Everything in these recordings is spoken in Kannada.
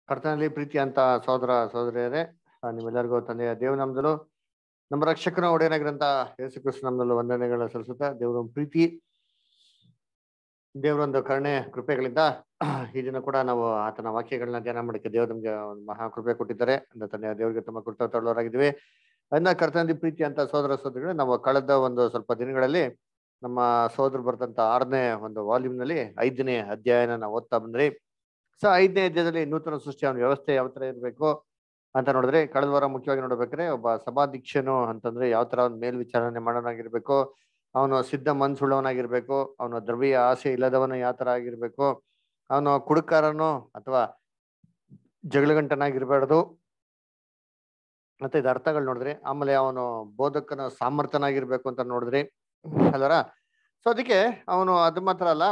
ಕರ್ತನಲ್ಲಿ ಪ್ರೀತಿ ಅಂತ ಸಹೋದರ ಸಹೋದರಿಯರೇ ಆ, ನಿಮ್ಮೆಲ್ಲರಿಗೂ ತಂದೆಯ ದೇವನಾಮದಲ್ಲೂ ನಮ್ಮ ರಕ್ಷಕನ ಒಡೆಯನಾಗಿರಂತ ಯೇಸು ಕ್ರಿಸ್ತ ನಾಮದಲ್ಲೂ ವಂದನೆಗಳ ಸಲ್ಲಿಸುತ್ತಾ ದೇವರ ಪ್ರೀತಿ ದೇವರೊಂದು ಕರುಣೆ ಕೃಪೆಗಳಿಂದ ಈ ದಿನ ಕೂಡ ನಾವು ಆತನ ವಾಕ್ಯಗಳನ್ನ ಧ್ಯಾನ ಮಾಡಕ್ಕೆ ದೇವರು ನಮ್ಗೆ ಒಂದು ಮಹಾ ಕೃಪೆ ಕೊಟ್ಟಿದ್ದಾರೆ ಅಂತ ತಂದೆಯ ದೇವರಿಗೆ ತುಂಬ ಕೃತಜ್ಞರಾಗಿದ್ದೀವಿ ಅದನ್ನ ಕರ್ತನಲ್ಲಿ ಪ್ರೀತಿ ಅಂತ ಸಹೋದರ ಸಹೋದರಿಗಳು ನಾವು ಕಳೆದ ಒಂದು ಸ್ವಲ್ಪ ದಿನಗಳಲ್ಲಿ ನಮ್ಮ ಸಹೋದರು ಬರೆದಂತ ಆರನೇ ಒಂದು ವಾಲ್ಯೂಮ್ ನಲ್ಲಿ ಐದನೇ ಅಧ್ಯಾಯನ ನಾವು ಓದ್ತಾ ಬಂದ್ರಿ ಸೊ ಐದನೇ ಅಧ್ಯಾಯದಲ್ಲಿ ನೂತನ ಸೃಷ್ಟಿಯ ಒಂದು ವ್ಯವಸ್ಥೆ ಯಾವ ತರ ಇರಬೇಕು ಅಂತ ನೋಡಿದ್ರೆ ಕಳೆದ ವಾರ ಮುಖ್ಯವಾಗಿ ನೋಡ್ಬೇಕಾದ್ರೆ ಒಬ್ಬ ಸಭಾಧ್ಯಕ್ಷನು ಅಂತಂದ್ರೆ ಯಾವ ತರ ಒಂದು ಮೇಲ್ವಿಚಾರಣೆ ಮಾಡೋನಾಗಿರ್ಬೇಕು ಅವನು ಸಿದ್ಧ ಮನ್ಸುಳ್ಳವನಾಗಿರ್ಬೇಕು ಅವನು ದ್ರವ್ಯ ಆಸೆ ಇಲ್ಲದವನು ಯಾವ ತರ ಆಗಿರ್ಬೇಕು ಅವನು ಕುಡುಕಾರನು ಅಥವಾ ಜಗಳಗಂಟನಾಗಿರ್ಬಾರ್ದು ಮತ್ತೆ ಇದು ಅರ್ಥಗಳು ನೋಡಿದ್ರಿ ಆಮೇಲೆ ಅವನು ಬೋಧಕನ ಸಾಮರ್ಥ್ಯನಾಗಿರ್ಬೇಕು ಅಂತ ನೋಡಿದ್ರಿ ಅಲ್ವರ ಸೊ ಅದಕ್ಕೆ ಅವನು ಅದು ಮಾತ್ರ ಅಲ್ಲ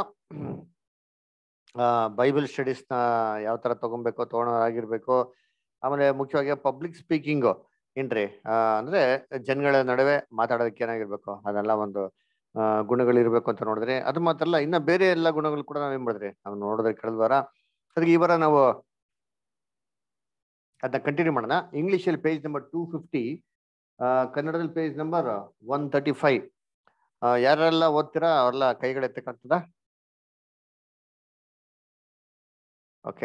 ಆ ಬೈಬಲ್ ಸ್ಟಡೀಸ್ ನ ಯಾವ ತರ ತಗೊಬೇಕು ತಗೊಳೋರಾಗಿರ್ಬೇಕು ಆಮೇಲೆ ಮುಖ್ಯವಾಗಿ ಪಬ್ಲಿಕ್ ಸ್ಪೀಕಿಂಗು ಏನ್ರಿ ಆ ಅಂದ್ರೆ ಜನಗಳ ನಡುವೆ ಮಾತಾಡೋದಕ್ಕೆ ಏನಾಗಿರ್ಬೇಕು ಅದೆಲ್ಲ ಒಂದು ಆ ಗುಣಗಳಿರ್ಬೇಕು ಅಂತ ನೋಡಿದ್ರೆ ಅದು ಮಾತ್ರ ಅಲ್ಲ ಇನ್ನ ಬೇರೆ ಎಲ್ಲ ಗುಣಗಳು ಕೂಡ ನಾವೇನ್ ಮಾಡಿದ್ರಿ ನಾವು ನೋಡಿದ್ರೆ ಕಳೆದ ವಾರ ಅದಕ್ಕೆ ಈ ವಾರ ನಾವು ಅದನ್ನ ಕಂಟಿನ್ಯೂ ಮಾಡೋಣ ಇಂಗ್ಲಿಷ್ ಅಲ್ಲಿ ಪೇಜ್ ನಂಬರ್ ಟೂ ಫಿಫ್ಟಿ ಕನ್ನಡದಲ್ಲಿ page number one thirty five ಯಾರೆಲ್ಲ ಓದ್ತೀರಾ ಅವ್ರೆಲ್ಲ ಕೈಗಳು ಎತ್ತಕ್ಕಾಗ್ತದ okay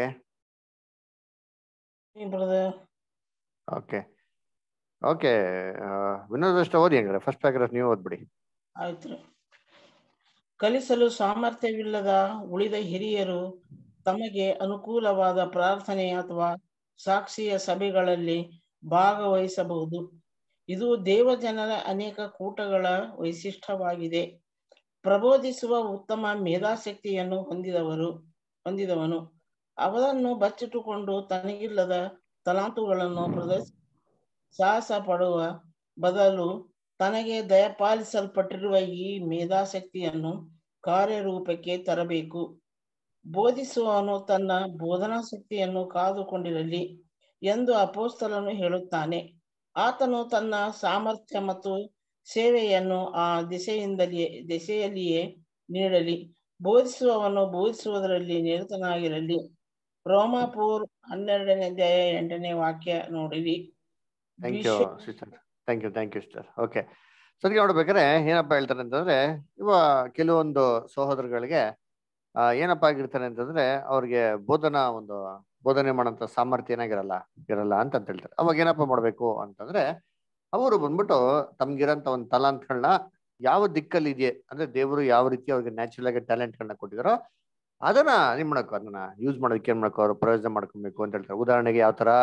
brother okay okay Vinod ಅಷ್ಟು ಓದಿ ಹಂಗಾರೆ ಫಸ್ಟ್ ಪ್ಯಾರಾಗ್ರಾಫ್ ನೀವು ಓದ್ಬಿಡಿ ಆಯ್ತು ಕಲಿಸಲು ಸಾಮರ್ಥ್ಯವಿಲ್ಲದ ಉಳಿದ ಹಿರಿಯರು ತಮಗೆ ಅನುಕೂಲವಾದ ಪ್ರಾರ್ಥನೆ ಅಥವಾ ಸಾಕ್ಷಿಯ ಸಭೆಗಳಲ್ಲಿ ಭಾಗವಹಿಸಬಹುದು ಇದು ದೇವಜನರ ಅನೇಕ ಕೂಟಗಳ ವೈಶಿಷ್ಟ್ಯವಾಗಿದೆ ಪ್ರಬೋಧಿಸುವ ಉತ್ತಮ ಮೇಧಾಶಕ್ತಿಯನ್ನು ಹೊಂದಿದವರು ಹೊಂದಿದವನು ಅವರನ್ನು ಬಚ್ಚಿಟ್ಟುಕೊಂಡು ತನಗಿಲ್ಲದ ತಲಾಂತುಗಳನ್ನು ಪ್ರದರ್ಶಿ ಸಾಹಸ ಪಡುವ ಬದಲು ತನಗೆ ದಯಪಾಲಿಸಲ್ಪಟ್ಟಿರುವ ಈ ಮೇಧಾಶಕ್ತಿಯನ್ನು ಕಾರ್ಯರೂಪಕ್ಕೆ ತರಬೇಕು ಬೋಧಿಸುವವನು ತನ್ನ ಬೋಧನಾ ಶಕ್ತಿಯನ್ನು ಕಾದುಕೊಂಡಿರಲಿ ಎಂದು ಅಪೋಸ್ತಲನು ಹೇಳುತ್ತಾನೆ ಆತನು ತನ್ನ ಸಾಮರ್ಥ್ಯ ಮತ್ತು ಸೇವೆಯನ್ನು ಆ ದಿಸೆಯಿಂದಲೇ ದಿಸೆಯಲ್ಲಿಯೇ ನೀಡಲಿ ಬೋಧಿಸುವವನು ಬೋಧಿಸುವುದರಲ್ಲಿ ನಿರತನಾಗಿರಲಿ ರೋಮಾಪುರ್ ಹನ್ನೆರಡನೇ ಅಧ್ಯಾಯ ಎಂಟನೇ ವಾಕ್ಯ ನೋಡಿರಿ thank you sister thank you thank you sister okay ಸದ್ಯ ನೋಡ್ಬೇಕಾದ್ರೆ ಏನಪ್ಪಾ ಹೇಳ್ತಾರೆ ಅಂತಂದ್ರೆ ಇವ ಕೆಲವೊಂದು ಸಹೋದರಗಳಿಗೆ ಆ, ಏನಪ್ಪಾ ಆಗಿರ್ತಾರೆ ಅಂತಂದ್ರೆ ಅವ್ರಿಗೆ ಬೋಧನಾ ಒಂದು ಬೋಧನೆ ಮಾಡೋಂಥ ಸಾಮರ್ಥ್ಯ ಏನಾಗಿರಲ್ಲ ಇರಲ್ಲ ಅಂತ ಅಂತ ಹೇಳ್ತಾರೆ ಅವಾಗ ಏನಪ್ಪಾ ಮಾಡ್ಬೇಕು ಅಂತಂದ್ರೆ ಅವರು ಬಂದ್ಬಿಟ್ಟು ತಮ್ಗಿರಂತ ಒಂದು ತಲಾಂತ್ಗಳನ್ನ ಯಾವ ದಿಕ್ಕಲ್ಲಿ ಇದೆಯೇ ಅಂದ್ರೆ ದೇವರು ಯಾವ ರೀತಿ ಅವ್ರಿಗೆ ನ್ಯಾಚುರಲ್ ಆಗಿ ಟ್ಯಾಲೆಂಟ್ಗಳನ್ನ ಕೊಟ್ಟಿದಾರೋ ಅದನ್ನ ಏನ್ ಮಾಡಬೇಕು ಅದನ್ನ ಯೂಸ್ ಮಾಡೋದಕ್ಕೆ ಏನ್ ಮಾಡಬೇಕು ಅವ್ರು ಪ್ರಯೋಜನ ಮಾಡ್ಕೊಬೇಕು ಅಂತ ಹೇಳ್ತಾರೆ ಉದಾಹರಣೆಗೆ ಯಾವ ತರ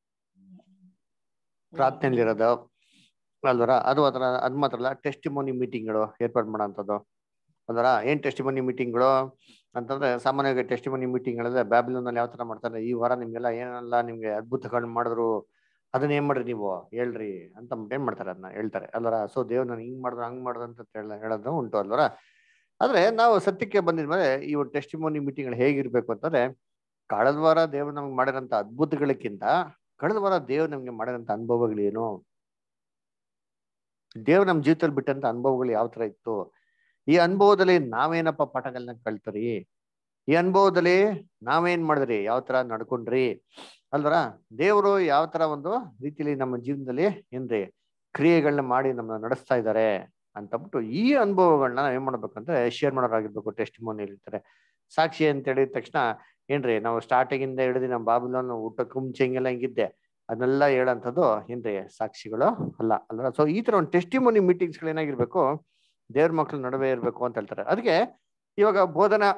ಪ್ರಾರ್ಥನೆಯಲ್ಲಿರೋದು ಅಲ್ವರ ಅದು ಅದರ ಅದ್ ಮಾತ್ರ ಅಲ್ಲ ಟೆಸ್ಟಿಮೋನಿ ಮೀಟಿಂಗ್ಗಳು ಏರ್ಪಾಡು ಮಾಡೋಂಥದ್ದು ಅಲ್ವರ ಏನ್ ಟೆಸ್ಟಿಮೋನಿ ಮೀಟಿಂಗ್ಗಳು ಅಂತಂದ್ರೆ ಸಾಮಾನ್ಯವಾಗಿ ಟೆಸ್ಟಿಮೋನಿ ಮೀಟಿಂಗ್ಗಳಂದ್ರೆ ಬ್ಯಾಬಿಲೋನಲ್ಲಿ ಯಾವ ತರ ಮಾಡ್ತಾರೆ ಈ ವಾರ ನಿಮ್ಗೆಲ್ಲ ಏನೆಲ್ಲ ನಿಮ್ಗೆ ಅದ್ಭುತಗಳನ್ನ ಮಾಡಿದ್ರು ಅದನ್ನ ಏನ್ ಮಾಡ್ರಿ ನೀವು ಹೇಳ್ರಿ ಅಂತ ಏನ್ ಮಾಡ್ತಾರೆ ಅದನ್ನ ಹೇಳ್ತಾರೆ ಅಲ್ವರ ಸೊ ದೇವ್ ನಾನು ಹಿಂಗ್ ಮಾಡಿದ್ರು ಹಂಗ್ ಮಾಡಿದ್ರು ಅಂತ ಹೇಳ ಹೇಳೋದು ಉಂಟು ಅಲ್ವರ ಆದ್ರೆ ನಾವು ಸತ್ಯಕ್ಕೆ ಬಂದಿದ್ಮೇಲೆ ಈ ಒಂದು ಟೆಸ್ಟಿಮೋನಿ ಮೀಟಿಂಗ್ಗಳು ಹೇಗಿರ್ಬೇಕು ಅಂತಂದ್ರೆ ಕಳೆದ ವಾರ ದೇವ್ರು ನಮ್ಗೆ ಮಾಡಿರೋಂಥ ಅದ್ಭುತಗಳಕ್ಕಿಂತ ಕಳೆದ ವಾರ ದೇವ್ರು ನಮ್ಗೆ ಮಾಡಿರೋಂಥ ಅನುಭವಗಳೇನು ದೇವ್ರು ನಮ್ಮ ಜೀವಿತದಲ್ಲಿ ಬಿಟ್ಟಂತ ಅನುಭವಗಳು ಯಾವ ತರ ಇತ್ತು ಈ ಅನುಭವದಲ್ಲಿ ನಾವೇನಪ್ಪ ಪಾಠಗಳನ್ನ ಕಲ್ತರಿ ಈ ಅನುಭವದಲ್ಲಿ ನಾವೇನ್ ಮಾಡಿದ್ರಿ ಯಾವ ತರ ನಡ್ಕೊಂಡ್ರಿ ಅಲ್ವರ ದೇವರು ಯಾವ ತರ ಒಂದು ರೀತಿಲಿ ನಮ್ಮ ಜೀವನದಲ್ಲಿ ಏನ್ರಿ ಕ್ರಿಯೆಗಳನ್ನ ಮಾಡಿ ನಮ್ಮನ್ನ ನಡೆಸ್ತಾ ಇದ್ದಾರೆ ಅಂತಬಿಟ್ಟು ಈ ಅನುಭವಗಳನ್ನ ನಾವ್ ಏನ್ ಮಾಡ್ಬೇಕಂದ್ರೆ ಶೇರ್ ಮಾಡೋರಾಗಿರ್ಬೇಕು ಟೆಸ್ಟ್ ಮೋನಿ ಇರ್ತಾರೆ ಸಾಕ್ಷಿ ಅಂತ ಹೇಳಿದ ತಕ್ಷಣ ಏನ್ರಿ ನಾವು ಸ್ಟಾರ್ಟಿಂಗ್ ಇಂದ ಹಿಡಿದು ನಮ್ಮ ಬಾಬುಲನ್ನು ಊಟಕ್ಕೆ ಮುಂಚೆ ಹಿಂಗೆಲ್ಲ ಹಿಂಗಿದ್ದೆ ಅದನ್ನೆಲ್ಲ ಹೇಳಂಥದ್ದು ಏನ್ರಿ ಸಾಕ್ಷಿಗಳು ಅಲ್ಲ ಅಲ್ವಾ ಸೊ ಈ ತರ ಒಂದು ಟೆಸ್ಟಿಮೋನಿ ಮೀಟಿಂಗ್ಸ್ಗಳು ಏನಾಗಿರ್ಬೇಕು ದೇವ್ರ ಮಕ್ಳ ನಡುವೆ ಇರ್ಬೇಕು ಅಂತ ಹೇಳ್ತಾರೆ ಅದಕ್ಕೆ ಇವಾಗ ಬೋಧನಾ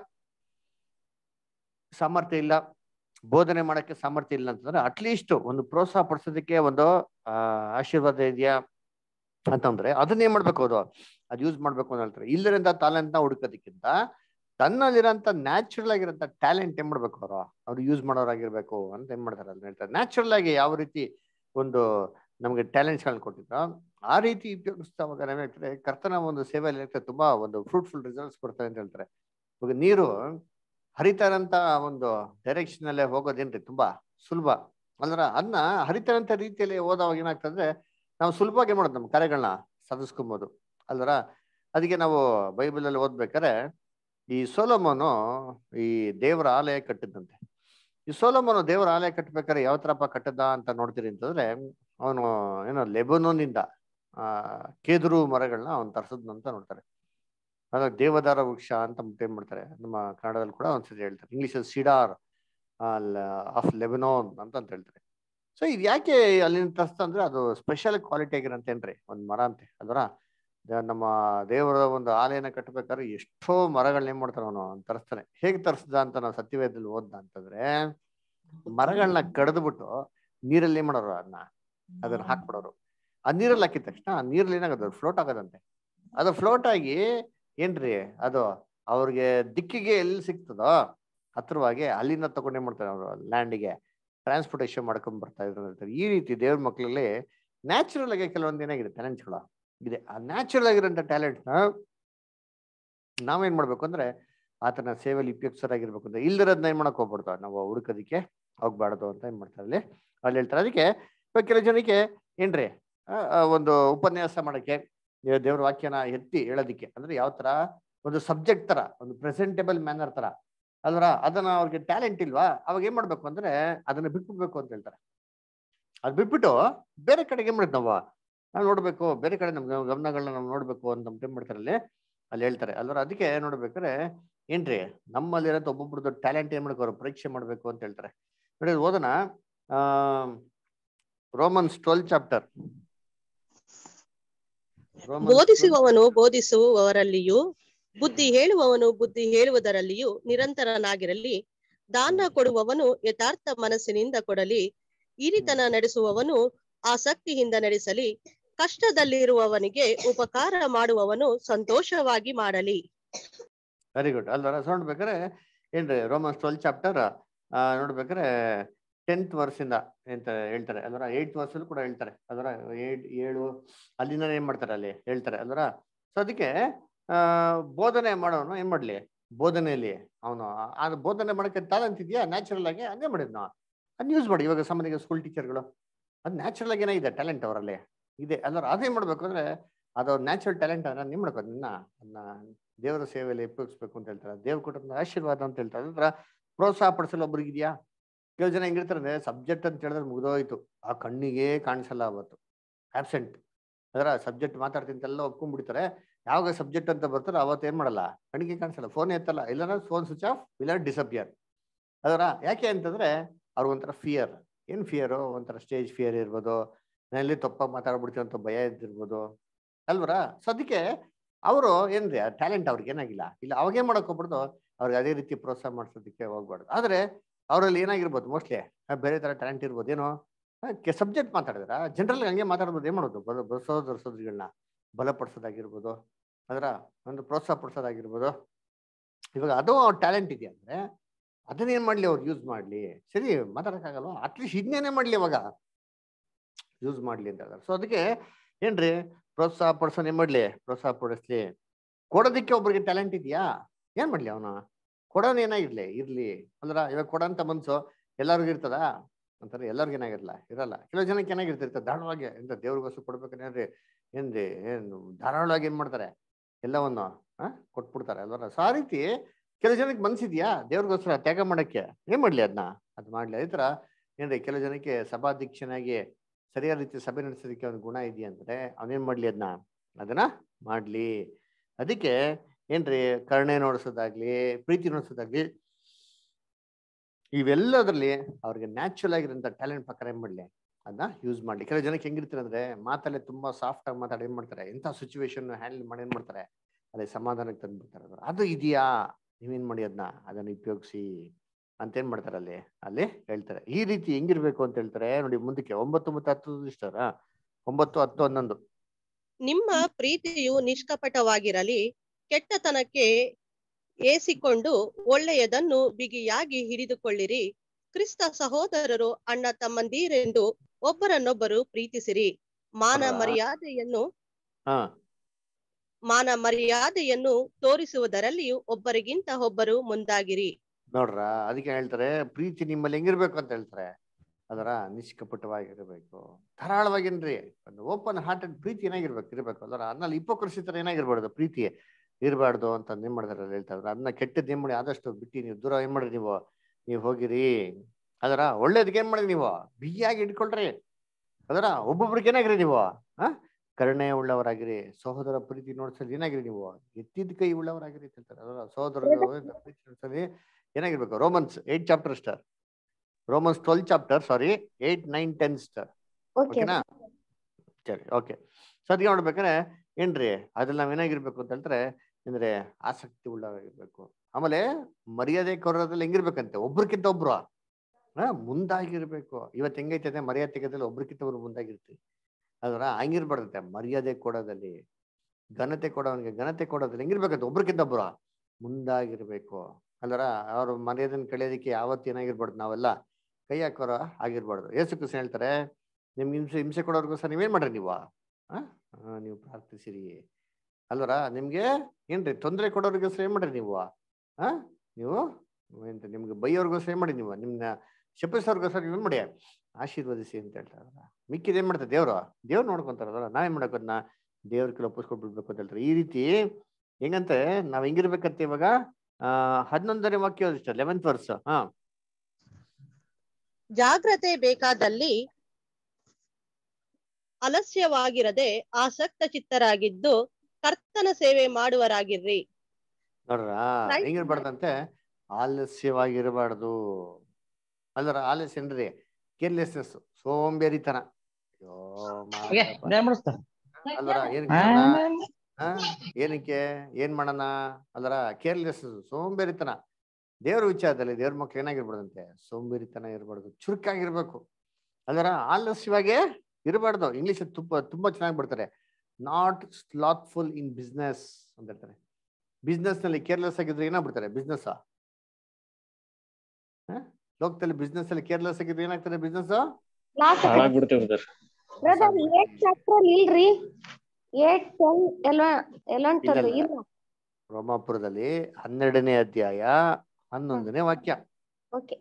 ಸಾಮರ್ಥ್ಯ ಇಲ್ಲ ಬೋಧನೆ ಮಾಡಕ್ಕೆ ಸಾಮರ್ಥ್ಯ ಇಲ್ಲ ಅಂತಂದ್ರೆ ಅಟ್ಲೀಸ್ಟ್ ಒಂದು ಪ್ರೋತ್ಸಾಹ ಪಡಿಸೋದಕ್ಕೆ ಒಂದು ಆ ಆಶೀರ್ವಾದ ಇದೆಯಾ ಅಂತಂದ್ರೆ ಅದನ್ನ ಏನ್ ಮಾಡ್ಬೇಕು ಅದು ಅದು ಯೂಸ್ ಮಾಡ್ಬೇಕು ಅಂತ ಹೇಳ್ತಾರೆ ಇಲ್ಲರಿಂದ ಟ್ಯಾಲೆಂಟ್ ನ ಹುಡುಕೋದಕ್ಕಿಂತ ತನ್ನಲ್ಲಿರೋಂಥ ನ್ಯಾಚುರಲ್ ಆಗಿರೋಂಥ ಟ್ಯಾಲೆಂಟ್ ಏನ್ ಮಾಡ್ಬೇಕು ಅವರು ಅವ್ರು ಯೂಸ್ ಮಾಡೋರಾಗಿರ್ಬೇಕು ಅಂತ ಏನ್ ಮಾಡ್ತಾರೆ ಅದನ್ನ ಹೇಳ್ತಾರೆ ನ್ಯಾಚುರಲ್ ಆಗಿ ಯಾವ ರೀತಿ ಒಂದು ನಮ್ಗೆ ಟ್ಯಾಲೆಂಟ್ಸ್ಗಳನ್ನ ಕೊಟ್ಟಿದ್ರು ಆ ರೀತಿ ಉಪಯೋಗಿಸ್ತಾ ಹೋದಾಗ ಏನ್ ಹೇಳ್ತಾರೆ ಕರ್ತನ ಒಂದು ಸೇವೆಯಲ್ಲಿ ಹೇಳ್ತಾರೆ ತುಂಬಾ ಒಂದು ಫ್ರೂಟ್ಫುಲ್ ರಿಸಲ್ಟ್ಸ್ ಕೊಡ್ತಾರೆ ಅಂತ ಹೇಳ್ತಾರೆ ಇವಾಗ ನೀರು ಹರಿತಾ ಇರೋಂಥ ಒಂದು ಡೈರೆಕ್ಷನ್ ಅಲ್ಲೇ ಹೋಗೋದೇನ್ರಿ ತುಂಬಾ ಸುಲಭ ಅಂದ್ರೆ ಅದನ್ನ ಹರಿತಾ ಇರೋಂಥ ರೀತಿಯಲ್ಲಿ ಹೋದವಾಗ ಏನಾಗ್ತದೆ ನಾವು ಸುಲಭವಾಗಿ ಮಾಡೋದು ನಮ್ಮ ಕಾರ್ಯಗಳನ್ನ ಸಾಧಿಸ್ಕೊಬೋದು ಅಲ್ವರ ಅದಕ್ಕೆ ನಾವು ಬೈಬಲ್ ಅಲ್ಲಿ ಓದ್ಬೇಕಾದ್ರೆ ಈ ಸೋಲೋಮೋನು ಈ ದೇವರ ಆಲಯ ಕಟ್ಟಿದಂತೆ ಈ ಸೋಲೋಮನು ದೇವರ ಆಲಯ ಕಟ್ಬೇಕಾದ್ರೆ ಯಾವ ತರಪ್ಪ ಕಟ್ಟದ ಅಂತ ನೋಡ್ತೀರಿ ಅಂತಂದ್ರೆ ಅವನು ಏನೋ ಲೆಬನೋನಿಂದ ಆ ಕೇದುರು ಮರಗಳನ್ನ ಅವನು ತರ್ಸದ್ನು ಅಂತ ನೋಡ್ತಾರೆ ಅದ ದೇವದಾರ ವೃಕ್ಷ ಅಂತ ಏನ್ ಮಾಡ್ತಾರೆ ನಮ್ಮ ಕನ್ನಡದಲ್ಲಿ ಕೂಡ ಒಂದ್ಸತಿ ಹೇಳ್ತಾರೆ ಇಂಗ್ಲಿಷ್ ಸಿಡಾರ್ ಆಫ್ ಲೆಬನೋನ್ ಅಂತ ಅಂತ ಹೇಳ್ತಾರೆ ಸೊ ಇದು ಯಾಕೆ ಅಲ್ಲಿಂದ ತರಿಸ್ತಾ ಅಂದ್ರೆ ಅದು ಸ್ಪೆಷಲ್ ಕ್ವಾಲಿಟಿ ಆಗಿರಂತೇನ್ರಿ ಒಂದ್ ಮರ ಅಂತೆ ಅಲ್ವರ ನಮ್ಮ ದೇವರ ಒಂದು ಆಲಯನ ಕಟ್ಟಬೇಕಾದ್ರೆ ಎಷ್ಟೋ ಮರಗಳನ್ನ ಏನ್ ಮಾಡ್ತಾರ ಅವನು ತರಿಸ್ತಾನೆ ಹೇಗೆ ತರಿಸ್ದ ಅಂತ ನಾವು ಸತ್ಯವೇದದಲ್ಲಿ ಓದ್ದ ಅಂತಂದ್ರೆ ಮರಗಳನ್ನ ಕಡ್ದ್ಬಿಟ್ಟು ನೀರಲ್ಲಿ ಏನ್ ಮಾಡೋರು ಅದನ್ನ ಅದನ್ನ ಹಾಕ್ಬಿಡೋರು ಆ ನೀರಲ್ಲಿ ಹಾಕಿದ ತಕ್ಷಣ ಆ ನೀರಲ್ಲಿ ಏನಾಗೋದು ಫ್ಲೋಟ್ ಆಗೋದಂತೆ ಅದು ಫ್ಲೋಟ್ ಆಗಿ ಏನ್ರಿ ಅದು ಅವ್ರಿಗೆ ದಿಕ್ಕಿಗೆ ಎಲ್ಲಿ ಸಿಗ್ತದೋ ಹತ್ರವಾಗಿ ಅಲ್ಲಿಂದ ತಗೊಂಡ್ ಏನ್ ಮಾಡ್ತಾರೆ ಅವರು ಲ್ಯಾಂಡಿಗೆ ಟ್ರಾನ್ಸ್ಪೋರ್ಟೇಷನ್ ಮಾಡ್ಕೊಂಡ್ ಬರ್ತಾ ಇದ್ರು ಅಂತಾರೆ ಈ ರೀತಿ ದೇವ್ರ ಮಕ್ಕಳಲ್ಲಿ ನ್ಯಾಚುರಲ್ ಆಗಿ ಕೆಲವೊಂದು ಏನಾಗಿದೆ ಟ್ಯಾಲೆಂಟ್ಸ್ಗಳು ಇದೆ ಆ ನ್ಯಾಚುರಲ್ ಆಗಿರೋಂಥ ಟ್ಯಾಲೆಂಟ್ನ ನಾವೇನ್ ಮಾಡ್ಬೇಕು ಅಂದ್ರೆ ಆತನ ಸೇವೆಯಲ್ಲಿ ಉಪಯುಕ್ತರಾಗಿರ್ಬೇಕು ಅಂತ ಇಲ್ದಿರೋದನ್ನ ಏನ್ ಮಾಡಕ್ ಹೋಗ್ಬಾರ್ದು ನಾವು ಹುಡುಕೋದಿಕ್ಕೆ ಹೋಗ್ಬಾರ್ದು ಅಂತ ಏನ್ ಮಾಡ್ತಾರೆ ಅಲ್ಲಿ ಅಲ್ಲಿ ಹೇಳ್ತಾರೆ ಅದಕ್ಕೆ ಇವಾಗ ಕೆಲವು ಜನಕ್ಕೆ ಏನ್ರಿ ಆ, ಆ, ಒಂದು ಉಪನ್ಯಾಸ ಮಾಡಕ್ಕೆ ದೇ- ದೇವ್ರ ವಾಕ್ಯನ ಎತ್ತಿ ಹೇಳೋದಿಕ್ಕೆ ಅಂದ್ರೆ ಯಾವ ತರ ಒಂದು ಸಬ್ಜೆಕ್ಟ್ ತರ ಒಂದು ಪ್ರೆಸೆಂಟೇಬಲ್ ಮ್ಯಾನರ್ ತರ ಅಲ್ವರ ಅದನ್ನ ಅವ್ರಿಗೆ ಟ್ಯಾಲೆಂಟ್ ಇಲ್ವಾ ಅವಾಗ ಏನ್ ಮಾಡ್ಬೇಕು ಅಂದ್ರೆ ಅದನ್ನ ಬಿಟ್ಬಿಡ್ಬೇಕು ಅಂತ ಹೇಳ್ತಾರೆ ಅದ್ ಬಿಟ್ಬಿಟ್ಟು ಬೇರೆ ಕಡೆಗೆ ಏನ್ ಮಾಡಿದ್ ನಾವು ನಾವು ನೋಡ್ಬೇಕು ಬೇರೆ ಕಡೆ ನಮ್ ಗಮ- ಗಮನಗಳನ್ನ ನಾವು ನೋಡ್ಬೇಕು ಅಂತ ನಮ್ಗೆ ಏನ್ ಮಾಡ್ತಾರೆ ಅಲ್ಲಿ ಅಲ್ಲಿ ಹೇಳ್ತಾರೆ ಅಲ್ವರ ಅದಕ್ಕೆ ನೋಡ್ಬೇಕಾದ್ರೆ ಏನ್ರಿ ನಮ್ಮಲ್ಲಿರೋ ಒಬ್ಬೊಬ್ರದ್ದು ಟ್ಯಾಲೆಂಟ್ ಏನ್ ಮಾಡ್ಕೋರು ಪರೀಕ್ಷೆ ಮಾಡ್ಬೇಕು ಅಂತ ಹೇಳ್ತಾರೆ ನೋಡಿ ಓದೋಣ ಆ ರೋಮನ್ಸ್ ಟ್ವೆಲ್ ಚಾಪ್ಟರ್ ಬೋಧಿಸುವವನು ಬೋಧಿಸುವವರಲ್ಲಿಯೂ ಬುದ್ಧಿ ಹೇಳುವವನು ಬುದ್ಧಿ ಹೇಳುವುದರಲ್ಲಿಯೂ ನಿರಂತರನಾಗಿರಲಿ ದಾನ ಕೊಡುವವನು ಯಥಾರ್ಥ ಮನಸ್ಸಿನಿಂದ ಕೊಡಲಿ ಹಿರಿತನ ನಡೆಸುವವನು ಆಸಕ್ತಿಯಿಂದ ನಡೆಸಲಿ ಕಷ್ಟದಲ್ಲಿರುವವನಿಗೆ ಉಪಕಾರ ಮಾಡುವವನು ಸಂತೋಷವಾಗಿ ಮಾಡಲಿ ವೆರಿ ಗುಡ್ ಅಲ್ವರ ಸೊ ನೋಡ್ಬೇಕಾರೆ ಏನ್ರಿ ರೋಮನ್ಸ್ ಟ್ವೆಲ್ ಚಾಪ್ಟರ್ ನೋಡ್ಬೇಕಾರೆ ಟೆಂತ್ ವರ್ಸಿಂದ ಎಂತ ಹೇಳ್ತಾರೆ ಅಲ್ವರ ಏಯ್ಟ್ ವರ್ಸಲ್ಲೂ ಕೂಡ ಹೇಳ್ತಾರೆ ಅಲ್ವರ ಏಟ್ ಏಳು ಅಲ್ಲಿಂದ ಏನ್ ಮಾಡ್ತಾರೆ ಅಲ್ಲಿ ಹೇಳ್ತಾರೆ ಅಲ್ವರ ಸೊ ಅದಕ್ಕೆ ಆ ಬೋಧನೆ ಮಾಡೋನು ಏನ್ ಮಾಡ್ಲಿ ಬೋಧನೆಯಲ್ಲಿ ಅವನು ಆ ಬೋಧನೆ ಮಾಡಕ್ಕೆ ಟ್ಯಾಲೆಂಟ್ ಇದೆಯಾ ನ್ಯಾಚುರಲ್ ಆಗಿ ಅದೇ ಮಾಡಿದ್ ನಾವು ಅದನ್ನ ಯೂಸ್ ಮಾಡಿ ಇವಾಗ ಸಾಮಾನ್ಯ ಸ್ಕೂಲ್ ಟೀಚರ್ಗಳು ಅದು ನ್ಯಾಚುರಲ್ ಆಗಿ ಏನಾಗಿದೆ ಟ್ಯಾಲೆಂಟ್ ಅವರಲ್ಲಿ ಇದೆ ಅಲ್ವರ ಅದೇನ್ ಮಾಡ್ಬೇಕು ಅಂದ್ರೆ ಅದು ನ್ಯಾಚುರಲ್ ಟ್ಯಾಲೆಂಟ್ ಅನ್ನ ನಿಮ್ ಮಾಡ್ಬೇಕು ಅದನ್ನ ಅದನ್ನ ದೇವರ ಸೇವೆಯಲ್ಲಿ ಉಪಯೋಗಿಸ್ಬೇಕು ಅಂತ ಹೇಳ್ತಾರೆ ದೇವ್ರ ಕೊಟ್ಟಂತ ಆಶೀರ್ವಾದ ಅಂತ ಹೇಳ್ತಾರೆ ಅದರ ಪ್ರೋತ್ಸಾಹ ಪಡಿಸಲು ಒಬ್ರಿಗೆ ಇದೆಯಾ ಕೆಲವು ಜನ ಹೆಂಗಿರ್ತಾರೆ ಅಂದ್ರೆ ಸಬ್ಜೆಕ್ಟ್ ಅಂತ ಹೇಳಿದ್ರೆ ಮುಗಿದೋಯ್ತು ಆ ಕಣ್ಣಿಗೆ ಕಾಣಿಸಲ್ಲ ಅವತ್ತು ಆಬ್ಸೆಂಟ್ ಅದರ ಸಬ್ಜೆಕ್ಟ್ ಮಾತಾಡ್ತೀನಿ ಎಲ್ಲ ಒಪ್ಕೊಂಡ್ಬಿಡ್ತಾರೆ ಯಾವಾಗ ಸಬ್ಜೆಕ್ಟ್ ಅಂತ ಬರ್ತಾರೋ ಅವತ್ತು ಏನ್ ಮಾಡಲ್ಲ ಕಣ್ಣಿಗೆ ಕಾಣಿಸಲ್ಲ ಫೋನ್ ಎತ್ತಲ್ಲ ಇಲ್ಲ ಫೋನ್ ಸ್ವಿಚ್ ಆಫ್ ಇಲ್ಲ ಡಿಸಪಿಯರ್ ಅದರ ಯಾಕೆ ಅಂತಂದ್ರೆ ಅವ್ರಿಗೊಂಥರ ಫಿಯರ್ ಏನ್ ಫಿಯರು ಒಂಥರ ಸ್ಟೇಜ್ ಫಿಯರ್ ಇರ್ಬೋದು ನಾನು ಎಲ್ಲಿ ತಪ್ಪಾಗಿ ಮಾತಾಡ್ಬಿಡ್ತೀವಿ ಅಂತ ಭಯ ಇದ್ದಿರ್ಬೋದು ಅಲ್ವರ ಸೊ ಅದಕ್ಕೆ ಅವರು ಏನ್ರಿ ಟ್ಯಾಲೆಂಟ್ ಅವ್ರಿಗೆ ಏನಾಗಿಲ್ಲ ಇಲ್ಲ ಅವಾಗೇನ್ ಮಾಡಕ್ ಹೋಗ್ಬಾರ್ದು ಅವ್ರಿಗೆ ಅದೇ ರೀತಿ ಪ್ರೋತ್ಸಾಹ ಮಾಡಿಸೋದಕ್ಕೆ ಹೋಗ್ಬಾರ್ದು ಆದ್ರೆ ಅವರಲ್ಲಿ ಏನಾಗಿರ್ಬೋದು ಮೋಸ್ಟ್ಲಿ ಬೇರೆ ತರ ಟ್ಯಾಲೆಂಟ್ ಇರ್ಬೋದು ಏನೋ ಸಬ್ಜೆಕ್ಟ್ ಮಾತಾಡಿದ್ರ ಜನರಲ್ ಹಂಗೆ ಮಾತಾಡ್ಬೋದು ಏನ್ ಮಾಡೋದು ಬಲ ಬಸೋದ್ರ ಸೋದರಿಗಳನ್ನ ಬಲಪಡಿಸೋದಾಗಿರ್ಬೋದು ಅದರ ಒಂದು ಪ್ರೋತ್ಸಾಹ ಪಡಿಸೋದಾಗಿರ್ಬೋದು ಇವಾಗ ಅದು ಟ್ಯಾಲೆಂಟ್ ಇದೆ ಅಂದ್ರೆ ಅದನ್ನೇನ್ ಮಾಡ್ಲಿ ಅವ್ರು ಯೂಸ್ ಮಾಡ್ಲಿ ಸರಿ ಮಾತಾಡಕ್ಕಾಗಲ್ವ ಅಟ್ಲೀಸ್ಟ್ ಇದನ್ನೇನೆ ಮಾಡ್ಲಿ ಅವಾಗ ಯೂಸ್ ಮಾಡ್ಲಿ ಅಂತ ಹೇಳ್ತಾರೆ ಸೊ ಅದಕ್ಕೆ ಏನ್ರಿ ಪ್ರೋತ್ಸಾಹ ಪಡಿಸೋನ್ ಏನ್ ಮಾಡ್ಲಿ ಪ್ರೋತ್ಸಾಹ ಪಡಿಸ್ಲಿ ಕೊಡೋದಕ್ಕೆ ಒಬ್ರಿಗೆ ಟ್ಯಾಲೆಂಟ್ ಇದೆಯಾ ಏನ್ ಮಾಡ್ಲಿ ಅವನು ಕೊಡೋನ್ ಏನಾಗಿರ್ಲಿ ಇರ್ಲಿ ಅಂದ್ರ ಇವಾಗ ಕೊಡಂತ ಮನ್ಸು ಎಲ್ಲರಿಗೂ ಇರ್ತದ ಅಂತಾರೆ ಎಲ್ಲರಿಗೂ ಏನಾಗಿರಲ್ಲ ಇರಲ್ಲ ಕೆಲವು ಜನಕ್ಕೆ ಏನಾಗಿರ್ತಿರ್ತಾರೆ ಧಾರಾಳವಾಗಿ ಎಂತ ದೇವ್ರಿಗೋಸ್ಕರ ಕೊಡ್ಬೇಕಂದ್ರೆ ಏನ್ರಿ ಏನು ಧಾರಾಳವಾಗಿ ಏನ್ ಮಾಡ್ತಾರೆ ಎಲ್ಲವನ್ನು ಆ ಕೊಟ್ಬಿಡ್ತಾರೆ ಅಲ್ವರ ಸೊ ಆ ರೀತಿ ಕೆಲವು ಜನಕ್ಕೆ ಮನ್ಸಿದ್ಯಾ ದೇವ್ರಿಗೋಸ್ಕರ ತ್ಯಾಗ ಮಾಡಕ್ಕೆ ಏನ್ ಮಾಡ್ಲಿ ಅದನ್ನ ಅದ್ ಮಾಡ್ಲಿ ಅದೇ ತರ ಏನ್ರಿ ಕೆಲವು ಜನಕ್ಕೆ ಸಭಾಧ್ಯಕ್ಷನಾಗಿ ಸರಿಯಾದ ರೀತಿ ಸಭೆ ನಡೆಸೋದಕ್ಕೆ ಒಂದು ಗುಣ ಇದೆಯಾ ಅಂದ್ರೆ ಅವನೇನ್ ಮಾಡ್ಲಿ ಅದನ್ನ ಅದನ್ನ ಮಾಡ್ಲಿ ಅದಕ್ಕೆ ಏನ್ರಿ ಕರುಣೆ ನೋಡಿಸೋದಾಗ್ಲಿ ಪ್ರೀತಿ ನೋಡಿಸೋದಾಗ್ಲಿ ಇವೆಲ್ಲದ್ರಲ್ಲಿ ಅವ್ರಿಗೆ ನ್ಯಾಚುರಲ್ ಆಗಿರೋಂಥ ಟ್ಯಾಲೆಂಟ್ ಪ್ರಕಾರ ಏನ್ ಮಾಡ್ಲಿ ಅದನ್ನ ಯೂಸ್ ಮಾಡ್ಲಿ ಕೆಲವು ಜನಕ್ಕೆ ಹೆಂಗಿರ್ತಾರೆ ಅಂದ್ರೆ ಮಾತಲ್ಲೇ ತುಂಬಾ ಸಾಫ್ಟ್ ಆಗಿ ಮಾತಾಡಿ ಏನ್ ಮಾಡ್ತಾರೆ ಎಂಥ ಸಿಚುವೇಶನ್ ಹ್ಯಾಂಡಲ್ ಮಾಡಿ ಏನ್ ಮಾಡ್ತಾರೆ ಅಲ್ಲಿ ಸಮಾಧಾನಕ್ಕೆ ತಂದ್ಬಿಡ್ತಾರೆ ಅವ್ರು. ಅದು ಇದೆಯಾ ನೀವೇನ್ ಮಾಡಿ ಅದನ್ನ ಅದನ್ನ ಉಪಯೋಗಿಸಿ ಅಂತ ಏನ್ ಮಾಡ್ತಾರೆ ಅಲ್ಲಿ ಅಲ್ಲಿ ಹೇಳ್ತಾರೆ ಈ ರೀತಿ ಹೆಂಗಿರ್ಬೇಕು ಅಂತ ಹೇಳ್ತಾರೆ ನೋಡಿ ಮುಂದಕ್ಕೆ ಒಂಬತ್ತು ಮತ್ತು ಹತ್ತು ಇಷ್ಟರ ಒಂಬತ್ತು ಹತ್ತು ಹನ್ನೊಂದು ನಿಮ್ಮ ಪ್ರೀತಿಯು ನಿಷ್ಕಪಟವಾಗಿರಲಿ ಕೆಟ್ಟತನಕ್ಕೆ ಏಸಿಕೊಂಡು ಒಳ್ಳೆಯದನ್ನು ಬಿಗಿಯಾಗಿ ಹಿಡಿದುಕೊಳ್ಳಿರಿ ಕ್ರಿಸ್ತ ಸಹೋದರರು ಅಣ್ಣ ತಮ್ಮಂದಿರೆಂದು ಒಬ್ಬರನ್ನೊಬ್ಬರು ಪ್ರೀತಿಸಿರಿ ಮಾನ ಹೌದಾ? ಮರ್ಯಾದೆಯನ್ನು ಹಾ ಮಾನ ಮರ್ಯಾದೆಯನ್ನು ತೋರಿಸುವುದರಲ್ಲಿಯೂ ಒಬ್ಬರಿಗಿಂತ ಒಬ್ಬರು ಮುಂದಾಗಿರಿ ನೋಡ್ರ ಅದಕ್ಕೆ ಹೇಳ್ತಾರೆ ಪ್ರೀತಿ ನಿಮ್ಮಲ್ಲಿ ಹೆಂಗಿರ್ಬೇಕು ಅಂತ ಹೇಳ್ತಾರೆ ಅದರ ನಿಷ್ಕಪಟವಾಗಿರ್ಬೇಕು ಧಾರಾಳವಾಗಿನ್ರಿ ಒಂದು ಓಪನ್ ಹಾರ್ಟೆಡ್ ಪ್ರೀತಿ ಏನಾಗಿರ್ಬೇಕು ಇರ್ಬೇಕು ಅದರ ಅನ್ನಲ್ಲಿ ಇಪ್ಪೋಕ್ರಸಿ ತರ ಏನಾಗಿರ್ಬಾರ್ದು ಪ್ರೀತಿ ಇರಬಾರ್ದು ಅಂತ ಏನ್ ಮಾಡ್ತಾರೆ ಅಲ್ಲಿ ಹೇಳ್ತಾರೆ ಅದನ್ನ ಕೆಟ್ಟದ್ದು ಏನ್ ಮಾಡಿ ಆದಷ್ಟು ಬಿಟ್ಟು ನೀವು ದೂರ ಏನ್ ಮಾಡ್ರಿ ನೀವು ನೀವು ಹೋಗಿರಿ ಅದರ ಒಳ್ಳೇದಕ್ಕೆ ಏನ್ ಮಾಡಿ ನೀವು ಬಿಗಿಯಾಗಿ ಇಟ್ಕೊಳ್ರಿ ಅದರ ಒಬ್ಬೊಬ್ರಿಗೆ ಏನಾಗಿರಿ ನೀವು ಆ ಕರುಣೆ ಉಳ್ಳವರಾಗಿರಿ ಸಹೋದರ ಪ್ರೀತಿ ನೋಡ್ಸೋದು ಏನಾಗಿರಿ ನೀವು ಎತ್ತಿದ ಕೈ ಉಳ್ಳವರಾಗಿರಿ ಅಂತ ಹೇಳ್ತಾರೆ ಅದರ ಸಹೋದರ ಪ್ರೀತಿ ನೋಡ್ಸೋದು ಏನಾಗಿರ್ಬೇಕು romance eight chapter star romance twelve chapter sorry eight nine ten star okay ಓಕೆನಾ ಸರಿ ಓಕೆ ಸೊ ಅದಕ್ಕೆ ನೋಡ್ಬೇಕಾದ್ರೆ ಏನ್ರಿ ಅದ್ರಲ್ಲಿ ನಾವ್ ಏನಾಗಿರ್ಬೇಕು ಅಂತ ಹೇಳ್ತಾರೆ ಅಂದ್ರೆ ಆಸಕ್ತಿ ಉಳ್ಳವರಾಗಿರ್ಬೇಕು ಆಮೇಲೆ ಮರ್ಯಾದೆ ಕೊರೋದ್ರಲ್ಲಿ ಹೆಂಗಿರ್ಬೇಕಂತೆ ಒಬ್ರಕ್ಕಿಂತ ಒಬ್ರು ಹಾ ಮುಂದಾಗಿರ್ಬೇಕು ಇವತ್ತು ಹೆಂಗೈತೆ ಮರ್ಯಾದೆ ತೆಗೆದಲ್ಲಿ ಒಬ್ರಕ್ಕಿಂತ ಒಬ್ರು ಮುಂದಾಗಿರ್ತೀವಿ ಅದರ ಹಂಗಿರ್ಬಾರ್ದಂತೆ ಮರ್ಯಾದೆ ಕೊಡೋದಲ್ಲಿ ಘನತೆ ಕೊಡೋವನಿಗೆ ಘನತೆ ಕೊಡೋದ್ರಲ್ಲಿ ಹೆಂಗಿರ್ಬೇಕಂತ ಒಬ್ರಕ್ಕಿಂತ ಒಬ್ರು ಮುಂದಾಗಿರ್ಬೇಕು ಅಲ್ಲರ ಅವ್ರ ಮರ್ಯಾದೆನ ಕಳೆಯೋದಕ್ಕೆ ಯಾವತ್ತು ಏನಾಗಿರ್ಬಾರ್ದು ನಾವೆಲ್ಲ ಕೈ ಹಾಕೋರ ಆಗಿರ್ಬಾರ್ದು ಯೇಸು ಕೃಷ್ಣ ಹೇಳ್ತಾರೆ ನಿಮ್ಗೆ ಹಿಂಸೆ ಹಿಂಸೆ ಕೊಡೋರ್ಗೋಸ್ಕರ ನೀವೇನ್ ಮಾಡ್ರಿ ನೀವು ಆ ಆ, ನೀವು ಪ್ರಾರ್ಥಿಸಿರಿ ಅಲ್ವರ ನಿಮ್ಗೆ ಏನ್ರಿ ತೊಂದರೆ ಕೊಡೋರ್ಗೋಸ್ಕರ ಏನ್ ಮಾಡ್ರಿ ನೀವು ಆ ನೀವು ಎಂತ ನಿಮ್ಗೆ ಬೈಯೋರ್ಗೋಸ್ಕರ ಏನ್ ಮಾಡಿ ನೀವು ನಿಮ್ನ ಶಪಿಸೋರ್ಗೋಸ್ಕರ ನೀವೇನ್ ಮಾಡಿ ಆಶೀರ್ವದಿಸಿ ಅಂತ ಹೇಳ್ತಾರೆ ಮಿಕ್ಕಿದ ಏನ್ ಮಾಡ್ತಾರೆ ದೇವ್ರು ದೇವ್ರು ನೋಡ್ಕೊಂತಾರಲ್ಲ ನಾವೇನ್ ಮಾಡಬೇಕು ಅದನ್ನ ದೇವ್ರ ಕೆಲ ಒಪ್ಪಿಸ್ಕೊಟ್ಬಿಡ್ಬೇಕು ಅಂತ ಹೇಳ್ತಾರೆ ಈ ರೀತಿ ಹೆಂಗಂತೆ ನಾವ್ ಹೆಂಗಿರ್ಬೇಕಂತ ಇವಾಗ ಆ ಹನ್ನೊಂದನೇ ವಾಕ್ಯ ಇಷ್ಟ ಲೆವೆಂತ್ ವರ್ಸ್ ಹಾ ಜಾಗ್ರತೆ ಬೇಕಾದಲ್ಲಿ ಅಲಸ್ಯವಾಗಿರದೆ ಆಸಕ್ತ ಚಿತ್ತರಾಗಿದ್ದು ಕರ್ತನ ಸೇವೆ ಮಾಡುವರಾಗಿರ್ರಿ ನೋಡ್ರ Right. ಹೆಂಗಿರ್ಬಾರ್ದಂತೆ ಆಲಸ್ಯವಾಗಿರಬಾರ್ದು ಅಲ್ಲರ ಆಲಸ್ಯ ಏನ್ರಿ ಕೇರ್ಲೆಸ್ನೆಸ್ ಸೋಂಬೇರಿತನ ಅಯ್ಯೋ ಮಾಡಪ್ಪ. ಅಲ್ವರ ಏನಕ್ಕೆ ಮಾಡೋಣ? ಆ? ಏನಕ್ಕೆ ಏನ್ ಮಾಡೋಣ ಅಲ್ಲರ ಕೇರ್ಲೆಸ್ ಸೋಂಬೇರಿತನ ದೇವ್ರ ವಿಚಾರದಲ್ಲಿ ದೇವ್ರ ಮಕ್ಳು ಏನಾಗಿರ್ಬಾರ್ದಂತೆ ಸೋಂಬೇರಿತನ ಇರಬಾರ್ದು ಚುರುಕಾಗಿರ್ಬೇಕು ಅಲ್ಲರ ಆಲಸ್ಯವಾಗೇ ಇರಬಾರ್ದು ಇಂಗ್ಲಿಷ್ ತುಂಬಾ ತುಂಬಾ ಚೆನ್ನಾಗಿ ಬಿಡ್ತಾರೆ ನಾಟ್ ಸ್ಲಾತ್ಫುಲ್ ಇನ್ ಬಿಸ್ನೆಸ್ ಅಂತ ಹೇಳ್ತಾರೆ ಬಿಸ್ನೆಸ್ ನಲ್ಲಿ ಕೇರ್ಲೆಸ್ ಆಗಿದ್ರೆ ಏನಾಗ್ಬಿಡ್ತಾರೆ ಬಿಸ್ನೆಸ್ ಲೋಕದಲ್ಲಿ ಬಿಸ್ನೆಸ್ ಅಲ್ಲಿ ಕೇರ್ಲೆಸ್ ಆಗಿದ್ರೆ ಏನಾಗ್ತದೆ ಬಿಸ್ನೆಸ್ ಲಾಸ್ಟ್ ಹಾಳಾಗ್ಬಿಡ್ತೇವೆ ಬ್ರದರ್ ಬ್ರದರ್ ಏಟ್ ಚಾಪ್ಟರ್ ಇಲ್ರಿ ಏಟ್ ಟೆನ್ ಎಲ್ಲ ಎಲೆವೆನ್ ಇಲ್ಲ, ಟ್ವೆಲ್ ಇಲ್ಲ. ಇಲ್ಲ ರೋಮಾಪುರದಲ್ಲಿ ಹನ್ನೆರಡನೇ ಅಧ್ಯಾಯ ಹನ್ನೊಂದನೇ ವಾಕ್ಯ ಓಕೆ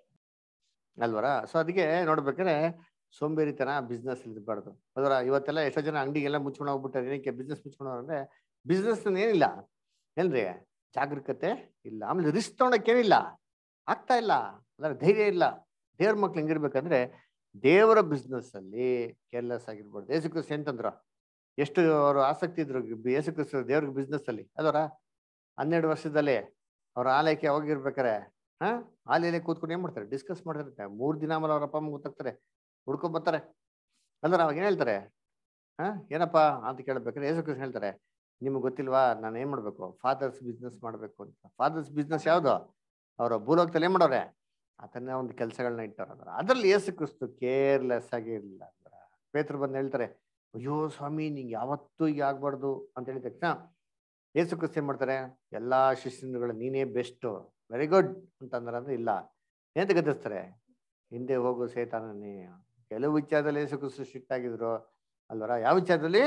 ಅಲ್ವರ ಸೊ ಅದಕ್ಕೆ ನೋಡ್ಬೇಕಾದ್ರೆ ಸೋಂಬೇರಿತನ ಬಿಸ್ನೆಸ್ ಇರಬಾರ್ದು ಅದರ ಇವತ್ತೆಲ್ಲ ಎಷ್ಟೋ ಜನ ಅಂಗಡಿಗೆಲ್ಲ ಮುಚ್ಕೊಂಡು ಹೋಗ್ಬಿಟ್ಟಾರೆ ಏನಕ್ಕೆ ಬಿಸ್ನೆಸ್ ಮುಚ್ಕೊಂಡು ಅಂದ್ರೆ ಬಿಸ್ನೆಸ್ ಏನಿಲ್ಲ ಏನ್ರಿ ಜಾಗರೂಕತೆ ಇಲ್ಲ ಆಮೇಲೆ ರಿಸ್ಕ್ ತೊಗೊಳಕ್ ಏನಿಲ್ಲ ಆಗ್ತಾ ಇಲ್ಲ ಅಂದ್ರೆ ಧೈರ್ಯ ಇಲ್ಲ ದೇವ್ರ ಮಕ್ಳು ಹೆಂಗಿರ್ಬೇಕಂದ್ರೆ ದೇವರ ಬಿಸ್ನೆಸ್ ಅಲ್ಲಿ ಕೇರ್ಲೆಸ್ ಆಗಿರ್ಬಾರ್ದು ಯೇಸು ಕ್ರಿಸ್ತ ಎಂತಂದ್ರ ಎಷ್ಟು ಅವರು ಆಸಕ್ತಿ ಇದ್ರು ಯೇಸು ಕ್ರಿಸ್ತ ದೇವ್ರ ಬಿಸ್ನೆಸ್ ಅಲ್ಲಿ ಅಲ್ವರ ಹನ್ನೆರಡು ವರ್ಷದಲ್ಲಿ ಅವ್ರ ಆಲಯಕ್ಕೆ ಹೋಗಿರ್ಬೇಕಾರೆ ಹಾ ಆಲೆಲೆ ಕೂತ್ಕೊಂಡು ಏನ್ ಮಾಡ್ತಾರೆ ಡಿಸ್ಕಸ್ ಮಾಡ್ತಿರ್ತಾರೆ ಮೂರ್ ದಿನ ಆಮೇಲೆ ಅವ್ರ ಅಪ್ಪ ಅಮ್ಮ ಗೊತ್ತಾಗ್ತಾರೆ ಹುಡ್ಕೊಂಡ್ ಬರ್ತಾರೆ ಅಂದ್ರೆ ಅವಾಗ ಏನ್ ಹೇಳ್ತಾರೆ ಹಾ ಏನಪ್ಪಾ ಅಂತ ಕೇಳ್ಬೇಕಾದ್ರೆ ಯೇಸು ಕೃಷ್ಣ ಹೇಳ್ತಾರೆ ನಿಮ್ಗೆ ಗೊತ್ತಿಲ್ವಾ ನಾನು ಏನ್ ಮಾಡ್ಬೇಕು ಫಾದರ್ಸ್ ಬಿಸ್ನೆಸ್ ಮಾಡ್ಬೇಕು ಅಂತ ಫಾದರ್ಸ್ ಬಿಸ್ನೆಸ್ ಯಾವ್ದು ಅವ್ರ ಭೂಲೋಕದಲ್ಲಿ ಏನ್ ಮಾಡೋರೆ ಆತನ ಒಂದು ಕೆಲಸಗಳನ್ನ ಇಟ್ಟಾರ ಅಂದ್ರೆ ಅದ್ರಲ್ಲಿ ಯೇಸು ಕ್ರಿಸ್ತು ಕೇರ್ಲೆಸ್ ಆಗಿ ಇರಲಿಲ್ಲ ಅಂದ್ರೆ ಪೇತ್ರ ಬಂದು ಹೇಳ್ತಾರೆ ಅಯ್ಯೋ ಸ್ವಾಮಿ ನಿಂಗೆ ಯಾವತ್ತೂ ಈಗ ಆಗ್ಬಾರ್ದು ಅಂತ ಹೇಳಿದ ತಕ್ಷಣ ಯೇಸು ಕ್ರಿಸ್ತು ಏನ್ ಮಾಡ್ತಾರೆ ಎಲ್ಲಾ ಶಿಷ್ಯರುಗಳು ನೀನೇ ಬೆಸ್ಟ್ ವೆರಿ ಗುಡ್ ಅಂತಂದ್ರೆ ಅಂದ್ರೆ ಇಲ್ಲ ಏನಂತ ಗತಿಸ್ತಾರೆ ಹಿಂದೆ ಹೋಗು ಸೇತಾನನೇ ಕೆಲವು ವಿಚಾರದಲ್ಲಿ ಯೇಸು ಕ್ರಿಸ್ತು ಸ್ಟ್ರಿಕ್ಟ್ ಆಗಿದ್ರು ಅಲ್ವರ ಯಾವ ವಿಚಾರದಲ್ಲಿ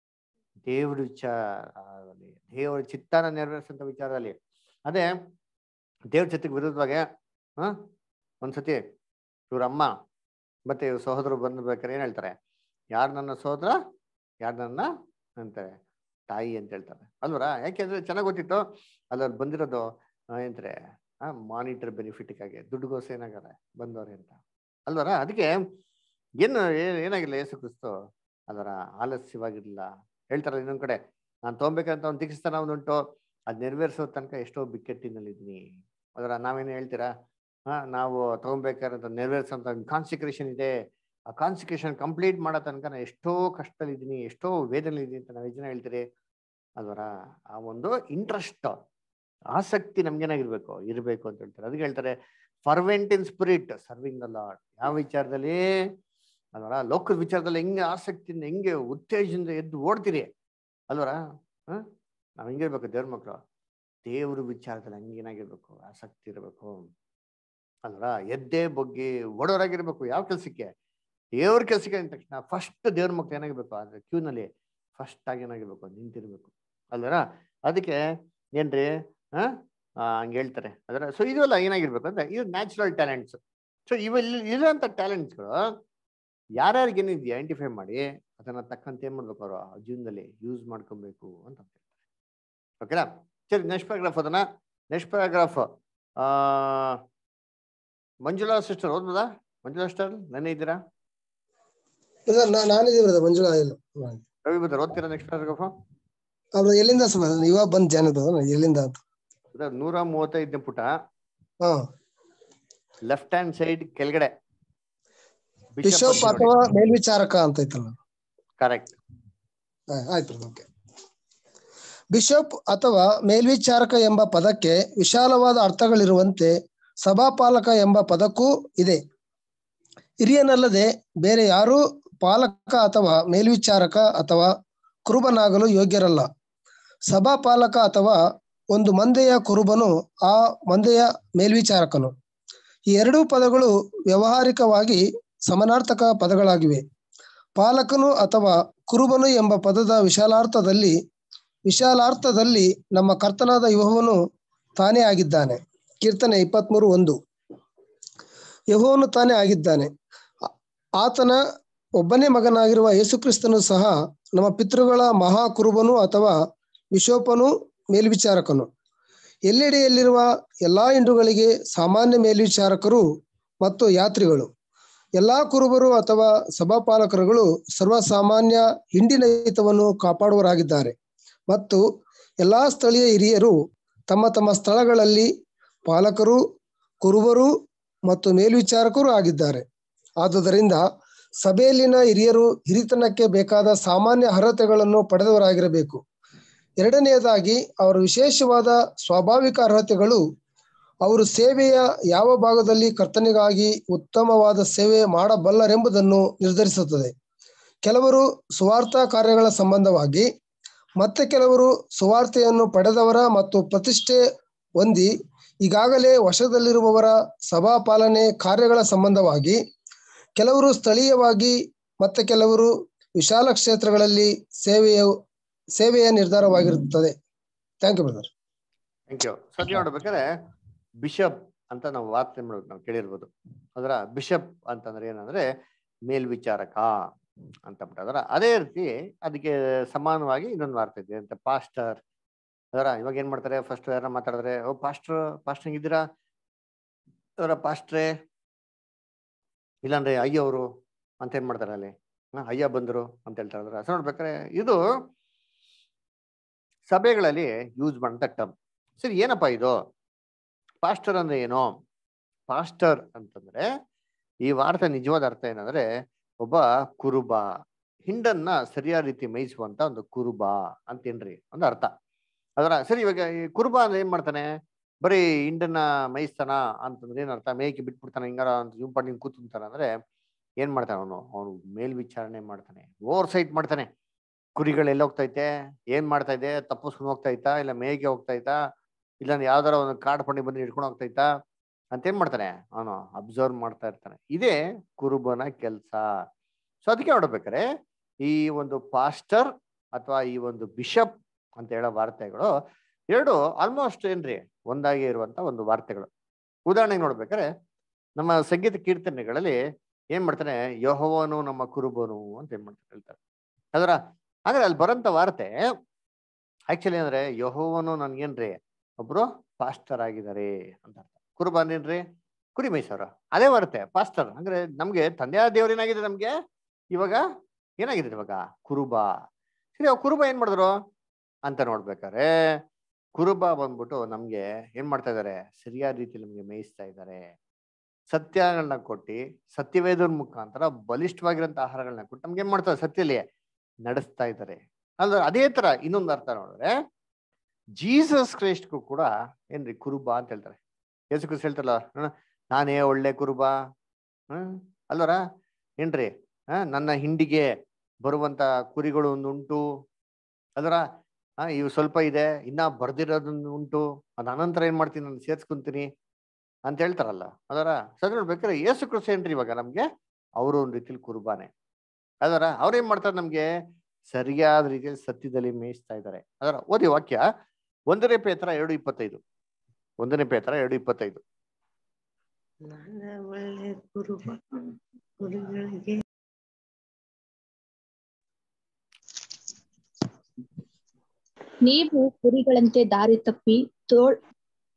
ದೇವ್ರ ವಿಚಾರದಲ್ಲಿ ದೇವರ ಚಿತ್ತಾನ ನೆರವೇರಿಸಂತ ವಿಚಾರದಲ್ಲಿ ಅದೇ ದೇವ್ರ ಚಿತ್ತಕ್ಕೆ ವಿರುದ್ಧವಾಗಿ ಹ ಒಂದ್ಸತಿ ಇವ್ರ ಅಮ್ಮ ಮತ್ತೆ ಇವ್ರ ಸಹೋದರು ಬಂದ್ಬೇಕಾರೆ ಏನ್ ಹೇಳ್ತಾರೆ ಯಾರು ನನ್ನ ಸಹೋದರ ಯಾರು ನನ್ನ ಅಂತಾರೆ ತಾಯಿ ಅಂತ ಹೇಳ್ತಾರೆ ಅಲ್ವರ ಯಾಕೆಂದ್ರೆ ಚೆನ್ನಾಗ್ ಗೊತ್ತಿತ್ತು ಅಲ್ಲಲ್ಲಿ ಬಂದಿರೋದು ಆ, ಏನಂತಾರೆ ಆ ಮಾನಿಟರ್ ಬೆನಿಫಿಟ್ಗಾಗಿ ದುಡ್ಡುಗೋಸ್ಕರ ಏನಾಗಾರೆ ಬಂದವ್ರೆ ಅಂತ ಅಲ್ವರ ಅದಕ್ಕೆ ಏನು ಏನ್- ಏನಾಗಿಲ್ಲ ಯೇಸು ಕ್ರಿಸ್ತು ಅದರ ಆಲಸ್ಯವಾಗಿರ್ಲಿಲ್ಲ ಹೇಳ್ತಾರಲ್ಲ ಇನ್ನೊಂದ್ ಕಡೆ ನಾನು ತಗೊಬೇಕಂತ ಒಂದು ದೀಕ್ಷಿಸ್ತಾನ ಒಂದುಂಟು ಅದ್ ನೆರವೇರಿಸೋ ತನಕ ಎಷ್ಟೋ ಬಿಕ್ಕಟ್ಟಿನಲ್ಲಿದ್ದೀನಿ ಅದರ ನಾವೇನು ಹೇಳ್ತೀರಾ ಹಾ ನಾವು ತಗೊಬೇಕಾದಂತ ನೆರವೇರಿಸೋಂತ ಕಾನ್ಸಿಕ್ರೇಷನ್ ಇದೆ ಆ ಕಾನ್ಸಿಕ್ರೇಷನ್ ಕಂಪ್ಲೀಟ್ ಮಾಡೋ ತನಕ ನಾನು ಎಷ್ಟೋ ಕಷ್ಟದಲ್ಲಿದ್ದೀನಿ ಎಷ್ಟೋ ವೇದನೆಲಿದ್ದೀನಿ ಅಂತ ನಾವು ಜನ ಹೇಳ್ತೀರಿ ಅಲ್ವರ ಆ ಒಂದು ಇಂಟ್ರೆಸ್ಟ್ ಆಸಕ್ತಿ ನಮ್ಗೇನಾಗಿರ್ಬೇಕು ಇರಬೇಕು ಅಂತ ಹೇಳ್ತಾರೆ ಅದಕ್ಕೆ ಹೇಳ್ತಾರೆ fervent in spirit serving the Lord ಯಾವ ವಿಚಾರದಲ್ಲಿ ಅಲ್ವರ ಲೋಕದ ವಿಚಾರದಲ್ಲಿ ಹೆಂಗೆ ಆಸಕ್ತಿಯಿಂದ ಹೆಂಗೆ ಉತ್ತೇಜದಿಂದ ಎದ್ದು ಓಡ್ತೀರಿ ಅಲ್ವರ ಹ ನಾವ್ ಹೆಂಗಿರ್ಬೇಕು ದೇವ್ರ ಮಕ್ಳು ದೇವ್ರ ವಿಚಾರದಲ್ಲಿ ಹಂಗೇನಾಗಿರ್ಬೇಕು ಆಸಕ್ತಿ ಇರಬೇಕು ಅಲ್ವರ ಎದ್ದೇ ಬಗ್ಗಿ ಓಡೋರಾಗಿರ್ಬೇಕು ಯಾವ ಕೆಲ್ಸಕ್ಕೆ ದೇವ್ರ ಕೆಲ್ಸಕ್ಕೆ ಅಂದ ತಕ್ಷಣ ಫಸ್ಟ್ ದೇವ್ರ ಮಕ್ಳು ಏನಾಗಿರ್ಬೇಕು ಅದ್ರ ಕ್ಯೂನಲ್ಲಿ ಫಸ್ಟ್ ಆಗಿ ಏನಾಗಿರ್ಬೇಕು ನಿಂತಿರ್ಬೇಕು ಅಲ್ವರ ಅದಕ್ಕೆ ಏನ್ರಿ ಹ ಹಂಗೆ ಹೇಳ್ತಾರೆ ಅದರ ಸೊ ಇದೆಲ್ಲ ಏನಾಗಿರ್ಬೇಕು ಅಂದ್ರೆ ಇದು ನ್ಯಾಚುರಲ್ ಟ್ಯಾಲೆಂಟ್ಸ್ ಸೊ ಇವೆಲ್ಲ ಇರೋಂಥ ಟ್ಯಾಲೆಂಟ್ಸ್ಗಳು ಯಾರ್ಯಾರಿಗೆ ಏನಿದೆ ಐಡೆಂಟಿಫೈ ಮಾಡಿ ಅದನ್ನ ತಕ್ಕಂತೆ ಏನ್ ಮಾಡ್ಬೇಕು ಅವರು ಜೀವನದಲ್ಲಿ ಯೂಸ್ ಮಾಡ್ಕೊಬೇಕು ಅಂತ ಹೇಳ್ತಾರೆ ಓಕೆನಾ ಸರಿ ನೆಕ್ಸ್ಟ್ ಪ್ಯಾರಾಗ್ರಾಫ್ ಅದನ್ನ ನೆಕ್ಸ್ಟ್ ಪ್ಯಾರಾಗ್ರಾಫ್ ಆ ಮಂಜುಳಾ ಸಿಸ್ಟರ್ ಓದ್ಬೋದಾ ಮಂಜುಳಾ ಸ್ಟಾರ್ ನೆನ್ನೆ ಇದ್ದೀರಾ ಬ್ರದರ್ ನಾನಿದ್ದೀವಿ ಬ್ರದರ್ ಮಂಜುಳಾ ಇಲ್ಲ ರವಿ ಬದರ್ ಓದ್ತೀರಾ ನೆಕ್ಸ್ಟ್ ಪ್ಯಾರಾಗ್ರಾಫ್ ಅವ್ರು ಎಲ್ಲಿಂದ ಸರ್ ಇವಾಗ ಬಂದ್ ಜಾನ್ ಬ್ರದರ್ ಎಲ್ಲಿಂದ ಅಂತ ನೂರ ಮೂವತ್ತೈದನೇ ಪುಟ ಹಾ ಲೆಫ್ಟ್ ಹ್ಯಾಂಡ್ ಸೈಡ್ ಕೆಳಗಡೆ ಬಿಷಪ್ ಅಥವಾ ಮೇಲ್ವಿಚಾರಕ ಅಂತ ಐತಲ್ಲ ಕರೆಕ್ಟ್ ಹಾ, ಆಯ್ತು ಓಕೆ ಬಿಷಪ್ ಅಥವಾ ಮೇಲ್ವಿಚಾರಕ ಎಂಬ ಪದಕ್ಕೆ ವಿಶಾಲವಾದ ಅರ್ಥಗಳಿರುವಂತೆ ಸಭಾಪಾಲಕ ಎಂಬ ಪದಕ್ಕೂ ಇದೆ ಹಿರಿಯನಲ್ಲದೆ ಬೇರೆ ಯಾರೂ ಪಾಲಕ ಅಥವಾ ಮೇಲ್ವಿಚಾರಕ ಅಥವಾ ಕುರುಬನಾಗಲು ಯೋಗ್ಯರಲ್ಲ ಸಭಾಪಾಲಕ ಅಥವಾ ಒಂದು ಮಂದೆಯ ಕುರುಬನು ಆ ಮಂದೆಯ ಮೇಲ್ವಿಚಾರಕನು ಈ ಎರಡೂ ಪದಗಳು ವ್ಯಾವಹಾರಿಕವಾಗಿ ಸಮಾನಾರ್ಥಕ ಪದಗಳಾಗಿವೆ ಪಾಲಕನು ಅಥವಾ ಕುರುಬನು ಎಂಬ ಪದದ ವಿಶಾಲಾರ್ಥದಲ್ಲಿ ವಿಶಾಲಾರ್ಥದಲ್ಲಿ ನಮ್ಮ ಕರ್ತನಾದ ಯೆಹೋವನು ತಾನೇ ಆಗಿದ್ದಾನೆ ಕೀರ್ತನೆ ಇಪ್ಪತ್ಮೂರು ಒಂದು ಯೆಹೋವನು ತಾನೇ ಆಗಿದ್ದಾನೆ ಆ- ಆತನ ಒಬ್ಬನೇ ಮಗನಾಗಿರುವ ಯೇಸುಕ್ರಿಸ್ತನು ಸಹ ನಮ್ಮ ಪಿತೃಗಳ ಮಹಾ ಕುರುಬನು ಅಥವಾ ವಿಶೋಪನು ಮೇಲ್ವಿಚಾರಕನು ಎಲ್ಲೆಡೆಯಲ್ಲಿರುವ ಎಲ್ಲಾ ಹಿಂಡುಗಳಿಗೆ ಸಾಮಾನ್ಯ ಮೇಲ್ವಿಚಾರಕರು ಮತ್ತು ಯಾತ್ರಿಗಳು ಎಲ್ಲಾ ಕುರುಬರು ಅಥವಾ ಸಭಾಪಾಲಕರುಗಳು ಸರ್ವಸಾಮಾನ್ಯ ಹಿಂಡಿನ ಹಿತವನ್ನು ಕಾಪಾಡುವರಾಗಿದ್ದಾರೆ ಮತ್ತು ಎಲ್ಲಾ ಸ್ಥಳೀಯ ಹಿರಿಯರು ತಮ್ಮ ತಮ್ಮ ಸ್ಥಳಗಳಲ್ಲಿ ಪಾಲಕರು ಕುರುಬರು ಮತ್ತು ಮೇಲ್ವಿಚಾರಕರು ಆಗಿದ್ದಾರೆ ಆದುದರಿಂದ ಸಭೆಯಲ್ಲಿನ ಹಿರಿಯರು ಹಿರಿತನಕ್ಕೆ ಬೇಕಾದ ಸಾಮಾನ್ಯ ಅರ್ಹತೆಗಳನ್ನು ಪಡೆದವರಾಗಿರಬೇಕು ಎರಡನೆಯದಾಗಿ ಅವರ ವಿಶೇಷವಾದ ಸ್ವಾಭಾವಿಕ ಅರ್ಹತೆಗಳು ಅವರು ಸೇವೆಯ ಯಾವ ಭಾಗದಲ್ಲಿ ಕರ್ತನಿಗಾಗಿ ಉತ್ತಮವಾದ ಸೇವೆ ಮಾಡಬಲ್ಲರೆಂಬುದನ್ನು ನಿರ್ಧರಿಸುತ್ತದೆ ಕೆಲವರು ಸುವಾರ್ಥ ಕಾರ್ಯಗಳ ಸಂಬಂಧವಾಗಿ ಮತ್ತೆ ಕೆಲವರು ಸುವಾರ್ತೆಯನ್ನು ಪಡೆದವರ ಮತ್ತು ಪ್ರತಿಷ್ಠೆ ಹೊಂದಿ ಈಗಾಗಲೇ ವಶದಲ್ಲಿರುವವರ ಸಭಾಪಾಲನೆ ಕಾರ್ಯಗಳ ಸಂಬಂಧವಾಗಿ ಕೆಲವರು ಸ್ಥಳೀಯವಾಗಿ ಮತ್ತೆ ಕೆಲವರು ವಿಶಾಲ ಕ್ಷೇತ್ರಗಳಲ್ಲಿ ಸೇವೆಯ ಸೇವೆಯ ನಿರ್ಧಾರವಾಗಿರುತ್ತದೆ thank you brother thank you ಸದ್ಯ ನೋಡ್ಬೇಕಾದ್ರೆ ಬಿಷಪ್ ಅಂತ ನಾವು ವಾರ್ತೆ ಮಾಡೋದು ನಾವು ಕೇಳಿರ್ಬೋದು ಅದರ ಬಿಷಪ್ ಅಂತಂದ್ರೆ ಏನಂದ್ರೆ ಮೇಲ್ವಿಚಾರಕ ಅಂತ ಬಿಟ್ಟು ಅದರ ಅದೇ ರೀತಿ ಅದಕ್ಕೆ ಸಮಾನವಾಗಿ ಇನ್ನೊಂದು ವಾರ್ತೆ ಇದೆ ಅಂತ ಪಾಸ್ಟರ್ ಅದರ ಇವಾಗ ಏನ್ ಮಾಡ್ತಾರೆ ಫಸ್ಟ್ ಯಾರ ಮಾತಾಡಿದ್ರೆ ಓ ಪಾಸ್ಟರ್ ಪಾಸ್ಟರ್ ಹೆಂಗಿದ್ದೀರಾ ಅವರ ಪಾಸ್ಟ್ರೇ ಇಲ್ಲಾಂದ್ರೆ ಅಯ್ಯವರು ಅಂತ ಏನ್ ಮಾಡ್ತಾರೆ ಅಲ್ಲಿ ಹ, ಅಯ್ಯ ಬಂದ್ರು ಅಂತ ಹೇಳ್ತಾರೆ ಅದ್ರ ಅಸ ನೋಡ್ಬೇಕಾದ್ರೆ ಇದು ಸಭೆಗಳಲ್ಲಿ ಯೂಸ್ ಮಾಡಂತ ಟರ್ಮ್ ಸರಿ ಏನಪ್ಪ ಇದು ಪಾಸ್ಟರ್ ಅಂದ್ರೆ ಏನು ಪಾಸ್ಟರ್ ಅಂತಂದ್ರೆ ಈ ವಾರ್ತೆ ನಿಜವಾದ ಅರ್ಥ ಏನಂದ್ರೆ ಒಬ್ಬ ಕುರುಬ ಹಿಂಡನ್ನ ಸರಿಯಾದ ರೀತಿ ಮೇಯಿಸುವಂತ ಒಂದು ಕುರುಬ ಅಂತೇನ್ರಿ ಒಂದು ಅರ್ಥ ಅದರ ಸರಿ ಇವಾಗ ಈ ಕುರುಬ ಅಂದ್ರೆ ಏನ್ ಮಾಡ್ತಾನೆ ಬರೀ ಹಿಂಡನ್ನ ಮೇಯಿಸ್ತಾನ ಅಂತಂದ್ರೆ ಏನ್ ಅರ್ಥ ಮೇಯ್ಕೆ ಬಿಟ್ಬಿಡ್ತಾನೆ ಹಿಂಗಾರ ಅಂತ ಜೂಂಪಾಡಿ ಹಿಂಗ್ ಕೂತ್ಕೊಂತಾನ ಅಂದ್ರೆ ಏನ್ ಮಾಡ್ತಾನೆ ಅವನು ಅವನು ಮೇಲ್ವಿಚಾರಣೆ ಮಾಡ್ತಾನೆ ಓವರ್ ಸೈಟ್ ಮಾಡ್ತಾನೆ ಕುರಿಗಳು ಎಲ್ಲಿ ಹೋಗ್ತೈತೆ ಏನ್ ಮಾಡ್ತಾ ಇದೆ ತಪ್ಪಿಸ್ಕೊಂಡು ಹೋಗ್ತಾ ಐತಾ ಇಲ್ಲ ಮೇಯ್ಗೆ ಹೋಗ್ತಾ ಐತಾ ಇಲ್ಲ ಯಾವ್ದಾರ ಒಂದು ಕಾಡು ಪಂಡಿ ಬಂದು ಹಿಡ್ಕೊಂಡು ಹೋಗ್ತೈತಾ ಅಂತ ಏನ್ ಮಾಡ್ತಾನೆ ಅವನು ಅಬ್ಸರ್ವ್ ಮಾಡ್ತಾ ಇರ್ತಾನೆ ಇದೇ ಕುರುಬನ ಕೆಲಸ ಸೊ ಅದಕ್ಕೆ ನೋಡ್ಬೇಕಾರೆ ಈ ಒಂದು ಪಾಸ್ಟರ್ ಅಥವಾ ಈ ಒಂದು ಬಿಷಪ್ ಅಂತ ಹೇಳೋ ವಾರ್ತೆಗಳು ಎರಡು ಆಲ್ಮೋಸ್ಟ್ ಏನ್ರಿ ಒಂದಾಗಿ ಇರುವಂತ ಒಂದು ವಾರ್ತೆಗಳು ಉದಾಹರಣೆಗೆ ನೋಡ್ಬೇಕಾದ್ರೆ ನಮ್ಮ ಸಂಗೀತ ಕೀರ್ತನೆಗಳಲ್ಲಿ ಏನ್ ಮಾಡ್ತಾನೆ ಯಹೋವನು ನಮ್ಮ ಕುರುಬನು ಅಂತ ಏನ್ ಮಾಡ್ತಾರೆ ಹೇಳ್ತಾರೆ ಅದರ ಆದ್ರೆ ಅಲ್ಲಿ ಬರೋಂಥ ವಾರ್ತೆ ಆಕ್ಚುಲಿ ಅಂದ್ರೆ ಯಹೋವನು ನನ್ಗೇನ್ರಿ ಒಬ್ರು ಪಾಸ್ಟರ್ ಆಗಿದ್ದಾರೆ ಅಂತ ಅರ್ಥ ಕುರುಬ ಅಂದೇನ್ರಿ ಕುರಿ ಮೈಸೂರು ಅದೇ ವಾರ್ತೆ ಪಾಸ್ಟರ್ ಅಂದ್ರೆ ನಮ್ಗೆ ತಂದೆಯ ದೇವ್ರೇನಾಗಿದೆ ನಮ್ಗೆ ಇವಾಗ ಏನಾಗಿದೆ ಇವಾಗ ಕುರುಬ ಸರಿ ಅವ್ ಕುರುಬ ಏನ್ ಮಾಡಿದ್ರು ಅಂತ ನೋಡ್ಬೇಕಾರೆ ಕುರುಬ ಬಂದ್ಬಿಟ್ಟು ನಮ್ಗೆ ಏನ್ ಮಾಡ್ತಾ ಇದಾರೆ ಸರಿಯಾದ ರೀತಿಯಲ್ಲಿ ನಮ್ಗೆ ಮೇಯಿಸ್ತಾ ಇದ್ದಾರೆ ಸತ್ಯಗಳನ್ನ ಕೊಟ್ಟು ಸತ್ಯವೇದರ ಮುಖಾಂತರ ಬಲಿಷ್ಠವಾಗಿರೋಂಥ ಆಹಾರಗಳನ್ನ ಕೊಟ್ಟು ನಮ್ಗೆ ಏನ್ ಮಾಡ್ತಾರೆ ಸತ್ಯಲ್ಲಿ ನಡೆಸ್ತಾ ಇದ್ದಾರೆ ಅಲ್ಲ ಅದೇ ತರ ಇನ್ನೊಂದು ಅರ್ಥ ನೋಡಿದ್ರೆ ಜೀಸಸ್ ಕ್ರೈಸ್ಟ್ಗೂ ಕೂಡ ಏನ್ರಿ ಕುರುಬ ಅಂತ ಹೇಳ್ತಾರೆ ಯೇಸು ಕ್ರಿಸ್ತ ಹೇಳ್ತಾರಲ್ಲ ಹ್ಮ್, ನಾನೇ ಒಳ್ಳೆ ಕುರುಬ ಹ್ಮ್ ಅಲ್ವರ ಏನ್ರಿ ಹ ನನ್ನ ಹಿಂಡಿಗೆ ಬರುವಂತ ಕುರಿಗಳು ಒಂದು ಉಂಟು ಅಲ್ವರ ಹಾ ಇವು ಸ್ವಲ್ಪ ಇದೆ ಇನ್ನ ಬರ್ದಿರೋದೊಂದು ಉಂಟು ಅದ ಅನಂತರ ಏನ್ ಮಾಡ್ತೀನಿ ನಾನು ಸೇರ್ಸ್ಕೊಂತೀನಿ ಅಂತ ಹೇಳ್ತಾರಲ್ಲ ಅದರ ಸರಿ ನೋಡ್ಬೇಕಾದ್ರೆ ಯೇಸು ಕ್ರಿಸ್ತ ಏನ್ರಿ ಇವಾಗ ನಮ್ಗೆ ಅವರು ಒಂದು ರೀತಿಲಿ ಕುರುಬಾನೆ ಅದರ ಅವ್ರೇನ್ ಮಾಡ್ತಾರೆ ನಮ್ಗೆ ಸರಿಯಾದ ರೀತಿಯಲ್ಲಿ ಸತ್ಯದಲ್ಲಿ ಮೇಯಿಸ್ತಾ ಇದ್ದಾರೆ ಅದರ ಓದಿ ವಾಕ್ಯ ಒಂದನೇ ಪೇತ್ರ ಎರಡು ಇಪ್ಪತ್ತೈದು ಒಂದನೇ ಪೇತ್ರ ಎರಡು ಇಪ್ಪತ್ತೈದು ನನ್ನ ಒಳ್ಳೆ ಕುರುಬ ಕುರಿಗಳಿಗೆ ನೀವು ಕುರಿಗಳಂತೆ ದಾರಿ ತಪ್ಪಿ ತೋಳ್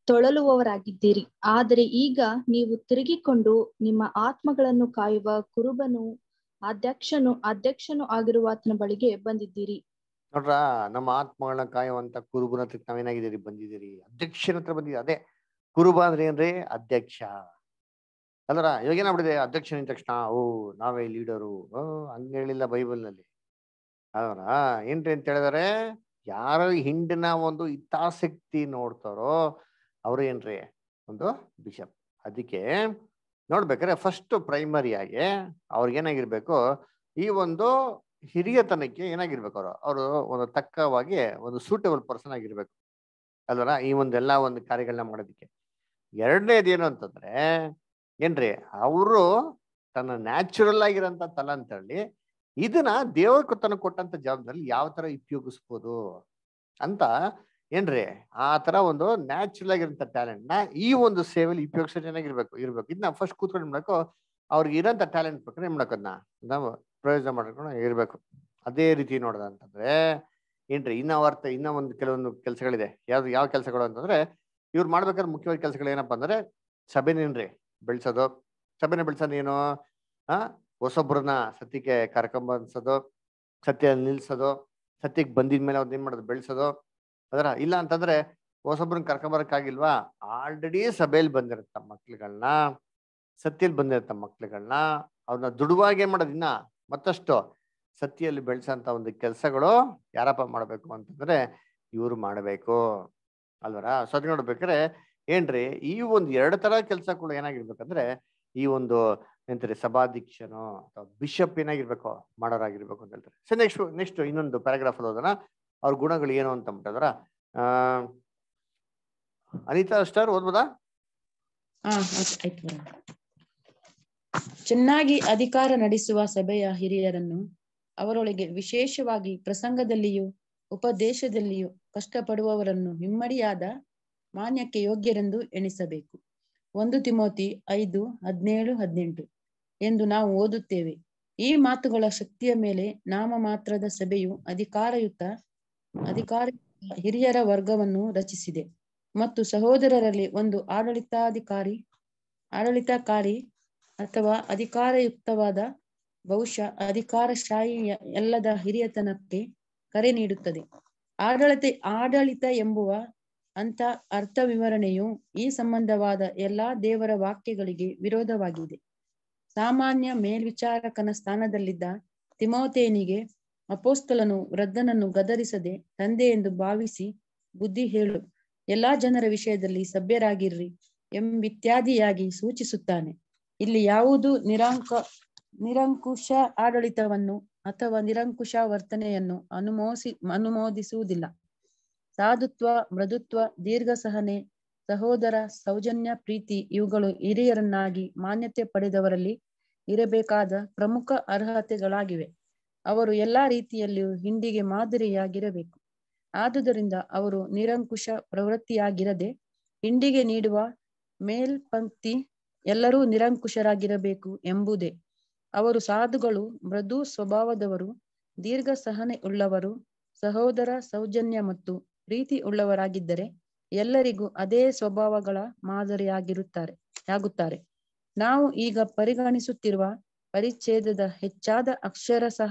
ತೊಳಲುವವರಾಗಿದ್ದೀರಿ ಆದರೆ ಈಗ ನೀವು ತಿರುಗಿಕೊಂಡು ನಿಮ್ಮ ಆತ್ಮಗಳನ್ನು ಕಾಯುವ ಕುರುಬನು ಅಧ್ಯಕ್ಷನು ಅಧ್ಯಕ್ಷನು ಆಗಿರುವ ಆತನ ಬಳಿಗೆ ಬಂದಿದ್ದೀರಿ ನೋಡ್ರ ನಮ್ಮ ಆತ್ಮಗಳನ್ನ ಕಾಯುವಂತ ಕುರುಬನ ಹತ್ರ ನಾವೇನಾಗಿದ್ದೀರಿ ಬಂದಿದ್ದೀರಿ ಅಧ್ಯಕ್ಷನ ಹತ್ರ ಬಂದಿದ್ದೀರಿ ಅದೇ ಕುರುಬ ಅಂದ್ರೆ ಏನ್ರಿ ಅಧ್ಯಕ್ಷ ಅಲ್ರ ಇವಾಗ ಏನಾಗ್ಬಿಟ್ಟಿದೆ ಅಧ್ಯಕ್ಷ ನಿಂತ ತಕ್ಷಣ ಓ ನಾವೇ ಲೀಡರು ಓ ಹಂಗ ಹೇಳಿಲ್ಲ ಬೈಬಲ್ ನಲ್ಲಿ ಅದರ ಏನ್ರಿ ಅಂತ ಹೇಳಿದಾರೆ ಯಾರು ಹಿಂಡಿನ ಒಂದು ಹಿತಾಸಕ್ತಿ ನೋಡ್ತಾರೋ ಅವ್ರು ಏನ್ರಿ ಒಂದು ಬಿಷಪ್ ಅದಕ್ಕೆ ನೋಡ್ಬೇಕಾದ್ರೆ ಫಸ್ಟ್ ಪ್ರೈಮರಿ ಆಗಿ ಅವ್ರಿಗೆ ಏನಾಗಿರ್ಬೇಕು ಈ ಒಂದು ಹಿರಿಯತನಕ್ಕೆ ಏನಾಗಿರ್ಬೇಕು ಅವರು ಅವರು ಒಂದು ತಕ್ಕವಾಗಿ ಒಂದು ಸೂಟೇಬಲ್ ಪರ್ಸನ್ ಆಗಿರ್ಬೇಕು ಅಲ್ವರ ಈ ಒಂದು ಎಲ್ಲಾ ಒಂದು ಕಾರ್ಯಗಳನ್ನ ಮಾಡೋದಕ್ಕೆ ಎರಡನೇದು ಏನು ಅಂತಂದ್ರೆ ಏನ್ರಿ ಅವರು ತನ್ನ ನ್ಯಾಚುರಲ್ ಆಗಿರೋಂಥ ತಲಾಂತರಲ್ಲಿ ಇದನ್ನ ದೇವರ ತನಕ ಕೊಟ್ಟಂತ ಜವಾಬ್ದಾರಿ ಯಾವ ತರ ಉಪಯೋಗಿಸ್ಬೋದು ಅಂತ ಏನ್ರಿ ಆ ತರ ಒಂದು ನ್ಯಾಚುರಲ್ ಆಗಿರೋಂಥ ಟ್ಯಾಲೆಂಟ್ ನ ಈ ಒಂದು ಸೇವೆಯಲ್ಲಿ ಉಪಯೋಗಿಸೋ ಚೆನ್ನಾಗಿರ್ಬೇಕು ಇರ್ಬೇಕು ಇದನ್ನ ಫಸ್ಟ್ ಕೂತ್ಕೊಂಡು ಮಾಡ್ಬೇಕು ಅವ್ರಿಗೆ ಇರೋಂಥ ಟ್ಯಾಲೆಂಟ್ ಬೇಕಾದ್ರೆ ಏನ್ ಮಾಡಕ್ಕದ್ನ ನಾವು ಪ್ರಯೋಜನ ಮಾಡ್ಕೊಂಡು ಇರ್ಬೇಕು ಅದೇ ರೀತಿ ನೋಡ್ದ ಅಂತಂದ್ರೆ ಏನ್ರಿ ಇನ್ನ ಅರ್ಥ ಇನ್ನ ಒಂದು ಕೆಲವೊಂದು ಕೆಲಸಗಳಿದೆ ಯಾವ್ದು ಯಾವ ಕೆಲಸಗಳು ಅಂತಂದ್ರೆ ಇವ್ರು ಮಾಡ್ಬೇಕಾದ್ರೆ ಮುಖ್ಯವಾದ ಕೆಲಸಗಳು ಏನಪ್ಪಾ ಅಂದ್ರೆ ಸಭೆನೇನ್ರಿ ಬೆಳ್ಸೋದು ಸಭೆನ ಬೆಳ್ಸೋದು ಏನು ಆ ಹೊಸೊಬ್ರನ್ನ ಸತ್ಯಕ್ಕೆ ಕರ್ಕೊಂಬನ್ಸೋದು ಸತ್ಯ ನಿಲ್ಸೋದು ಸತ್ಯಕ್ಕೆ ಬಂದಿದ್ಮೇಲೆ ಅವ್ರನ್ನ ಏನ್ ಮಾಡೋದು ಬೆಳ್ಸೋದು ಅದರ ಇಲ್ಲ ಅಂತಂದ್ರೆ ಹೊಸೊಬ್ರನ್ನ ಕರ್ಕೊಂಬರಕ್ಕಾಗಿಲ್ವಾ ಆಲ್ರೆಡಿ ಸಭೆಯಲ್ಲಿ ಬಂದಿರತ್ತ ಮಕ್ಳುಗಳನ್ನ ಸತ್ಯಲ್ಲಿ ಬಂದಿರತ್ತ ಮಕ್ಳುಗಳನ್ನ ಅವ್ರನ್ನ ದುಡುವಾಗಿ ಏನ್ ಮಾಡೋದು ಇನ್ನ ಮತ್ತಷ್ಟು ಸತ್ಯಲ್ಲಿ ಬೆಳೆಸಂತ ಒಂದು ಕೆಲಸಗಳು ಯಾರಪ್ಪ ಮಾಡ್ಬೇಕು ಅಂತಂದ್ರೆ ಇವ್ರು ಮಾಡಬೇಕು ಅಲ್ವರ ಸೊ ಅದ್ ನೋಡ್ಬೇಕಾದ್ರೆ ಏನ್ರಿ ಈ ಒಂದು ಎರಡು ತರ ಕೆಲಸಗಳು ಏನಾಗಿರ್ಬೇಕಂದ್ರೆ ಈ ಒಂದು ಎಂತಾರೆ ಸಭಾಧ್ಯಕ್ಷನು ಅಥವಾ ಬಿಷಪ್ ಏನಾಗಿರ್ಬೇಕು ಮಾಡೋರಾಗಿರ್ಬೇಕು ಅಂತ ಹೇಳ್ತಾರೆ ಸೊ ನೆಕ್ಸ್ಟ್ ನೆಕ್ಸ್ಟ್ ಇನ್ನೊಂದು ಪ್ಯಾರಾಗ್ರಾಫ್ ಓದೋಣ ಅವ್ರ ಗುಣಗಳು ಏನು ಅಂತ ಅಂದ್ಬಿಟ್ಟದ್ರ ಆ ಅನಿತಾ ಸ್ಟಾರ್ ಓದ್ಬೋದಾ ಹಾ ಆಯ್ತು ಆಯ್ತು ಬರೋಣ. ಚೆನ್ನಾಗಿ ಅಧಿಕಾರ ನಡೆಸುವ ಸಭೆಯ ಹಿರಿಯರನ್ನು ಅವರೊಳಗೆ ವಿಶೇಷವಾಗಿ ಪ್ರಸಂಗದಲ್ಲಿಯೂ ಉಪದೇಶದಲ್ಲಿಯೂ ಕಷ್ಟಪಡುವವರನ್ನು ಹಿಮ್ಮಡಿಯಾದ ಮಾನ್ಯಕ್ಕೆ ಯೋಗ್ಯರೆಂದು ಎಣಿಸಬೇಕು ಒಂದು ತಿಮೋತಿ ಐದು ಹದಿನೇಳು ಹದಿನೆಂಟು ಎಂದು ನಾವು ಓದುತ್ತೇವೆ ಈ ಮಾತುಗಳ ಶಕ್ತಿಯ ಮೇಲೆ ನಾಮ ಮಾತ್ರದ ಸಭೆಯು ಅಧಿಕಾರಯುತ ಅಧಿಕಾರ ಹಿರಿಯರ ವರ್ಗವನ್ನು ರಚಿಸಿದೆ ಮತ್ತು ಸಹೋದರರಲ್ಲಿ ಒಂದು ಆಡಳಿತಾಧಿಕಾರಿ ಆಡಳಿತಕಾರಿ ಅಥವಾ ಅಧಿಕಾರಯುಕ್ತವಾದ ಬಹುಶಃ ಅಧಿಕಾರಶಾಹಿ ಎಲ್ಲದ ಹಿರಿಯತನಕ್ಕೆ ಕರೆ ನೀಡುತ್ತದೆ ಆಡಳಿತ ಆಡಳಿತ ಎಂಬುವ ಅಂತ ಅರ್ಥ ವಿವರಣೆಯು ಈ ಸಂಬಂಧವಾದ ಎಲ್ಲಾ ದೇವರ ವಾಕ್ಯಗಳಿಗೆ ವಿರೋಧವಾಗಿದೆ ಸಾಮಾನ್ಯ ಮೇಲ್ವಿಚಾರಕನ ಸ್ಥಾನದಲ್ಲಿದ್ದ ತಿಮೋತೇನಿಗೆ ಅಪೋಸ್ತಲನು ವೃದ್ಧನನ್ನು ಗದರಿಸದೆ ತಂದೆ ಎಂದು ಭಾವಿಸಿ ಬುದ್ಧಿ ಹೇಳು ಎಲ್ಲಾ ಜನರ ವಿಷಯದಲ್ಲಿ ಸಭ್ಯರಾಗಿರ್ರಿ ಎಂಬಿತ್ಯಾದಿಯಾಗಿ ಸೂಚಿಸುತ್ತಾನೆ ಇಲ್ಲಿ ಯಾವುದು ನಿರಾಂಕ ನಿರಂಕುಶ ಆಡಳಿತವನ್ನು ಅಥವಾ ನಿರಂಕುಶ ವರ್ತನೆಯನ್ನು ಅನುಮೋಸಿ ಅನುಮೋದಿಸುವುದಿಲ್ಲ ಸಾಧುತ್ವ ಮೃದುತ್ವ ದೀರ್ಘ ಸಹನೆ ಸಹೋದರ ಸೌಜನ್ಯ ಪ್ರೀತಿ ಇವುಗಳು ಹಿರಿಯರನ್ನಾಗಿ ಮಾನ್ಯತೆ ಪಡೆದವರಲ್ಲಿ ಇರಬೇಕಾದ ಪ್ರಮುಖ ಅರ್ಹತೆಗಳಾಗಿವೆ ಅವರು ಎಲ್ಲಾ ರೀತಿಯಲ್ಲಿಯೂ ಹಿಂಡಿಗೆ ಮಾದರಿಯಾಗಿರಬೇಕು ಆದುದರಿಂದ ಅವರು ನಿರಂಕುಶ ಪ್ರವೃತ್ತಿಯಾಗಿರದೆ ಹಿಂಡಿಗೆ ನೀಡುವ ಮೇಲ್ಪಂಕ್ತಿ ಎಲ್ಲರೂ ನಿರಂಕುಶರಾಗಿರಬೇಕು ಎಂಬುದೇ ಅವರು ಸಾಧುಗಳು ಮೃದು ಸ್ವಭಾವದವರು ದೀರ್ಘ ಸಹನೆ ಉಳ್ಳವರು ಸಹೋದರ ಸೌಜನ್ಯ ಮತ್ತು ಪ್ರೀತಿ ಉಳ್ಳವರಾಗಿದ್ದರೆ ಎಲ್ಲರಿಗೂ ಅದೇ ಸ್ವಭಾವಗಳ ಮಾದರಿಯಾಗಿರುತ್ತಾರೆ ಆಗುತ್ತಾರೆ ನಾವು ಈಗ ಪರಿಗಣಿಸುತ್ತಿರುವ ಪರಿಚ್ಛೇದದ ಹೆಚ್ಚಾದ ಅಕ್ಷರ ಸಹ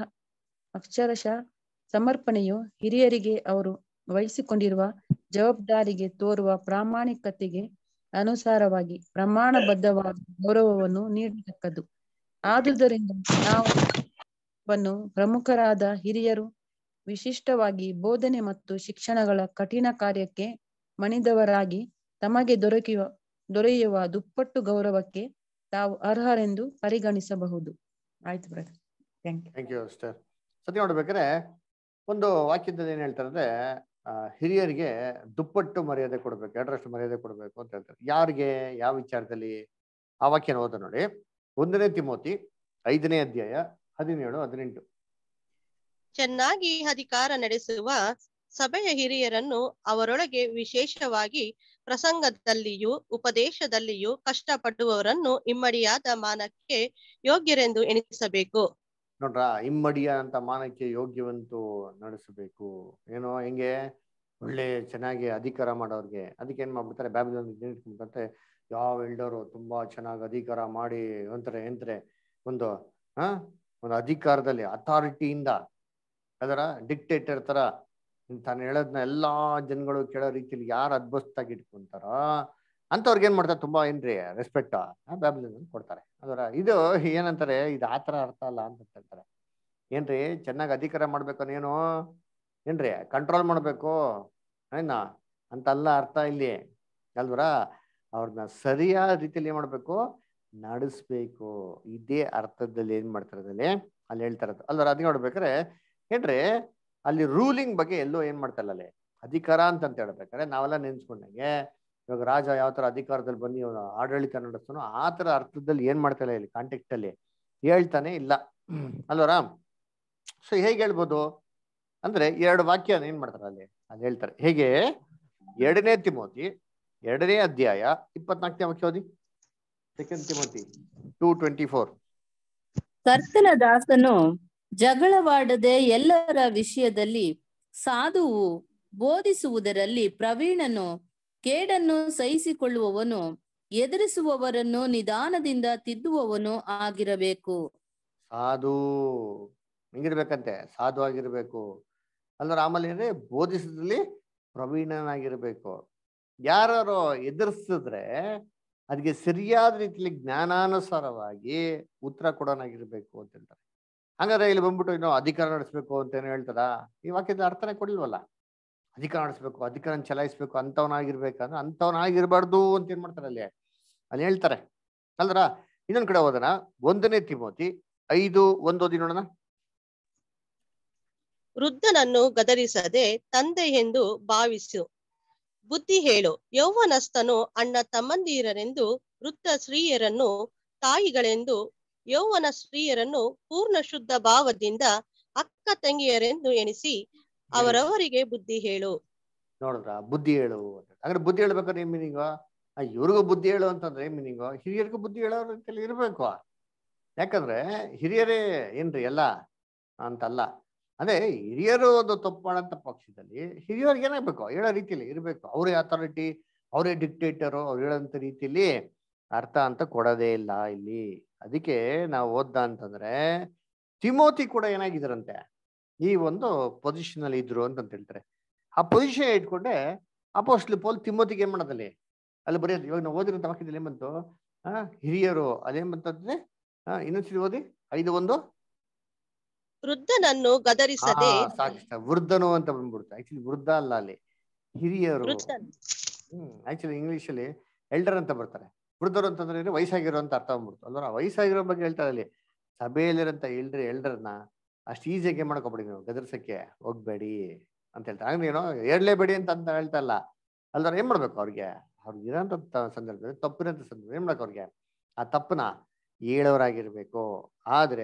ಅಕ್ಷರಶಃ ಸಮರ್ಪಣೆಯು ಹಿರಿಯರಿಗೆ ಅವರು ವಹಿಸಿಕೊಂಡಿರುವ ಜವಾಬ್ದಾರಿಗೆ ತೋರುವ ಪ್ರಾಮಾಣಿಕತೆಗೆ ಅನುಸಾರವಾಗಿ ಪ್ರಮಾಣಬದ್ಧವಾದ ಗೌರವವನ್ನು ನೀಡತಕ್ಕದ್ದು ಆದುದರಿಂದ ನಾವು ಪ್ರಮುಖರಾದ ಹಿರಿಯರು ವಿಶಿಷ್ಟವಾಗಿ ಬೋಧನೆ ಮತ್ತು ಶಿಕ್ಷಣಗಳ ಕಠಿಣ ಕಾರ್ಯಕ್ಕೆ ಮಣಿದವರಾಗಿ ತಮಗೆ ದೊರಕಿವ ದೊರೆಯುವ ದುಪ್ಪಟ್ಟು ಗೌರವಕ್ಕೆ ತಾವು ಅರ್ಹರೆಂದು ಪರಿಗಣಿಸಬಹುದು ಆಯ್ತು brother thank you thank you sir ಸತಿ ನೋಡ್ಬೇಕಾದ್ರೆ ಒಂದು ವಾಕ್ಯದಲ್ಲಿ ಏನ್ ಹೇಳ್ತಾರೆ ಅಂದ್ರೆ ಆ, ಹಿರಿಯರಿಗೆ ದುಪ್ಪಟ್ಟು ಮರ್ಯಾದೆ ಕೊಡ್ಬೇಕು ಎರಡರಷ್ಟು ಮರ್ಯಾದೆ ಕೊಡ್ಬೇಕು ಅಂತ ಹೇಳ್ತಾರೆ ಯಾರಿಗೆ ಯಾವ ವಿಚಾರದಲ್ಲಿ ಆ ವಾಕ್ಯನ ಓದ ನೋಡಿ ಒಂದನೇ ತಿಮೋತಿ ಐದನೇ ಅಧ್ಯಾಯ ಹದಿನೇಳು ಹದಿನೆಂಟು ಚೆನ್ನಾಗಿ ಅಧಿಕಾರ ನಡೆಸುವ ಸಭೆಯ ಹಿರಿಯರನ್ನು ಅವರೊಳಗೆ ವಿಶೇಷವಾಗಿ ಪ್ರಸಂಗದಲ್ಲಿಯೂ ಉಪದೇಶದಲ್ಲಿಯೂ ಕಷ್ಟಪಡುವವರನ್ನು ಇಮ್ಮಡಿಯಾದ ಮಾನಕ್ಕೆ ಯೋಗ್ಯರೆಂದು ಎಣಿಸಬೇಕು ನೋಡ್ರ ಇಮ್ಮಡಿಯ ಅಂತ ಮಾನಕ್ಕೆ ಯೋಗ್ಯವಂತೂ ನಡೆಸಬೇಕು ಏನೋ ಹೆಂಗೆ ಒಳ್ಳೆ ಚೆನ್ನಾಗಿ ಅಧಿಕಾರ ಮಾಡೋರ್ಗೆ ಅದಕ್ಕೆ ಏನ್ ಮಾಡ್ಬಿಡ್ತಾರೆ ಬ್ಯಾಬಿಲೋನ್ ಇಟ್ಕೊಂಡ್ಬಿಟ್ಟಂತೆ ಯಾವ ಎಲ್ಡರು ತುಂಬಾ ಚೆನ್ನಾಗಿ ಅಧಿಕಾರ ಮಾಡಿ ಅಂತಾರೆ ಎಂತಾರೆ ಒಂದು ಆ ಒಂದು ಅಧಿಕಾರದಲ್ಲಿ ಅಥಾರಿಟಿಯಿಂದ ಅದರ ಡಿಕ್ಟೇಟರ್ ತರ ತಾನು ಹೇಳೋದ್ನ ಎಲ್ಲಾ ಜನಗಳು ಕೇಳೋ ರೀತಿಯಲ್ಲಿ ಯಾರು ಅದ್ಭುತವಾಗಿ ಇಟ್ಕೊಂತಾರೋ ಅಂತವ್ರಿಗೆ ಏನ್ ಮಾಡ್ತಾರೆ ತುಂಬಾ ಏನ್ರಿ ರೆಸ್ಪೆಕ್ಟ್ ಬ್ಯಾಬಿಲೋನ್ ಕೊಡ್ತಾರೆ ಅದರ ಇದು ಏನಂತಾರೆ ಇದು ಆತರ ಅರ್ಥ ಅಲ್ಲ ಅಂತ ಹೇಳ್ತಾರೆ ಏನ್ರಿ ಚೆನ್ನಾಗಿ ಅಧಿಕಾರ ಮಾಡ್ಬೇಕು ಏನು ಏನ್ರಿ ಕಂಟ್ರೋಲ್ ಮಾಡ್ಬೇಕು ಏನ ಅಂತಲ್ಲ ಅರ್ಥ ಇಲ್ಲಿ ಅಲ್ವರ ಅವ್ರನ್ನ ಸರಿಯಾದ ರೀತಿಯಲ್ಲಿ ಏನ್ ಮಾಡ್ಬೇಕು ನಡೆಸ್ಬೇಕು ಇದೇ ಅರ್ಥದಲ್ಲಿ ಏನ್ ಮಾಡ್ತಾರೆ ಅದ್ರಲ್ಲಿ ಅಲ್ಲಿ ಹೇಳ್ತಾ ಇರೋದು ಅಲ್ವರ ಅದ್ ನೋಡ್ಬೇಕಾರೆ ಏನ್ರಿ ಅಲ್ಲಿ ರೂಲಿಂಗ್ ಬಗ್ಗೆ ಎಲ್ಲೋ ಏನ್ ಮಾಡ್ತಾರಲ್ಲ ಅಲ್ಲಿ ಅಧಿಕಾರ ಅಂತ ಹೇಳ್ಬೇಕಾದ್ರೆ ನಾವೆಲ್ಲ ನೆನ್ಸ್ಕೊಂಡಂಗೆ ಇವಾಗ ರಾಜ ಯಾವ ತರ ಅಧಿಕಾರದಲ್ಲಿ ಬಂದು ಇವ್ನು ಆಡಳಿತ ನಡೆಸ್ತಾನೋ ಆ ತರ ಅರ್ಥದಲ್ಲಿ ಏನ್ ಮಾಡ್ತಾಯಿಲ್ಲ ಇಲ್ಲಿ ಕಾಂಟೆಕ್ಟ್ ಅಲ್ಲಿ ಹೇಳ್ತಾನೆ ಇಲ್ಲ ಅಲ್ವರ ಸೊ ಹೇಗೆ ಹೇಳ್ಬೋದು ಅಂದ್ರೆ ಎರಡು ವಾಕ್ಯ ಏನ್ ಮಾಡ್ತಾರೆ ಅಲ್ಲಿ ಅಲ್ಲಿ ಹೇಳ್ತಾರೆ ಹೇಗೆ ಎರಡನೇ ತಿಮೋತಿ ಎರಡನೇ ಅಧ್ಯಾಯ ಇಪ್ಪತ್ನಾಲ್ಕನೇ ವಾಕ್ಯ ಓದಿ second Timothy two twenty four ಕರ್ತನ ದಾಸನು ಜಗಳವಾಡದೆ ಎಲ್ಲರ ವಿಷಯದಲ್ಲಿ ಸಾಧುವು ಬೋಧಿಸುವುದರಲ್ಲಿ ಪ್ರವೀಣನು ಕೇಡನ್ನು ಸಹಿಸಿಕೊಳ್ಳುವವನು ಎದುರಿಸುವವರನ್ನು ನಿಧಾನದಿಂದ ತಿದ್ದುವವನು ಆಗಿರಬೇಕು ಸಾಧು ಹೆಂಗಿರ್ಬೇಕಂತೆ ಸಾಧು ಆಗಿರ್ಬೇಕು ಅಲ್ಲರ ಆಮೇಲೆ ಏನ್ರಿ ಬೋಧಿಸಿದ್ರಲ್ಲಿ ಪ್ರವೀಣನಾಗಿರ್ಬೇಕು ಯಾರು ಎದುರಿಸಿದ್ರೆ ಅದಕ್ಕೆ ಸರಿಯಾದ ರೀತಿಯಲ್ಲಿ ಜ್ಞಾನಾನುಸಾರವಾಗಿ ಉತ್ತರ ಕೊಡೋನಾಗಿರ್ಬೇಕು ಅಂತ ಹೇಳ್ತಾರೆ ಹಂಗಾದ್ರೆ ಇಲ್ಲಿ ಬಂದ್ಬಿಟ್ಟು ಇನ್ನು ಅಧಿಕಾರ ನಡೆಸ್ಬೇಕು ಅಂತ ಏನೋ ಹೇಳ್ತಾರ ಈ ವಾಕ್ಯದ ಅರ್ಥನೇ ಕೊಡ್ಲಿಲ್ವಲ್ಲ ಅಧಿಕಾರ ನಡೆಸ್ಬೇಕು ಅಧಿಕಾರ ಚಲಾಯಿಸ್ಬೇಕು ಅಂತವನಾಗಿರ್ಬೇಕಂದ್ರೆ ಅಂತವನಾಗಿರ್ಬಾರ್ದು ಅಂತ ಏನ್ ಮಾಡ್ತಾರೆ ಅಲ್ಲಿ ಅಲ್ಲಿ ಹೇಳ್ತಾರೆ ಅಲ್ದ್ರ ಇನ್ನೊಂದ್ ಕಡೆ ಹೋದನ ಒಂದನೇ ತಿಮೋತಿ ಐದು ಒಂದು ಓದಿ ನೋಡೋಣ ವೃದ್ಧನನ್ನು ಗದರಿಸದೆ ತಂದೆ ಎಂದು ಭಾವಿಸು ಬುದ್ಧಿ ಹೇಳು ಯೌವನಸ್ಥನು ಅಣ್ಣ ತಮ್ಮಂದಿರರೆಂದು ವೃದ್ಧ ಸ್ತ್ರೀಯರನ್ನು ತಾಯಿಗಳೆಂದು ಯೌವನ ಸ್ತ್ರೀಯರನ್ನು ಪೂರ್ಣ ಶುದ್ಧ ಭಾವದಿಂದ ಅಕ್ಕ ತಂಗಿಯರೆಂದು ಎಣಿಸಿ ಅವರವರಿಗೆ ಬುದ್ಧಿ ಹೇಳು ನೋಡಿದ್ರ ಬುದ್ಧಿ ಹೇಳು ಅಂತ ಅಂದ್ರೆ ಬುದ್ಧಿ ಹೇಳ್ಬೇಕಾದ್ರೆ ಏನ್ ಮೀನಿಂಗು ಇವ್ರಿಗೂ ಬುದ್ಧಿ ಹೇಳು ಅಂತಂದ್ರೆ ಏನ್ ಮೀನಿಂಗು ಹಿರಿಯರಿಗೂ ಬುದ್ಧಿ ಹೇಳೋ ರೀತಿಯಲ್ಲಿ ಇರ್ಬೇಕು ಯಾಕಂದ್ರೆ ಹಿರಿಯರೇ ಏನ್ರಿ ಎಲ್ಲ ಅಂತಲ್ಲ ಅಂದ್ರೆ ಹಿರಿಯರು ಒಂದು ತಪ್ಪು ಮಾಡಂತ ಪಕ್ಷದಲ್ಲಿ ಹಿರಿಯರಿಗೆ ಏನಾಗ್ಬೇಕು ಹೇಳೋ ರೀತಿಯಲ್ಲಿ ಇರ್ಬೇಕು ಅವರೇ ಅಥಾರಿಟಿ ಅವರೇ ಡಿಕ್ಟೇಟರು ಅವ್ರು ಹೇಳೋಂಥ ರೀತಿಯಲ್ಲಿ ಅರ್ಥ ಅಂತ ಕೊಡೋದೇ ಇಲ್ಲ ಇಲ್ಲಿ ಅದಕ್ಕೆ ನಾವು ಓದ್ದ ಅಂತಂದ್ರೆ ತಿಮೋತಿ ಕೂಡ ಏನಾಗಿದ್ರಂತೆ ಈ ಒಂದು ಪೊಸಿಷನ್ ಅಲ್ಲಿ ಇದ್ರು ಅಂತ ಹೇಳ್ತಾರೆ ಆ ಪೊಸಿಷನ್ ಇಟ್ಕೊಂಡೆ ಅಪೋಸ್ಟ್ಲಿ ಪೋಲ್ ತಿಮ್ಮೋತಿಗೆ ಏನ್ ಮಾಡೋದಲ್ಲಿ ಅಲ್ಲಿ ಬರೆಯೋದು ಇವಾಗ ನಾವು ಓದಿರೋ ವಾಕ್ಯದಲ್ಲಿ ಏನ್ ಬಂತು ಆ ಹಿರಿಯರು ಅದೇನ್ ಬಂತಂದ್ರೆ ಆ ಇನ್ನೊಂದ್ಸರಿ ಓದಿ ಐದು ಒಂದು ವೃದ್ಧನನ್ನು ಗದರಿಸದೆ ಸಾಕಿಷ್ಟ ವೃದ್ಧನು ಅಂತ ಬಂದ್ಬಿಡ್ತು ಆಕ್ಚುಲಿ ವೃದ್ಧ ಅಲ್ಲ ಅಲ್ಲಿ ಹಿರಿಯರು ವೃದ್ಧನ್ ಹ್ಮ್ ಆಕ್ಚುಲಿ ಇಂಗ್ಲಿಷ್ ಅಲ್ಲಿ ಎಲ್ಡರ್ ಅಂತ ಬರ್ತಾರೆ ವೃದ್ಧರು ಅಂತಂದ್ರೆ ಏನು ವಯಸ್ಸಾಗಿರೋ ಅಂತ ಅರ್ಥ ಬಂದ್ಬಿಡ್ತು ಅಲ್ವಾ ವಯಸ್ಸಾಗಿರೋ ಬಗ್ಗೆ ಹೇಳ್ತಾರೆ ಅಲ್ಲಿ ಸಭೆಯಲ್ಲಿರಂತ ಎಲ್ಡ್ರಿ ಎಲ್ಡರ್ನ ಅಷ್ಟು ಈಸಿಯಾಗಿ ಮಾಡ್ಕೊಬೇಡಿ ನೀವು ಗದರ್ಸಕ್ಕೆ ಹೋಗ್ಬೇಡಿ ಅಂತ ಹೇಳ್ತಾರೆ ಹಂಗ ನೀನು ಏರ್ಲೇಬೇಡಿ ಅಂತ ಅಂತ ಹೇಳ್ತಾ ಇಲ್ಲ ಅಲ್ದಾರ ಏನ್ ಮಾಡ್ಬೇಕು ಅವ್ರಿಗೆ ಅವ್ರಿಗೆ ಇರೋಂಥ ಸಂದರ್ಭದಲ್ಲಿ ತಪ್ಪಿರೋಂಥ ಸಂದರ್ಭ ಏನ್ ಮಾಡ್ಬೇಕು ಅವ್ರಿಗೆ ಆ ತಪ್ಪನ ಹೇಳೋರಾಗಿರ್ಬೇಕು ಆದ್ರೆ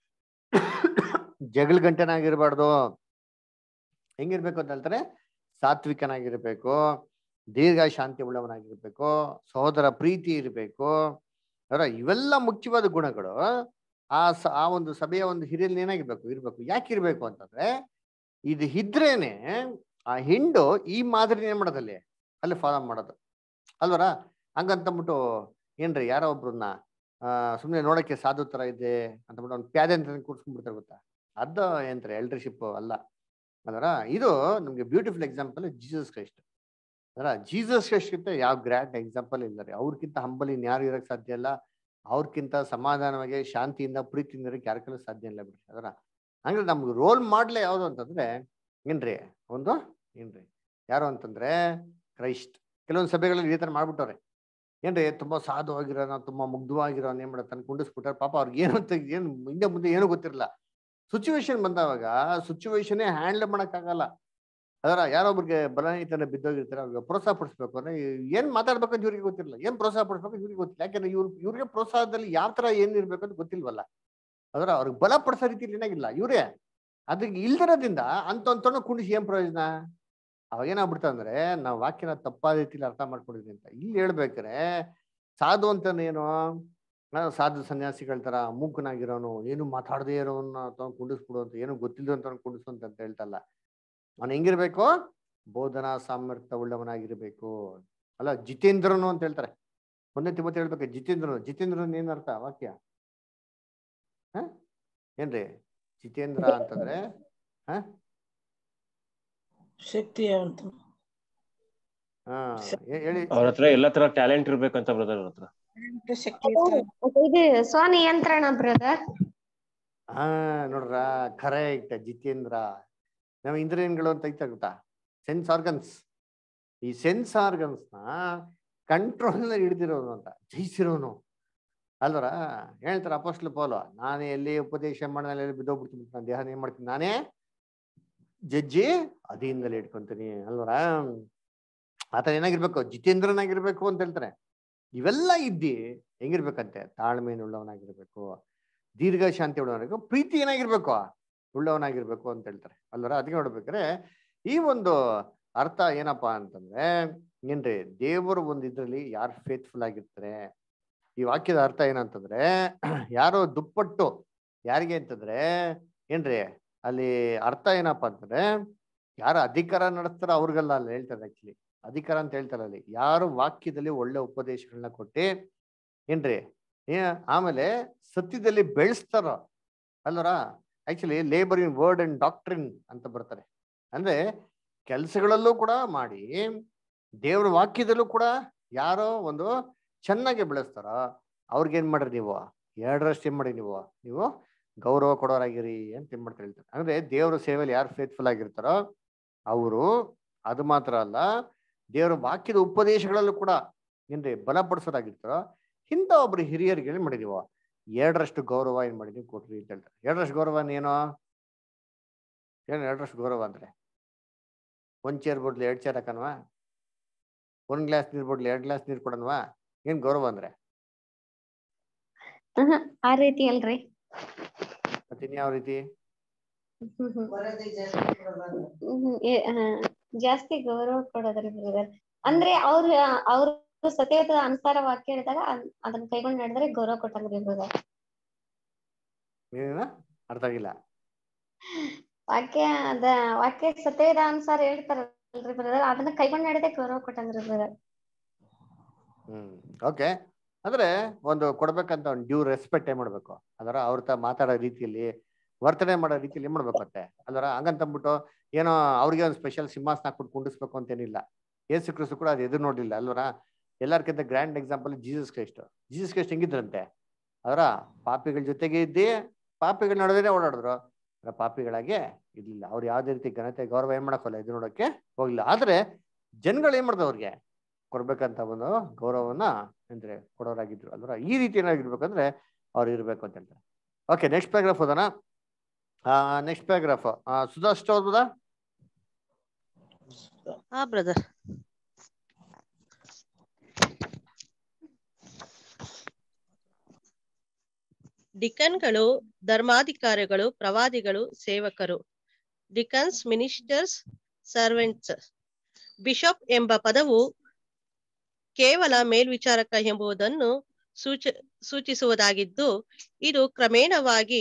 ಜಗಳ ಗಂಟೆನಾಗಿರ್ಬಾರ್ದು ಹೆಂಗಿರ್ಬೇಕು ಅಂತ ಹೇಳ್ತಾರೆ ಸಾತ್ವಿಕನಾಗಿರ್ಬೇಕು ದೀರ್ಘ ಶಾಂತಿ ಉಳ್ಳವನಾಗಿರ್ಬೇಕು ಸಹೋದರ ಪ್ರೀತಿ ಇರಬೇಕು ಅವರ ಇವೆಲ್ಲ ಮುಖ್ಯವಾದ ಗುಣಗಳು ಆ ಸ ಆ ಒಂದು ಸಭೆಯ ಒಂದು ಹಿರಿಯಲ್ಲಿ ಏನಾಗಿರ್ಬೇಕು ಇರ್ಬೇಕು ಯಾಕೆ ಇರ್ಬೇಕು ಅಂತಂದ್ರೆ ಇದು ಇದ್ರೇನೆ ಆ ಹಿಂಡು ಈ ಮಾದರಿ ಏನ್ ಮಾಡೋದಲ್ಲಿ ಅಲ್ಲಿ ಫಾಲೋ ಮಾಡೋದು ಅಲ್ವರ ಹಂಗಂತಂದ್ಬಿಟ್ಟು ಏನ್ರಿ ಯಾರೋ ಒಬ್ರನ್ನ ಆ ಸುಮ್ನೆ ನೋಡಕ್ಕೆ ಸಾಧು ತರ ಇದೆ ಅಂತಬಿಟ್ಟು ಅವ್ನು ಪ್ಯಾದೆ ಅಂತ ಕೂರ್ಸ್ಕೊಂಡ್ಬಿಡ್ತಾರೆ ಗೊತ್ತಾ ಅದು ಏನ್ರಿ ಎಲ್ಡರ್ಶಿಪ್ ಅಲ್ಲ ಅದರ ಇದು ನಮ್ಗೆ ಬ್ಯೂಟಿಫುಲ್ ಎಕ್ಸಾಂಪಲ್ ಜೀಸಸ್ ಕ್ರೈಸ್ಟ್ ಅದರ ಜೀಸಸ್ ಕ್ರೈಸ್ಟ್ ಯಾವ ಗ್ರ್ಯಾಂಡ್ ಎಕ್ಸಾಂಪಲ್ ಇಲ್ಲ ರೀ ಅವ್ರಕ್ಕಿಂತ ಹಂಬಲಿ ಯಾರು ಇರಕ್ ಸಾಧ್ಯ ಇಲ್ಲ ಅವ್ರಕ್ಕಿಂತ ಸಮಾಧಾನವಾಗಿ ಶಾಂತಿಯಿಂದ ಪ್ರೀತಿಯಿಂದ ಇರಕ್ಕೆ ಯಾರ ಕೈಲೂ ಸಾಧ್ಯ ಇಲ್ಲ ಬಿಡ್ರಿ ಅದರ ಹಂಗೆ ನಮ್ಗೆ ರೋಲ್ ಮಾಡ್ಲೇ ಯಾವುದು ಅಂತಂದ್ರೆ ಏನ್ರಿ ಒಂದು ಏನ್ರಿ ಯಾರು ಅಂತಂದ್ರೆ ಕ್ರೈಸ್ಟ್ ಕೆಲವೊಂದು ಸಭೆಗಳಲ್ಲಿ ಈ ತರ ಮಾಡ್ಬಿಟ್ಟವ್ರೆ ಏನ್ರಿ ತುಂಬಾ ಸಾಧುವಾಗಿರೋನ ತುಂಬಾ ಮುಗ್ಧವಾಗಿರೋನ್ ಏನ್ ಮಾಡತ್ತಾನ ಕುಂಡಿಸ್ಬಿಟ್ಟಾರೆ ಪಾಪ ಅವ್ರಿಗೆ ಏನು ಅಂತ ಏನು ಹಿಂದೆ ಮುಂದೆ ಏನು ಗೊತ್ತಿರಲ್ಲ ಸಿಚುವೇಶನ್ ಬಂದವಾಗ ಸಿಚುವೇಶನ್ ಹ್ಯಾಂಡಲ್ ಮಾಡಕ್ಕಾಗಲ್ಲ ಅದರ ಯಾರೊಬ್ರಿಗೆ ಬಲನೀತನ ಬಿದ್ದೋಗಿರ್ತಾರೆ ಅವ್ರಿಗೆ ಪ್ರೋತ್ಸಾಹ ಪಡಿಸ್ಬೇಕು ಅಂದ್ರೆ ಏನ್ ಮಾತಾಡ್ಬೇಕಂತ ಇವ್ರಿಗೆ ಗೊತ್ತಿರಲ್ಲ ಏನ್ ಪ್ರೋತ್ಸಾಹ ಪಡಿಸ್ಬೇಕು ಇವ್ರಿಗೆ ಗೊತ್ತಿಲ್ಲ ಯಾಕಂದ್ರೆ ಇವ್ರು ಇವ್ರಿಗೆ ಪ್ರೋತ್ಸಾಹದಲ್ಲಿ ಯಾವ ತರ ಏನ್ ಇರ್ಬೇಕು ಅಂತ ಗೊತ್ತಿಲ್ವಲ್ಲ ಅದರ ಅವ್ರಿಗೆ ಬಲ ಪಡಿಸೋ ರೀತಿಯಲ್ಲಿ ಏನಾಗಿಲ್ಲ ಇವ್ರೇ ಅದಕ್ಕೆ ಇಲ್ದಿರೋದ್ರಿಂದ ಅಂತಂತನ ಕುಂಡಿಸಿ ಏನ್ ಪ್ರಯೋಜನ ಅವಾಗ ಏನಾಗ್ಬಿಡ್ತಾ ಅಂದ್ರೆ ನಾವು ವಾಕ್ಯನ ತಪ್ಪಾದ ರೀತಿಯಲ್ಲಿ ಅರ್ಥ ಮಾಡ್ಕೊಂಡಿದ್ವಿ ಅಂತ ಇಲ್ಲಿ ಹೇಳ್ಬೇಕಾರೆ ಸಾಧು ಅಂತನೇನು ಸಾಧು ಸನ್ಯಾಸಿಗಳ ತರ ಮೂಕನಾಗಿರೋನು ಏನು ಮಾತಾಡದೇ ಇರೋನ್ನ ಕುಂಡಿಸ್ಬಿಡು ಅಂತ ಏನು ಗೊತ್ತಿಲ್ಲ ಅಂತ ಕುಂಡಿಸು ಅಂತ ಹೇಳ್ತಲ್ಲ ಅವ್ನು ಹೆಂಗಿರ್ಬೇಕು ಬೋಧನಾ ಸಾಮರ್ಥ್ಯ ಉಳ್ಳವನಾಗಿರ್ಬೇಕು ಅಲ್ಲ ಜಿತೇಂದ್ರನು ಅಂತ ಹೇಳ್ತಾರೆ ಒಂದೇ ತಿಮ್ಮತಿ ಹೇಳ್ಬೇಕು ಜಿತೇಂದ್ರನು ಜಿತೇಂದ್ರನ್ ಏನ್ ಅರ್ಥ ವಾಕ್ಯ ಹ ಏನ್ರಿ ಜಿತೇಂದ್ರ ಅಂತಂದ್ರೆ ಹ ಶಕ್ತಿಯವಂತ ಹಾ ಹೇ- ಹೇಳಿ ಅವ್ರ ಹತ್ರ ಎಲ್ಲಾ ತರ ಟ್ಯಾಲೆಂಟ್ ಇರ್ಬೇಕಂತ ಬ್ರದರ್ ಅವ್ರ ಹತ್ರ ಶಕ್ತಿ ಇದು ಸ್ವನಿಯಂತ್ರಣ ಬ್ರದರ್ ಹಾ ನೋಡ್ರ ಕರೆಕ್ಟ್ ಜಿತೇಂದ್ರ ನಮ್ಮ ಇಂದ್ರಿಯನ್ಗಳು ಅಂತ ಐತೆ ಗೊತ್ತಾ ಸೆನ್ಸ್ ಆರ್ಗನ್ಸ್ ಈ ಸೆನ್ಸ್ ಆರ್ಗನ್ಸ್ ನ ಕಂಟ್ರೋಲ್ ಹಿಡಿದಿರೋನು ಅಂತ ಜಯಿಸಿರೋನು ಅಲ್ವರ ಹೇಳ್ತಾರೆ ಅಪೋಸ್ಟ್ಲ ಪೌಲು ನಾನೇ ಎಲ್ಲಿ ಉಪದೇಶ ಮಾಡಿದಲ್ಲಿ ಎಲ್ಲಿ ಬಿದ್ದೋಗ್ಬಿಡ್ತೀನಿ ನಾನು ದೇಹನ ಏನ್ ಮಾಡ್ತೀನಿ ನಾನೇ ಜಜ್ಜಿ ಅದಿಯಿಂದಲೇ ಇಟ್ಕೊಂತೀನಿ ಅಲ್ವರ ಆತ ಏನಾಗಿರ್ಬೇಕು ಜಿತೇಂದ್ರನಾಗಿರ್ಬೇಕು ಅಂತ ಹೇಳ್ತಾರೆ ಇವೆಲ್ಲ ಇದ್ದಿ ಹೆಂಗಿರ್ಬೇಕಂತೆ ತಾಳ್ಮೆಯುಳ್ಳವನಾಗಿರ್ಬೇಕು ದೀರ್ಘ ಶಾಂತಿ ಉಳ್ಳವನಾಗಿರ್ಬೇಕು ಪ್ರೀತಿ ಏನಾಗಿರ್ಬೇಕು ಉಳ್ಳವನಾಗಿರ್ಬೇಕು ಅಂತ ಹೇಳ್ತಾರೆ ಅಲ್ವರ ಅದಕ್ಕೆ ನೋಡ್ಬೇಕಾದ್ರೆ ಈ ಒಂದು ಅರ್ಥ ಏನಪ್ಪಾ ಅಂತಂದ್ರೆ ಏನ್ರಿ ದೇವರು ಒಂದು ಇದ್ರಲ್ಲಿ ಯಾರು ಫೇತ್ಫುಲ್ ಆಗಿರ್ತಾರೆ ಈ ವಾಕ್ಯದ ಅರ್ಥ ಏನಂತಂದ್ರೆ ಯಾರೋ ದುಪ್ಪಟ್ಟು ಯಾರಿಗೆ ಅಂತಂದ್ರೆ ಏನ್ರಿ ಅಲ್ಲಿ ಅರ್ಥ ಏನಪ್ಪಾ ಅಂತಂದ್ರೆ ಯಾರು ಅಧಿಕಾರ ನಡೆಸ್ತಾರೋ ಅವ್ರಿಗಲ್ಲ ಅಲ್ಲಿ ಹೇಳ್ತಾರೆ ಆಕ್ಚುಲಿ ಅಧಿಕಾರ ಅಂತ ಹೇಳ್ತಾರೆ ಅಲ್ಲಿ ಯಾರು ವಾಕ್ಯದಲ್ಲಿ ಒಳ್ಳೆ ಉಪದೇಶಗಳನ್ನ ಕೊಟ್ಟು ಏನ್ರಿ ಏ ಆಮೇಲೆ ಸತ್ಯದಲ್ಲಿ ಬೆಳೆಸ್ತಾರೋ ಅಲ್ವರ actually labour in word and doctrine ಅಂತ ಬರ್ತಾರೆ ಅಂದ್ರೆ ಕೆಲಸಗಳಲ್ಲೂ ಕೂಡ ಮಾಡಿ ದೇವ್ರ ವಾಕ್ಯದಲ್ಲೂ ಕೂಡ ಯಾರೋ ಒಂದು ಚೆನ್ನಾಗಿ ಬೆಳೆಸ್ತಾರ ಅವ್ರಿಗೇನ್ ಮಾಡ್ರಿ ನೀವು ಎರಡರಷ್ಟು ಏನ್ ಮಾಡಿ ನೀವು ನೀವು ಗೌರವ ಕೊಡೋರಾಗಿರಿ ಅಂತ ಏನ್ ಮಾಡ್ತಾರೆ ಹೇಳ್ತಾರೆ ಅಂದ್ರೆ ದೇವ್ರ ಸೇವೆಯಲ್ಲಿ ಯಾರು ಫೇತ್ಫುಲ್ ಆಗಿರ್ತಾರೋ ಅವರು ಅದು ಮಾತ್ರ ಅಲ್ಲ ದೇವರ ವಾಕ್ಯದ ಉಪದೇಶಗಳಲ್ಲೂ ಕೂಡ ಏನ್ರಿ ಬಲಪಡಿಸೋರಾಗಿರ್ತಾರೋ ಇಂಥ ಒಬ್ರು ಹಿರಿಯರಿಗೆ ಏನ್ ಮಾಡಿದೀವ ಎರಡರಷ್ಟು ಗೌರವ ಏನ್ ಮಾಡಿದೀವಿ ಕೊಟ್ರಿ ಅಂತ ಹೇಳ್ತಾರೆ ಎರಡರಷ್ಟು ಗೌರವ ಏನು ಏನು ಎರಡರಷ್ಟು ಗೌರವ ಅಂದ್ರೆ ಒಂದ್ ಚೇರ್ ಬಡ್ಲಿ ಎರಡ್ ಚೇರ್ ಹಾಕನ್ವಾ ಒಂದ್ ಗ್ಲಾಸ್ ನೀರ್ ಬಡ್ಲಿ ಎರಡ್ ಗ್ಲಾಸ್ ನೀರ್ ಕೊಡನ್ವಾ ಏನ್ ಗೌರವ ಅಂದ್ರೆ ಹ್ಮ್ ಆ ರೀತಿ ಅಲ್ರಿ ಮತ್ತೆ ಇನ್ಯಾವ ರೀತಿ ಹ್ಮ್ ಹ್ಮ್. ಹ್ಮ್ ಏ- ಆ, ಜಾಸ್ತಿ ಗೌರವ ಕೊಡೋದ್ರಿ ಬ್ರದರ್ ಅಂದ್ರೆ ಅವ್ರ ಅವ್ರ ಸತ್ಯದ ಅನುಸಾರ ವಾಕ್ಯ ಹೇಳಿದಾಗ ಅದ್- ಅದನ್ನ ಕೈಗೊಂಡ್ ನಡೆದ್ರೆ ಗೌರವ ಕೊಟ್ಟಂಗ್ರಿ ಬ್ರದರ್ ಏನೇನ ಅರ್ಥ ಆಗಿಲ್ಲ ವಾಕ್ಯ ಅದ ವಾಕ್ಯ ಸತ್ಯದ ಅನುಸಾರ ಹೇಳ್ತಾರಲ್ರಿ ಬ್ರದರ್ ಅದನ್ನ ಕೈಗೊಂಡ್ ನಡೆದೇ ಗೌರವ ಕೊಟ್ಟಂಗ್ರಿ ಬ್ರದರ್ ಹ್ಮ್ ಓಕೆ ಅಂದ್ರೆ ಒಂದು ಕೊಡ್ಬೇಕಂತ ಒಂದು ಡ್ಯೂ ರೆಸ್ಪೆಕ್ಟ್ ಏನ್ ಮಾಡ್ಬೇಕು ಅದರ ಅವ್ರ ತ ಮಾತಾಡೋ ರೀತಿಯಲ್ಲಿ ವರ್ತನೆ ಮಾಡೋ ರೀತಿಯಲ್ಲಿ ಏನ್ ಮಾಡ್ಬೇಕು ಅಂತೆ ಅದರ ಹಂಗಂತಂದ್ಬಿಟ್ಟು ಏನೋ ಅವ್ರಿಗೆ ಒಂದು ಸ್ಪೆಷಲ್ ಸಿಂಹಾಸನ ಕೊಟ್ಟು ಕುಂಡಿಸ್ಬೇಕು ಅಂತೇನಿಲ್ಲ ಏಸು ಕ್ರಿಸ್ತು ಕೂಡ ಅದು ಎದುರು ನೋಡ್ಲಿಲ್ಲ ಅಲ್ವರ ಎಲ್ಲರಿಗಿಂತ grand example Jesus Christ Jesus Christ ಹೆಂಗಿದ್ರಂತೆ ಅದರ ಪಾಪಿಗಳ ಜೊತೆಗೆ ಇದ್ದಿ ಪಾಪಿಗಳ ನಡುವೆ ಓಡಾಡಿದ್ರು ಆದ್ರೆ ಪಾಪಿಗಳಾಗೆ ಇರ್ಲಿಲ್ಲ ಅವ್ರು ಯಾವ್ದೇ ರೀತಿ ಘನತೆ ಗೌರವ ಏನ್ ಮಾಡಕ್ಕೋಲ್ಲ ಇದು ನೋಡಕ್ಕೆ ಹೋಗ್ಲಿಲ್ಲ ಆದ್ರೆ ಜನಗಳು ಏನ್ ಮಾಡ್ದು ಅವ್ರಿಗೆ ಕೊಡ್ಬೇಕಂತ ಒಂದು ಗೌರವವನ್ನ ಅಂದ್ರೆ ಕೊಡೋರಾಗಿದ್ರು ಅಲ್ವರ ಈ ರೀತಿ ಏನಾಗಿರ್ಬೇಕಂದ್ರೆ ಅವ್ರು ಇರ್ಬೇಕು ಅಂತ ಹೇಳ್ತಾರೆ ಓಕೆ ನೆಕ್ಸ್ಟ್ ಪ್ಯಾರಾಗ್ರಾಫ್ ಓದೋಣ ನೆಕ್ಸ್ಟ್ ಪ್ಯಾರಾಗ್ರಾಫ್ ಸುಧಾ ಅಷ್ಟು ಓದ್ಬೋದಾ ಹಾ ಬ್ರದರ್ ಡಿಕನ್ಗಳು ಧರ್ಮಾಧಿಕಾರಿಗಳು ಪ್ರವಾದಿಗಳು ಸೇವಕರು ಡಿಕನ್ಸ್ ಮಿನಿಸ್ಟರ್ಸ್ ಸರ್ವೆಂಟ್ಸ್ ಬಿಷಪ್ ಎಂಬ ಪದವು ಕೇವಲ ಮೇಲ್ವಿಚಾರಕ ಎಂಬುದನ್ನು ಸೂಚ ಸೂಚಿಸುವುದಾಗಿದ್ದು ಇದು ಕ್ರಮೇಣವಾಗಿ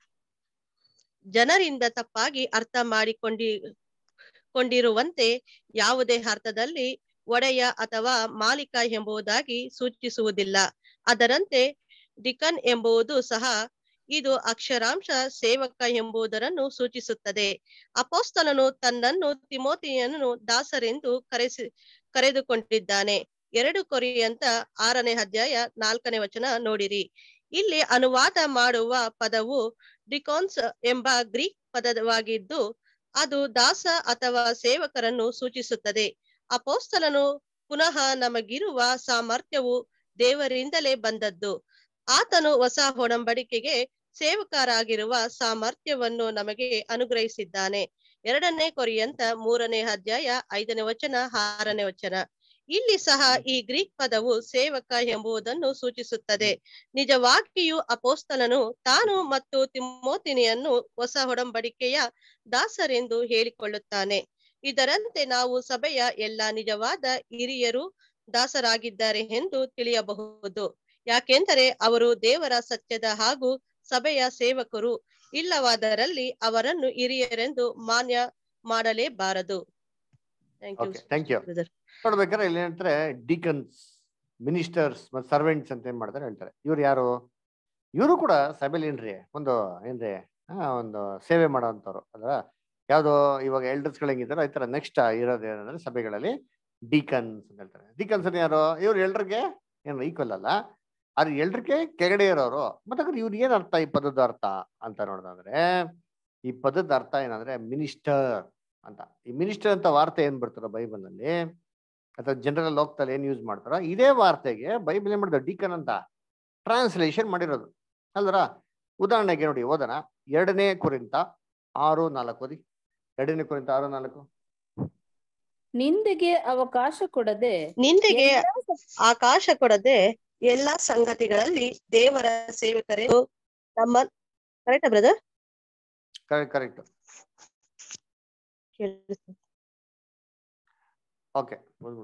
ಜನರಿಂದ ತಪ್ಪಾಗಿ ಅರ್ಥ ಮಾಡಿಕೊಂಡಿ ಕೊಂಡಿರುವಂತೆ ಯಾವುದೇ ಅರ್ಥದಲ್ಲಿ ಒಡೆಯ ಅಥವಾ ಮಾಲೀಕ ಎಂಬುದಾಗಿ ಸೂಚಿಸುವುದಿಲ್ಲ ಅದರಂತೆ ಡಿಕನ್ ಎಂಬುದು ಸಹ ಇದು ಅಕ್ಷರಾಂಶ ಸೇವಕ ಎಂಬುದನ್ನು ಸೂಚಿಸುತ್ತದೆ ಅಪೋಸ್ತಲನು ತನ್ನನ್ನು ತಿಮೋತಿಯನ್ನು ದಾಸರೆಂದು ಕರೆಸಿ ಕರೆದುಕೊಂಡಿದ್ದಾನೆ ಎರಡು ಕೊರಿಯಂತ ಆರನೇ ಅಧ್ಯಾಯ ನಾಲ್ಕನೇ ವಚನ ನೋಡಿರಿ ಇಲ್ಲಿ ಅನುವಾದ ಮಾಡುವ ಪದವು ಡಿಕಾನ್ಸ್ ಎಂಬ ಗ್ರೀಕ್ ಪದವಾಗಿದ್ದು ಅದು ದಾಸ ಅಥವಾ ಸೇವಕರನ್ನು ಸೂಚಿಸುತ್ತದೆ ಅಪೋಸ್ತಲನು ಪುನಃ ನಮಗಿರುವ ಸಾಮರ್ಥ್ಯವು ದೇವರಿಂದಲೇ ಬಂದದ್ದು ಆತನು ಹೊಸ ಒಡಂಬಡಿಕೆಗೆ ಸೇವಕರಾಗಿರುವ ಸಾಮರ್ಥ್ಯವನ್ನು ನಮಗೆ ಅನುಗ್ರಹಿಸಿದ್ದಾನೆ ಎರಡನೇ ಕೊರಿಯಂತ ಮೂರನೇ ಅಧ್ಯಾಯ ಐದನೇ ವಚನ ಆರನೇ ವಚನ ಇಲ್ಲಿ ಸಹ ಈ ಗ್ರೀಕ್ ಪದವು ಸೇವಕ ಎಂಬುದನ್ನು ಸೂಚಿಸುತ್ತದೆ ನಿಜವಾಗಿಯೂ ಅಪೋಸ್ತಲನು ತಾನು ಮತ್ತು ತಿಮೋತಿನಿಯನ್ನು ಹೊಸ ಒಡಂಬಡಿಕೆಯ ದಾಸರೆಂದು ಹೇಳಿಕೊಳ್ಳುತ್ತಾನೆ ಇದರಂತೆ ನಾವು ಸಭೆಯ ಎಲ್ಲಾ ನಿಜವಾದ ಹಿರಿಯರು ದಾಸರಾಗಿದ್ದಾರೆ ಎಂದು ತಿಳಿಯಬಹುದು ಯಾಕೆಂದರೆ ಅವರು ದೇವರ ಸತ್ಯದ ಹಾಗೂ ಸಭೆಯ ಸೇವಕರು ಇಲ್ಲವಾದರಲ್ಲಿ ಅವರನ್ನು ಹಿರಿಯರೆಂದು ಮಾನ್ಯ ಮಾಡಲೇಬಾರದು thank you okay thank you brother ನೋಡ್ಬೇಕಾದ್ರೆ ಇಲ್ಲಿ ಹೇಳ್ತಾರೆ ಡಿಕನ್ಸ್ ಮಿನಿಸ್ಟರ್ಸ್ ಮತ್ತು ಸರ್ವೆಂಟ್ಸ್ ಅಂತ ಏನ್ ಮಾಡ್ತಾರೆ ಹೇಳ್ತಾರೆ ಇವ್ರು ಯಾರು ಇವರು ಕೂಡ ಸಭೆಲಿ ಏನ್ರಿ ಒಂದು ಏನ್ರಿ ಆ, ಒಂದು ಸೇವೆ ಮಾಡೋವಂಥವ್ರು ಅದ್ರ ಯಾವ್ದು ಇವಾಗ ಎಲ್ಡರ್ಸ್ಗಳು ಹೆಂಗಿದಾರೋ ಈ ತರ ನೆಕ್ಸ್ಟ್ ಇರೋದು ಏನಂದ್ರೆ ಸಭೆಗಳಲ್ಲಿ ಡಿಕನ್ಸ್ ಅಂತ ಹೇಳ್ತಾರೆ ಡಿಕನ್ಸ್ ಯಾರು ಇವ್ರು ಎಲ್ರಿಗೆ ಏನು ಈಕ್ವಲ್ ಅಲ್ಲ ಆದ್ರೆ ಎಲ್ರಿಗೆ ಕೆಳಗಡೆ ಇರೋರು ಮತ್ತೆ ಹಾಗಾದ್ರೆ ಇವ್ರು ಏನ್ ಅರ್ಥ ಈ ಪದದ ಅರ್ಥ ಅಂತ ನೋಡೋದಾದ್ರೆ ಈ ಪದದ ಅರ್ಥ ಏನಂದ್ರೆ ಮಿನಿಸ್ಟರ್ ಅಂತ ಈ ಮಿನಿಸ್ಟರ್ ಅಂತ ವಾರ್ತೆ ಏನ್ ಬರ್ತಾರೋ ಬೈಬಲ್ ಅಲ್ಲಿ ಅಥವಾ ಜನರಲ್ ಲೋಕದಲ್ಲಿ ಏನ್ ಯೂಸ್ ಮಾಡ್ತಾರೋ ಇದೇ ವಾರ್ತೆಗೆ ಬೈಬಲ್ ಏನ್ ಮಾಡಿದ್ರು ಡಿಕನ್ ಅಂತ ಟ್ರಾನ್ಸ್ಲೇಷನ್ ಮಾಡಿರೋದು ಅಲ್ವರ ಉದಾಹರಣೆಗೆ ನೋಡಿ ಓದೋಣ ಎರಡನೇ ಕುರಿತ ಆರು ನಾಲ್ಕು ಓದಿ ಎರಡನೇ ಕುರಿತ ಆರು ನಾಲ್ಕು ನಿಂದೆಗೆ ಅವಕಾಶ ಕೊಡದೆ ನಿಂದೆಗೆ ಎಲ್ಲಾ ಆಕಾಶ ಕೊಡದೆ ಎಲ್ಲಾ ಸಂಗತಿಗಳಲ್ಲಿ ದೇವರ ಸೇವಕರೇ ನಮ್ಮ ಕರೆಕ್ಟಾ ಬ್ರದರ್ ಕರೆಕ್ಟ್ ಕರೆಕ್ಟ್ ಓಕೆ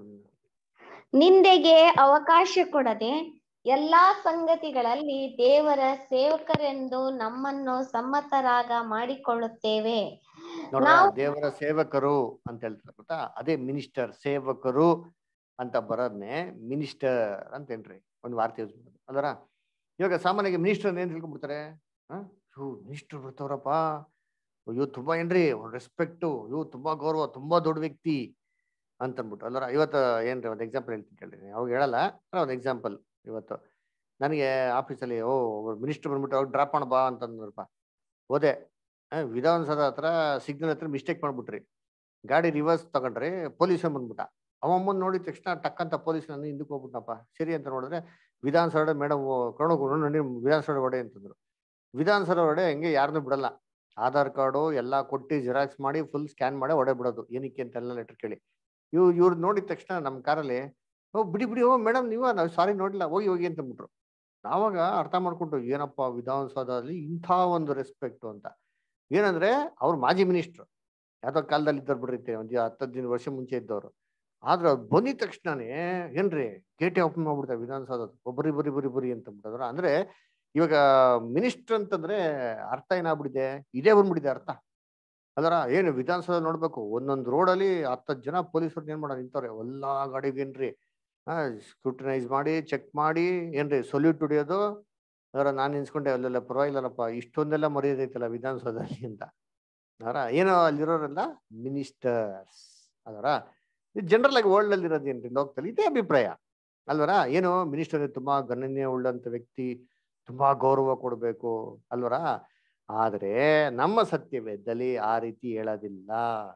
ನಿಂದೆಗೆ ಅವಕಾಶ ಕೊಡದೆ ಎಲ್ಲಾ ಸಂಗತಿಗಳಲ್ಲಿ ದೇವರ ಸೇವಕರೆಂದು ನಮ್ಮನ್ನು ಸಮ್ಮತರಾಗ ಮಾಡಿಕೊಳ್ಳುತ್ತೇವೆ ನೋಡ್ರ ನಾವು ದೇವರ ಸೇವಕರು ಅಂತ ಹೇಳ್ತಾರೆ ಗೊತ್ತಾ ಅದೇ ಮಿನಿಸ್ಟರ್ ಸೇವಕರು ಅಂತ ಬರೋದ್ನೆ ಮಿನಿಸ್ಟರ್ ಅಂತ ಏನ್ರಿ ಒಂದು ವಾರ್ತೆ ಯೂಸ್ ಮಾಡೋದು ಅಲ್ವರ ಇವಾಗ ಸಾಮಾನ್ಯವಾಗಿ ಮಿನಿಸ್ಟರ್ ಏನ್ ತಿಳ್ಕೊಂಡ್ಬಿಡ್ತಾರೆ ಇವ್ ಮಿನಿಸ್ಟರ್ ಬರ್ತಾವ್ರಪ್ಪ ಅಯ್ಯೋ ತುಂಬಾ ಏನ್ರಿ ರೆಸ್ಪೆಕ್ಟು ಇವ್ ತುಂಬಾ ಗೌರವ ತುಂಬಾ ದೊಡ್ಡ ವ್ಯಕ್ತಿ ಅಂತ ಅಂದ್ಬಿಟ್ಟು ಅಲ್ವರ ಇವತ್ತು ಏನ್ರಿ ಒಂದು ಎಕ್ಸಾಂಪಲ್ ಹೇಳ್ತೀನಿ ಕೇಳಿ ಅವಾಗ ಹೇಳಲ್ಲ ಒಂದು ಎಕ್ಸಾಂಪಲ್ ಇವತ್ತು ನನಗೆ ಆಫೀಸಲ್ಲಿ ಓ ಮಿನಿಸ್ಟರ್ ಬಂದ್ಬಿಟ್ಟು ಅವಾಗ ಡ್ರಾಪ್ ಮಾಡ ಬಾ ಅಂತಂದ್ರಪ್ಪ ಹೋದೆ ಆ, ವಿಧಾನಸೌಧ ಹತ್ರ ಸಿಗ್ನಲ್ ಹತ್ರ ಮಿಸ್ಟೇಕ್ ಮಾಡ್ಬಿಟ್ರಿ ಗಾಡಿ ರಿವರ್ಸ್ ತಗೊಂಡ್ರಿ ಪೊಲೀಸ್ ಬಂದ್ಬಿಟ್ಟ ಅವ ಮುಂದೆ ನೋಡಿದ ತಕ್ಷಣ ಟಕ್ ಅಂತ ಪೊಲೀಸ್ ನನ್ನ ಹಿಂದಕ್ಕೆ ಹೋಗ್ಬಿಟ್ನಪ್ಪ ಸರಿ ಅಂತ ನೋಡಿದ್ರೆ ವಿಧಾನಸೌಧ ಮೇಡಮ್ ಕರ್ಕೊಂಡು ನೋಡಿ ವಿಧಾನಸೌಧ ಒಡೆ ಅಂತಂದ್ರು ವಿಧಾನಸೌಧ ಒಡೆ ಹೆಂಗೆ ಯಾರನ್ನೂ ಬಿಡಲ್ಲ ಆಧಾರ್ ಕಾರ್ಡು ಎಲ್ಲ ಕೊಟ್ಟು ಜೆರಾಕ್ಸ್ ಮಾಡಿ ಫುಲ್ ಸ್ಕ್ಯಾನ್ ಮಾಡಿ ಒಡೆ ಬಿಡೋದು ಏನಕ್ಕೆ ಅಂತ ಎಲ್ಲ ಲೆಟರ್ ಕೇಳಿ ಇವ್ ಇವ್ರು ನೋಡಿದ ತಕ್ಷಣ ನಮ್ಮ ಕಾರಲ್ಲಿ ಓ ಬಿಡಿ ಬಿಡಿ ಓ ಮೇಡಮ್ ನೀವ ನಾವು ಸಾರಿ ನೋಡಿಲ್ಲ ಹೋಗಿ ಹೋಗಿ ಅಂತ ಅಂದ್ಬಿಟ್ರು ನಾವಾಗ ಅರ್ಥ ಮಾಡ್ಕೊಂಡು ಏನಪ್ಪ ವಿಧಾನಸೌಧದಲ್ಲಿ ಇಂಥ ಒಂದು ರೆಸ್ಪೆಕ್ಟ್ ಅಂತ ಏನಂದ್ರೆ ಅವ್ರು ಮಾಜಿ ಮಿನಿಸ್ಟ್ರು ಯಾವ್ದೋ ಕಾಲದಲ್ಲಿ ಇದ್ದವ್ರು ಬಿಡ್ರಿ ಒಂದು ಹತ್ತು ಹದಿನೈದು ವರ್ಷ ಮುಂಚೆ ಇದ್ದವ್ರು ಆದ್ರೆ ಅವ್ರು ಬಂದಿದ ತಕ್ಷಣನೇ ಏನ್ರಿ ಗೇಟೇ ಓಪನ್ ಮಾಡ್ಬಿಡ್ತಾರೆ ವಿಧಾನಸೌಧ ಒಬ್ಬರಿ ಬರಿ ಬರಿ ಬರಿ ಅಂತ ಬಿಟ್ಟದ್ರ ಅಂದ್ರೆ ಇವಾಗ ಮಿನಿಸ್ಟರ್ ಅಂತಂದ್ರೆ ಅರ್ಥ ಏನಾಗ್ಬಿಟ್ಟಿದೆ ಇದೇ ಬಂದ್ಬಿಟ್ಟಿದೆ ಅರ್ಥ ಅದರ ಏನು ವಿಧಾನಸೌಧ ನೋಡ್ಬೇಕು ಒಂದೊಂದು ರೋಡಲ್ಲಿ ಹತ್ತತ್ತು ಜನ ಪೊಲೀಸರು ಏನ್ ಮಾಡೋ ನಿಂತವ್ರೆ ಎಲ್ಲಾ ಗಾಡಿಗೆ ಏನ್ರಿ ಆ ಸ್ಕ್ರೂಟನೈಸ್ ಮಾಡಿ ಚೆಕ್ ಮಾಡಿ ಏನ್ರಿ ಸೊಲ್ಯೂಟ್ ಹೊಡಿಯೋದು ಅದರ ನಾನು ನಿನ್ಸ್ಕೊಂಡೆ ಅಲ್ಲೆಲ್ಲ ಪರವಾಗಿಲ್ಲಪ್ಪ ಇಷ್ಟೊಂದೆಲ್ಲ ಮರ್ಯಾದೆ ಐತಲ್ಲ ವಿಧಾನಸೌಧದಲ್ಲಿ ಅಂತ ಅದರ ಏನೋ ಅಲ್ಲಿರೋರೆಲ್ಲ ಮಿನಿಸ್ಟರ್ಸ್ ಅದರ ಜನರಲ್ ಆಗಿ ವರ್ಲ್ಡ್ ಅಲ್ಲಿ ಇರೋದೇನ್ರಿ ಲೋಕದಲ್ಲಿ ಇದೇ ಅಭಿಪ್ರಾಯ ಅಲ್ವರ ಏನು ಮಿನಿಸ್ಟರ್ ತುಂಬಾ ಗಣನೀಯ ಉಳ್ಳಂತ ವ್ಯಕ್ತಿ ತುಂಬಾ ಗೌರವ ಕೊಡ್ಬೇಕು ಅಲ್ವರ ಆದ್ರೆ ನಮ್ಮ ಸತ್ಯವೇದದಲ್ಲಿ ಆ ರೀತಿ ಹೇಳೋದಿಲ್ಲ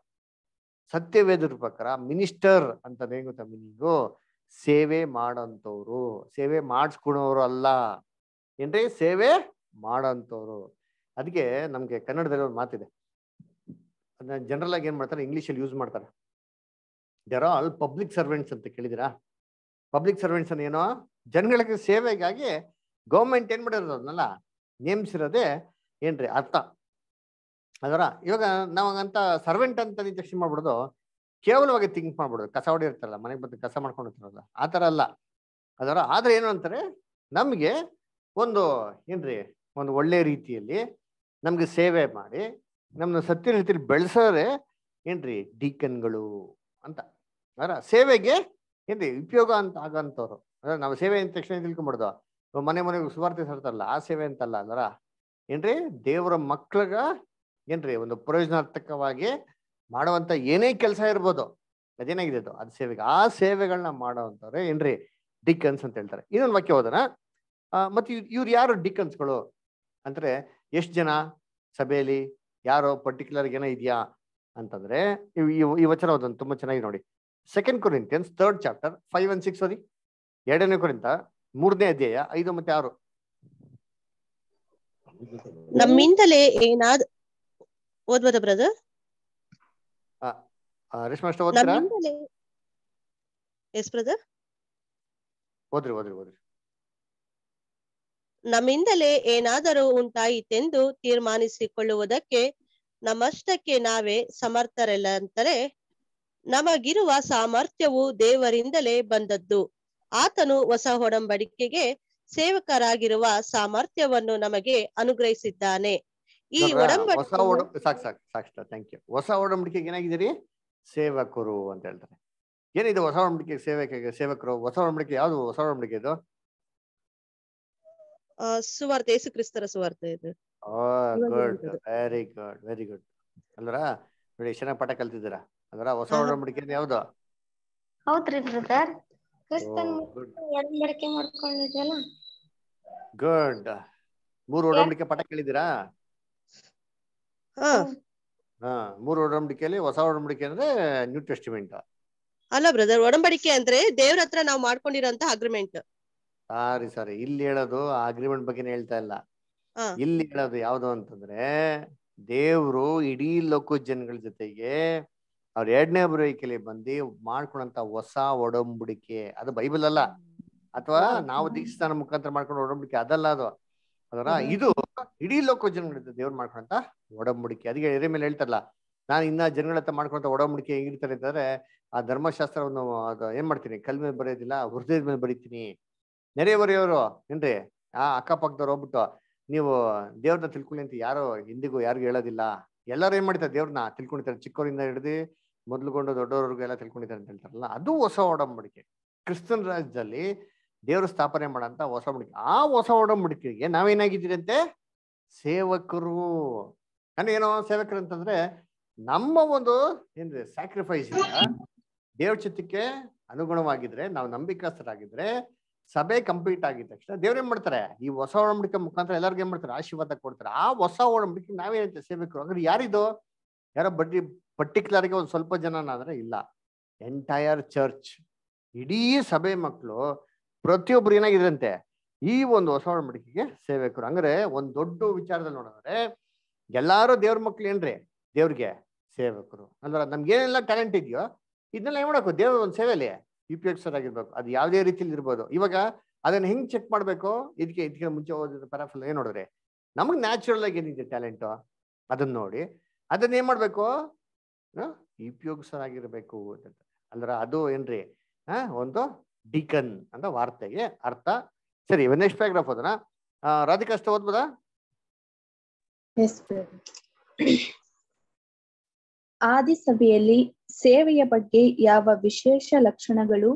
ಸತ್ಯವೇದರ ಪ್ರಕಾರ ಮಿನಿಸ್ಟರ್ ಅಂತ ಏನ್ ಗೊತ್ತಾ ಮೀನಿಂಗು ಸೇವೆ ಮಾಡೋಂಥವ್ರು ಸೇವೆ ಮಾಡಿಸ್ಕೊಳೋರು ಅಲ್ಲ ಏನ್ರಿ ಸೇವೆ ಮಾಡೋಂಥವ್ರು ಅದಕ್ಕೆ ನಮ್ಗೆ ಕನ್ನಡದಲ್ಲಿ ಒಂದು ಮಾತಿದೆ ಅದನ್ನ ಜನರಲ್ ಆಗಿ ಏನ್ ಮಾಡ್ತಾರೆ ಇಂಗ್ಲಿಷ್ ಅಲ್ಲಿ ಯೂಸ್ ಮಾಡ್ತಾರೆ ದೇರ್ ಆಲ್ ಪಬ್ಲಿಕ್ ಸರ್ವೆಂಟ್ಸ್ ಅಂತ ಕೇಳಿದಿರಾ ಪಬ್ಲಿಕ್ ಸರ್ವೆಂಟ್ಸ್ ಅನ್ನ ಏನೋ ಜನಗಳಿಗೆ ಸೇವೆಗಾಗಿ ಗೌರ್ಮೆಂಟ್ ಏನ್ ಮಾಡಿರೋದು ಅದನ್ನೆಲ್ಲ ನೇಮಿಸಿರೋದೇ ಏನ್ರಿ ಅರ್ಥ ಅದರ ಇವಾಗ ನಾವಾಗಂತ ಸರ್ವೆಂಟ್ ಅಂತ ನಿಜಕ್ಷಿ ಮಾಡ್ಬಿಡೋದು ಕೇವಲವಾಗಿ ಥಿಂಕ್ ಮಾಡ್ಬಿಡೋದು ಕಸ ಹೊಡಿರ್ತಾರಲ್ಲ ಮನೆಗೆ ಬಂದು ಕಸ ಮಾಡ್ಕೊಂಡಿರ್ತಾರಲ್ಲ ಆ ಥರ ಅಲ್ಲ ಅದರ ಆದ್ರೆ ಏನು ಅಂತಾರೆ ನಮಗೆ ಒಂದು ಏನ್ರಿ ಒಂದು ಒಳ್ಳೆ ರೀತಿಯಲ್ಲಿ ನಮ್ಗೆ ಸೇವೆ ಮಾಡಿ ನಮ್ಮನ್ನ ಸತ್ಯ ರೀತಿಯಲ್ಲಿ ಬೆಳೆಸೋರೆ ಏನ್ರಿ ಡೀಕನ್ಗಳು ಅಂತ ಅದರ ಸೇವೆಗೆ ಏನ್ರಿ ಉಪಯೋಗ ಅಂತ ಆಗಂತವ್ರು ಅಂದ್ರೆ ನಾವು ಸೇವೆ ಅಂದ ತಕ್ಷಣ ತಿಳ್ಕೊಂಬಿಡ್ದು ಮನೆ ಮನೆಗೆ ಸುವಾರ್ತೆ ಸರ್ತಾರಲ್ಲ ಆ ಸೇವೆ ಅಂತಲ್ಲ ಅಲ್ಲರ ಏನ್ರಿ ದೇವರ ಮಕ್ಳಿಗ ಏನ್ರಿ ಒಂದು ಪ್ರಯೋಜನಾರ್ಥಕವಾಗಿ ಮಾಡುವಂತ ಏನೇ ಕೆಲಸ ಇರ್ಬೋದು ಅದೇನಾಗಿದೆ ಅದು ಅದು ಸೇವೆಗೆ ಆ ಸೇವೆಗಳನ್ನ ಮಾಡೋವಂಥವ್ರೆ ಏನ್ರಿ ಡಿಕನ್ಸ್ ಅಂತ ಹೇಳ್ತಾರೆ ಇನ್ನೊಂದು ವಾಕ್ಯ ಹೋದನ ಮತ್ತೆ ಇವ್ರು ಯಾರು ಡಿಕನ್ಸ್ಗಳು ಅಂದ್ರೆ ಎಷ್ಟು ಜನ ಸಭೆಯಲ್ಲಿ ಯಾರೋ ಪರ್ಟಿಕ್ಯುಲರ್ ಏನೋ ಇದೆಯಾ ಅಂತಂದ್ರೆ ಇವ್- ಇವ್- ಈ ವಚನ ಓದೋದು ತುಂಬಾ ಚೆನ್ನಾಗಿ ನೋಡಿ second Corinthians third chapter five and six ಓದಿ ಎರಡನೇ ಕೊರಿಂತ ಮೂರನೇ ಅಧ್ಯಾಯ ಐದು ಮತ್ತೆ ಆರು ನಮ್ಮಿಂದಲೇ ಏನಾದ್ ಓದ್ಬೋದ ಬ್ರದರ್ ಆ, ರೇಷ್ಮಾ ಅಷ್ಟ ಓದ್ತೀರಾ ನಮ್ಮಿಂದಲೇ ಎಸ್ ಬ್ರದರ್ ಓದ್ರಿ ಓದ್ರಿ ಓದ್ರಿ ನಮ್ಮಿಂದಲೇ ಏನಾದರೂ ಉಂಟಾಯಿತೆಂದು ತೀರ್ಮಾನಿಸಿಕೊಳ್ಳುವುದಕ್ಕೆ ನಮ್ಮಷ್ಟಕ್ಕೆ ನಾವೇ ಸಮರ್ಥರಲ್ಲ ಅಂತಾರೆ ನಮಗಿರುವ ಸಾಮರ್ಥ್ಯವು ದೇವರಿಂದಲೇ ಬಂದದ್ದು ಆತನು ಹೊಸ ಒಡಂಬಡಿಕೆಗೆ ಸೇವಕರಾಗಿರುವ ಸಾಮರ್ಥ್ಯವನ್ನು ನಮಗೆ ಅನುಗ್ರಹಿಸಿದ್ದಾನೆ ಈ ನೋಡ್ರಾ? ಹೊಸ ಒಡಂಬಡಿಕೆಯು ಒಡ ಸಾಕ್ ಸಾಕ್ ಸಾಕ್ ಥ್ಯಾಂಕ್ ಯು ಹೊಸ ಒಡಂಬಡಿಕೆಗೆ ಏನಾಗಿದ್ದೀರಿ ಸೇವಕರು ಅಂತ ಹೇಳ್ತಾರೆ ಏನಿದೆ ಹೊಸ ಒಡಂಬಡಿಕೆ ಸೇವಕ ಸೇವಕರು ಹೊಸ ಒಡಂಬಡಿಕೆ ಯಾವ್ದು ಹೊಸ ಒಡಂಬಡಿಕೆ ಇದು ಆ, ಸುವಾರ್ತೆ ಯೇಸು ಕ್ರಿಸ್ತರ ಸುವಾರ್ತೆ ಇದು ಇವಾಗ ಗುಡ್ ಹೇಳ್ತದೆ. ವೆರಿ ಗುಡ್ ವೆರಿ ಗುಡ್ ಅಂದ್ರ ನೋಡಿ ಎಷ್ಟು ಚೆನ್ನಾಗಿ ಪಾಠ ಕಲ್ತಿದ್ದೀರಾ ಅಂದ್ರ ಹೊಸ ಹಾ. ಒಡಂಬಡಿಕೆ ಅಂದ್ರೆ ಯಾವ್ದು ಹೌದ್ರಿ ಬ್ರದರ್ ಕ್ರಿಸ್ತನ್ ಗುಡ್ ಒಡಂಬಡಿಕೆ ಮಾಡ್ಕೊಂಡಿದ್ವಲ್ಲ ಗುಡ್ ಮೂರು ಒಡಂಬಡಿಕೆ ಪಾಠ ಕೇಳಿದ್ದೀರಾ ಹಾ ಹಾ ಮೂರು ಒಡಂಬಡಿಕೆಯಲ್ಲಿ ಹೊಸ ಒಡಂಬಡಿಕೆ ಅಂದ್ರೆ ನ್ಯೂ ಟೆಸ್ಟಿಮೆಂಟ್ ಅಲ್ಲ ಬ್ರದರ್ ಒಡಂಬಡಿಕೆ ಅಂದ್ರೆ ದೇವ್ರ ಹತ್ರ ನಾವು ಮಾಡ್ಕೊಂಡಿರೋಂತ ಅಗ್ರಿಮೆಂಟ್ ಸಾರಿ ಸಾರಿ ಇಲ್ಲಿ ಹೇಳೋದು ಆ ಅಗ್ರಿಮೆಂಟ್ ಬಗ್ಗೆನೇ ಹೇಳ್ತಾ ಇಲ್ಲ ಹಾ ಇಲ್ಲಿ ಹೇಳೋದು ಯಾವ್ದು ಅಂತಂದ್ರೆ ದೇವ್ರು ಇಡೀ ಲೋಕ ಜನಗಳ ಜೊತೆಗೆ ಅವ್ರ ಎರಡನೇ ಬರುವಿಕೆಲಿ ಬಂದು ಮಾಡ್ಕೊಂಡಂತ ಹೊಸ ಒಡಂಬಡಿಕೆ ಅದು ಬೈಬಲ್ ಅಲ್ಲ ಅಥವಾ ನಾವು ದೀಕ್ಷಾನ ಮುಖಾಂತರ ಮಾಡ್ಕೊಂಡು ಒಡಂಬಡಿಕೆ ಅದಲ್ಲ ಅದು ಅದರ ಇದು ಇಡೀ ಲೋಕ ಜನಗಳ ಜೊತೆ ದೇವ್ರು ಮಾಡ್ಕೊಂಡಂತ ಒಡಂಬಡಿಕೆ ಅದಕ್ಕೆ ಎದೆ ಮೇಲೆ ಹೇಳ್ತಾರಲ್ಲ ನಾನು ಇನ್ನ ಜನಗಳ ಹತ್ರ ಮಾಡ್ಕೊಂತ ಒಡಂಬಡಿಕೆ ಹೆಂಗಿರ್ತಾರೆ ಅಂತಂದ್ರೆ ಆ ಧರ್ಮಶಾಸ್ತ್ರವನ್ನು ಅದು ಏನ್ ಮಾಡ್ತೀನಿ ಕಲ್ ಮೇಲೆ ಬರೆಯೋದಿಲ್ಲ ಹೃದಯದ ಮೇಲೆ ಬರೀತೀನಿ ನೆರೆಯವರೆಯವರು ಏನ್ರಿ ಆ ಅಕ್ಕಪಕ್ಕದವ್ರು ಹೋಗ್ಬಿಟ್ಟು ನೀವು ದೇವ್ರನ್ನ ತಿಳ್ಕೊಳ್ಳಿ ಅಂತ ಯಾರು ಎಂದಿಗೂ ಯಾರಿಗೂ ಹೇಳೋದಿಲ್ಲ ಎಲ್ಲರೂ ಏನ್ ಮಾಡ್ತಾರೆ ದೇವ್ರನ್ನ ತಿಳ್ಕೊಂಡಿರ್ತಾರೆ ಚಿಕ್ಕವರಿಂದ ಹಿಡಿದು ಮೊದ್ಲುಗೊಂಡು ದೊಡ್ಡವರೆಗೂ ಎಲ್ಲ ತಿಳ್ಕೊಂಡಿದ್ದಾರೆ ಅಂತ ಹೇಳ್ತಾರಲ್ಲ ಅದು ಹೊಸ ಒಡಂಬಡಿಕೆ ಕ್ರಿಸ್ತನ್ ರಾಜ್ಯದಲ್ಲಿ ದೇವರು ಸ್ಥಾಪನೆ ಮಾಡಂತ ಹೊಸ ಒಡಂಬಡಿಕೆ ಆ ಹೊಸ ಒಡಂಬಡಿಕೆಗೆ ನಾವೇನಾಗಿದ್ದೀರಂತೆ ಸೇವಕರು ಅಂದ್ರೆ ಏನೋ ಸೇವಕರು ಅಂತಂದ್ರೆ ನಮ್ಮ ಒಂದು ಏನ್ರಿ ಸ್ಯಾಕ್ರಿಫೈಸ್ ದೇವ್ರ ಚಿತ್ತಕ್ಕೆ ಅನುಗುಣವಾಗಿದ್ರೆ ನಾವು ನಂಬಿಕಸ್ಥರಾಗಿದ್ರೆ ಸಭೆ ಕಂಪ್ಲೀಟ್ ಆಗಿದ ತಕ್ಷಣ ದೇವ್ರು ಏನ್ ಮಾಡ್ತಾರೆ ಈ ಹೊಸ ಒಡಂಬಡಿಕೆ ಮುಖಾಂತರ ಎಲ್ಲರಿಗೂ ಏನ್ ಮಾಡ್ತಾರೆ ಆಶೀರ್ವಾದ ಕೊಡ್ತಾರೆ ಆ ಹೊಸ ಒಡಂಬಡಿಕೆ ನಾವೇನಂತೆ ಸೇವಕರು ಅಂದ್ರೆ ಯಾರಿದು ಯಾರೋ ಬಡ್ಡಿ ಪರ್ಟಿಕ್ಯುಲರ್ ಗೆ ಒಂದ್ ಸ್ವಲ್ಪ ಜನ ಆದ್ರೆ ಇಲ್ಲ ಎಂಟೈರ್ ಚರ್ಚ್ ಇಡೀ ಸಭೆ ಮಕ್ಕಳು ಪ್ರತಿಯೊಬ್ರು ಏನಾಗಿದ್ರಂತೆ ಈ ಒಂದು ಹೊಸ ಒಡಂಬಡಿಕೆಗೆ ಸೇವಕರು ಅಂದ್ರೆ ಒಂದ್ ದೊಡ್ಡ ವಿಚಾರದಲ್ಲಿ ನೋಡಿದ್ರೆ ಎಲ್ಲಾರು ದೇವ್ರ ಮಕ್ಳು ಏನ್ರಿ ದೇವ್ರಿಗೆ ಸೇವಕರು ಅಂದ್ರೆ ನಮ್ಗೆ ಏನೆಲ್ಲ ಟ್ಯಾಲೆಂಟ್ ಇದೆಯೋ ಇದನ್ನೆಲ್ಲ ಏನ್ ಮಾಡಬೇಕು ದೇವ್ರ ಒಂದು ಸೇವೆಯಲ್ಲಿ ಉಪಯೋಗಿಸೋದಾಗಿರ್ಬೇಕು ಅದು ಯಾವುದೇ ರೀತಿಲಿ ಇರ್ಬೋದು ಇವಾಗ ಅದನ್ನ ಹೆಂಗ್ ಚೆಕ್ ಮಾಡ್ಬೇಕು ಇದಕ್ಕೆ ಇದಕ್ಕೆ ಮುಂಚೆ ಓದಿದ ಪರಾಫಲ್ ಏನ್ ನೋಡಿದ್ರೆ ನಮಗ್ ನ್ಯಾಚುರಲ್ ಆಗಿ ಏನಿದೆ ಟ್ಯಾಲೆಂಟ್ ಅದನ್ನ ನೋಡಿ ಅದನ್ನ ಏನ್ ಮಾಡ್ಬೇಕು ಉಪಯೋಗಿಸೋದಾಗಿರ್ಬೇಕು ಅಂತ ಅಂದ್ರ ಅದು ಏನ್ರಿ ಆ ಒಂದು ಡಿಕನ್ ಅಂತ ವಾರ್ತೆಗೆ ಅರ್ಥ ಸರಿ ನೆಕ್ಸ್ಟ್ ಪ್ಯಾರಾಗ್ರಾಫ್ ಅದನ್ನ ರಾಧಿಕಾ ಅಷ್ಟ ಓದ್ಬೋದಾ ಆದಿ ಸಭೆಯಲ್ಲಿ ಸೇವೆಯ ಬಗ್ಗೆ ಯಾವ ವಿಶೇಷ ಲಕ್ಷಣಗಳು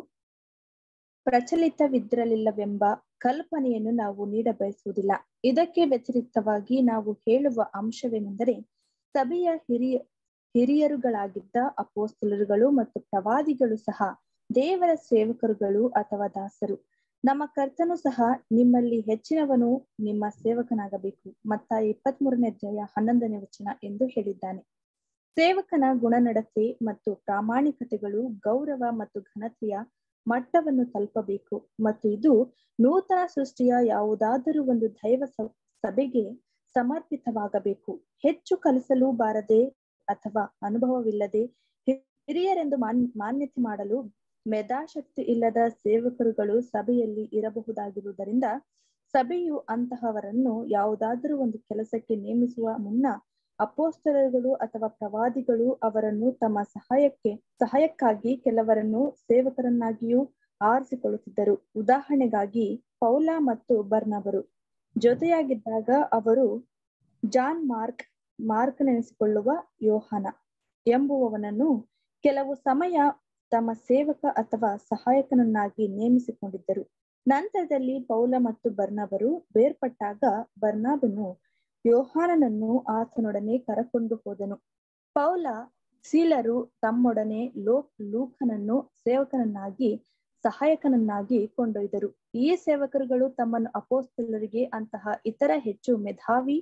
ಪ್ರಚಲಿತವಿದ್ರಲಿಲ್ಲವೆಂಬ ಕಲ್ಪನೆಯನ್ನು ನಾವು ನೀಡಬಯಸುವುದಿಲ್ಲ ಇದಕ್ಕೆ ವ್ಯತಿರಿಕ್ತವಾಗಿ ನಾವು ಹೇಳುವ ಅಂಶವೇನೆಂದರೆ ಸಭೆಯ ಹಿರಿಯ ಹಿರಿಯರುಗಳಾಗಿದ್ದ ಅಪೋಸ್ತಲರುಗಳು ಮತ್ತು ಪ್ರವಾದಿಗಳು ಸಹ ದೇವರ ಸೇವಕರುಗಳು ಅಥವಾ ದಾಸರು ನಮ್ಮ ಕರ್ತನು ಸಹ ನಿಮ್ಮಲ್ಲಿ ಹೆಚ್ಚಿನವನು ನಿಮ್ಮ ಸೇವಕನಾಗಬೇಕು ಮತ್ತ ಇಪ್ಪತ್ತ್ ಮೂರನೇ ಅಧ್ಯಾಯ ಹನ್ನೊಂದನೇ ವಚನ ಎಂದು ಹೇಳಿದ್ದಾನೆ ಸೇವಕನ ಗುಣನಡತೆ ಮತ್ತು ಪ್ರಾಮಾಣಿಕತೆಗಳು ಗೌರವ ಮತ್ತು ಘನತೆಯ ಮಟ್ಟವನ್ನು ತಲುಪಬೇಕು ಮತ್ತು ಇದು ನೂತನ ಸೃಷ್ಟಿಯ ಯಾವುದಾದರೂ ಒಂದು ದೈವ ಸಭೆಗೆ ಸಮರ್ಪಿತವಾಗಬೇಕು ಹೆಚ್ಚು ಕಲಿಸಲು ಬಾರದೆ ಅಥವಾ ಅನುಭವವಿಲ್ಲದೆ ಹಿರಿಯರೆಂದು ಮಾನ್ ಮಾನ್ಯತೆ ಮಾಡಲು ಮೆಧಾಶಕ್ತಿ ಇಲ್ಲದ ಸೇವಕರುಗಳು ಸಭೆಯಲ್ಲಿ ಇರಬಹುದಾಗಿರುವುದರಿಂದ ಸಭೆಯು ಅಂತಹವರನ್ನು ಯಾವುದಾದರೂ ಒಂದು ಕೆಲಸಕ್ಕೆ ನೇಮಿಸುವ ಮುನ್ನ ಅಪೋಸ್ತಲರುಗಳು ಅಥವಾ ಪ್ರವಾದಿಗಳು ಅವರನ್ನು ತಮ್ಮ ಸಹಾಯಕ್ಕೆ ಸಹಾಯಕ್ಕಾಗಿ ಕೆಲವರನ್ನು ಸೇವಕರನ್ನಾಗಿಯೂ ಆರಿಸಿಕೊಳ್ಳುತ್ತಿದ್ದರು ಉದಾಹರಣೆಗಾಗಿ ಪೌಲ ಮತ್ತು ಬರ್ನಬರು ಜೊತೆಯಾಗಿದ್ದಾಗ ಅವರು ಜಾನ್ ಮಾರ್ಕ್ ಮಾರ್ಕ್ ನೆನೆಸಿಕೊಳ್ಳುವ ಯೋಹನ ಎಂಬುವವನನ್ನು ಕೆಲವು ಸಮಯ ತಮ್ಮ ಸೇವಕ ಅಥವಾ ಸಹಾಯಕನನ್ನಾಗಿ ನೇಮಿಸಿಕೊಂಡಿದ್ದರು ನಂತರದಲ್ಲಿ ಪೌಲ ಮತ್ತು ಬರ್ನಬರು ಬೇರ್ಪಟ್ಟಾಗ ಬರ್ನಾಬನು ಯೋಹಾನನನ್ನು ಆತನೊಡನೆ ಕರಕೊಂಡು ಹೋದನು ಪೌಲ ಸೀಲರು ತಮ್ಮೊಡನೆ ಲೋಕ್ ಲೂಕನನ್ನು ಸೇವಕನನ್ನಾಗಿ ಸಹಾಯಕನನ್ನಾಗಿ ಕೊಂಡೊಯ್ದರು ಈ ಸೇವಕರುಗಳು ತಮ್ಮನ್ನು ಅಪೋಸ್ತಲರಿಗೆ ಅಂತಹ ಇತರ ಹೆಚ್ಚು ಮೇಧಾವಿ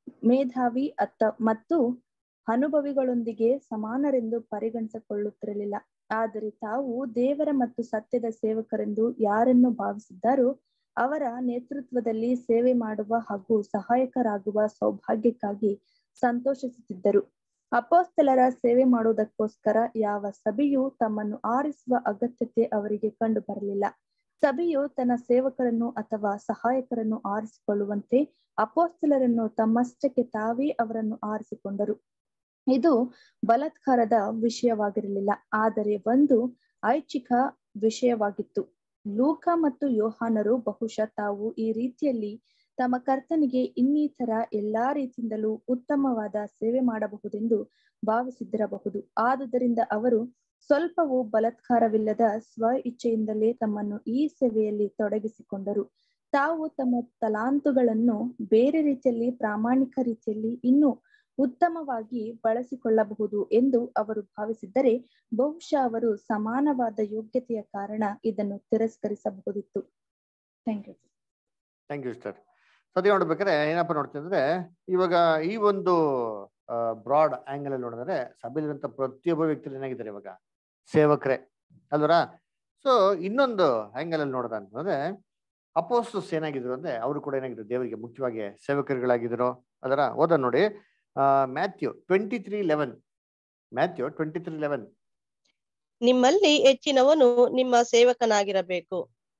ಮೇಧಾವಿ ಅತ್ತ ಮತ್ತು ಅನುಭವಿಗಳೊಂದಿಗೆ ಸಮಾನರೆಂದು ಪರಿಗಣಿಸಿಕೊಳ್ಳುತ್ತಿರಲಿಲ್ಲ ಆದರೆ ತಾವು ದೇವರ ಮತ್ತು ಸತ್ಯದ ಸೇವಕರೆಂದು ಯಾರನ್ನು ಭಾವಿಸಿದ್ದಾರೋ ಅವರ ನೇತೃತ್ವದಲ್ಲಿ ಸೇವೆ ಮಾಡುವ ಹಾಗೂ ಸಹಾಯಕರಾಗುವ ಸೌಭಾಗ್ಯಕ್ಕಾಗಿ ಸಂತೋಷಿಸುತ್ತಿದ್ದರು ಅಪೋಸ್ತಲರ ಸೇವೆ ಮಾಡುವುದಕ್ಕೋಸ್ಕರ ಯಾವ ಸಭೆಯು ತಮ್ಮನ್ನು ಆರಿಸುವ ಅಗತ್ಯತೆ ಅವರಿಗೆ ಕಂಡು ಬರಲಿಲ್ಲ ಸಭೆಯು ತನ್ನ ಸೇವಕರನ್ನು ಅಥವಾ ಸಹಾಯಕರನ್ನು ಆರಿಸಿಕೊಳ್ಳುವಂತೆ ಅಪೋಸ್ತಲರನ್ನು ತಮ್ಮಷ್ಟಕ್ಕೆ ತಾವೇ ಅವರನ್ನು ಆರಿಸಿಕೊಂಡರು ಇದು ಬಲಾತ್ಕಾರದ ವಿಷಯವಾಗಿರಲಿಲ್ಲ ಆದರೆ ಒಂದು ಐಚ್ಛಿಕ ವಿಷಯವಾಗಿತ್ತು ಲೂಕ ಮತ್ತು ಯೋಹಾನರು ಬಹುಶಃ ತಾವು ಈ ರೀತಿಯಲ್ಲಿ ತಮ್ಮ ಕರ್ತನಿಗೆ ಇನ್ನಿತರ ಎಲ್ಲಾ ರೀತಿಯಿಂದಲೂ ಉತ್ತಮವಾದ ಸೇವೆ ಮಾಡಬಹುದೆಂದು ಭಾವಿಸಿದ್ದಿರಬಹುದು ಆದುದರಿಂದ ಅವರು ಸ್ವಲ್ಪವೂ ಬಲಾತ್ಕಾರವಿಲ್ಲದ ಸ್ವ ಇಚ್ಛೆಯಿಂದಲೇ ತಮ್ಮನ್ನು ಈ ಸೇವೆಯಲ್ಲಿ ತೊಡಗಿಸಿಕೊಂಡರು ತಾವು ತಮ್ಮ ತಲಾಂತುಗಳನ್ನು ಬೇರೆ ರೀತಿಯಲ್ಲಿ ಪ್ರಾಮಾಣಿಕ ರೀತಿಯಲ್ಲಿ ಇನ್ನೂ ಉತ್ತಮವಾಗಿ ಬಳಸಿಕೊಳ್ಳಬಹುದು ಎಂದು ಅವರು ಭಾವಿಸಿದ್ದರೆ ಬಹುಶಃ ಅವರು ಸಮಾನವಾದ ಯೋಗ್ಯತೆಯ ಕಾರಣ ಇದನ್ನು ತಿರಸ್ಕರಿಸಬಹುದಿತ್ತು thank you thank you sir ಸದ್ಯ ನೋಡ್ಬೇಕಾದ್ರೆ ಏನಪ್ಪ ನೋಡ್ತಿದ್ರೆ ಇವಾಗ ಈ ಒಂದು ಬ್ರಾಡ್ ಆಂಗಲ್ ಅಲ್ಲಿ ನೋಡಿದ್ರೆ ಸಭೆಯಲ್ಲಿರುವಂತ ಪ್ರತಿಯೊಬ್ಬ ವ್ಯಕ್ತಿ ಏನಾಗಿದ್ದಾರೆ ಇವಾಗ ಸೇವಕರೇ ಅಲ್ವರ ಸೊ ಇನ್ನೊಂದು ಆಂಗಲ್ ಅಲ್ಲಿ ನೋಡೋದ ಅಂತಂದ್ರೆ ಅಪೋಸ್ಟಸ್ ಏನಾಗಿದ್ರು ಅಂದ್ರೆ ಅವರು ಕೂಡ ಏನಾಗಿದ್ರು ದೇವರಿಗೆ ಮುಖ್ಯವಾಗಿ ಸೇವಕರುಗಳಾಗಿದ್ರು ಅದರ ಓದ ನೋಡಿ Matthew twenty three eleven Matthew twenty three eleven ನಿಮ್ಮಲ್ಲಿ ಹೆಚ್ಚಿನವನು ನಿಮ್ಮ ಸೇವಕನಾಗಿರಬೇಕು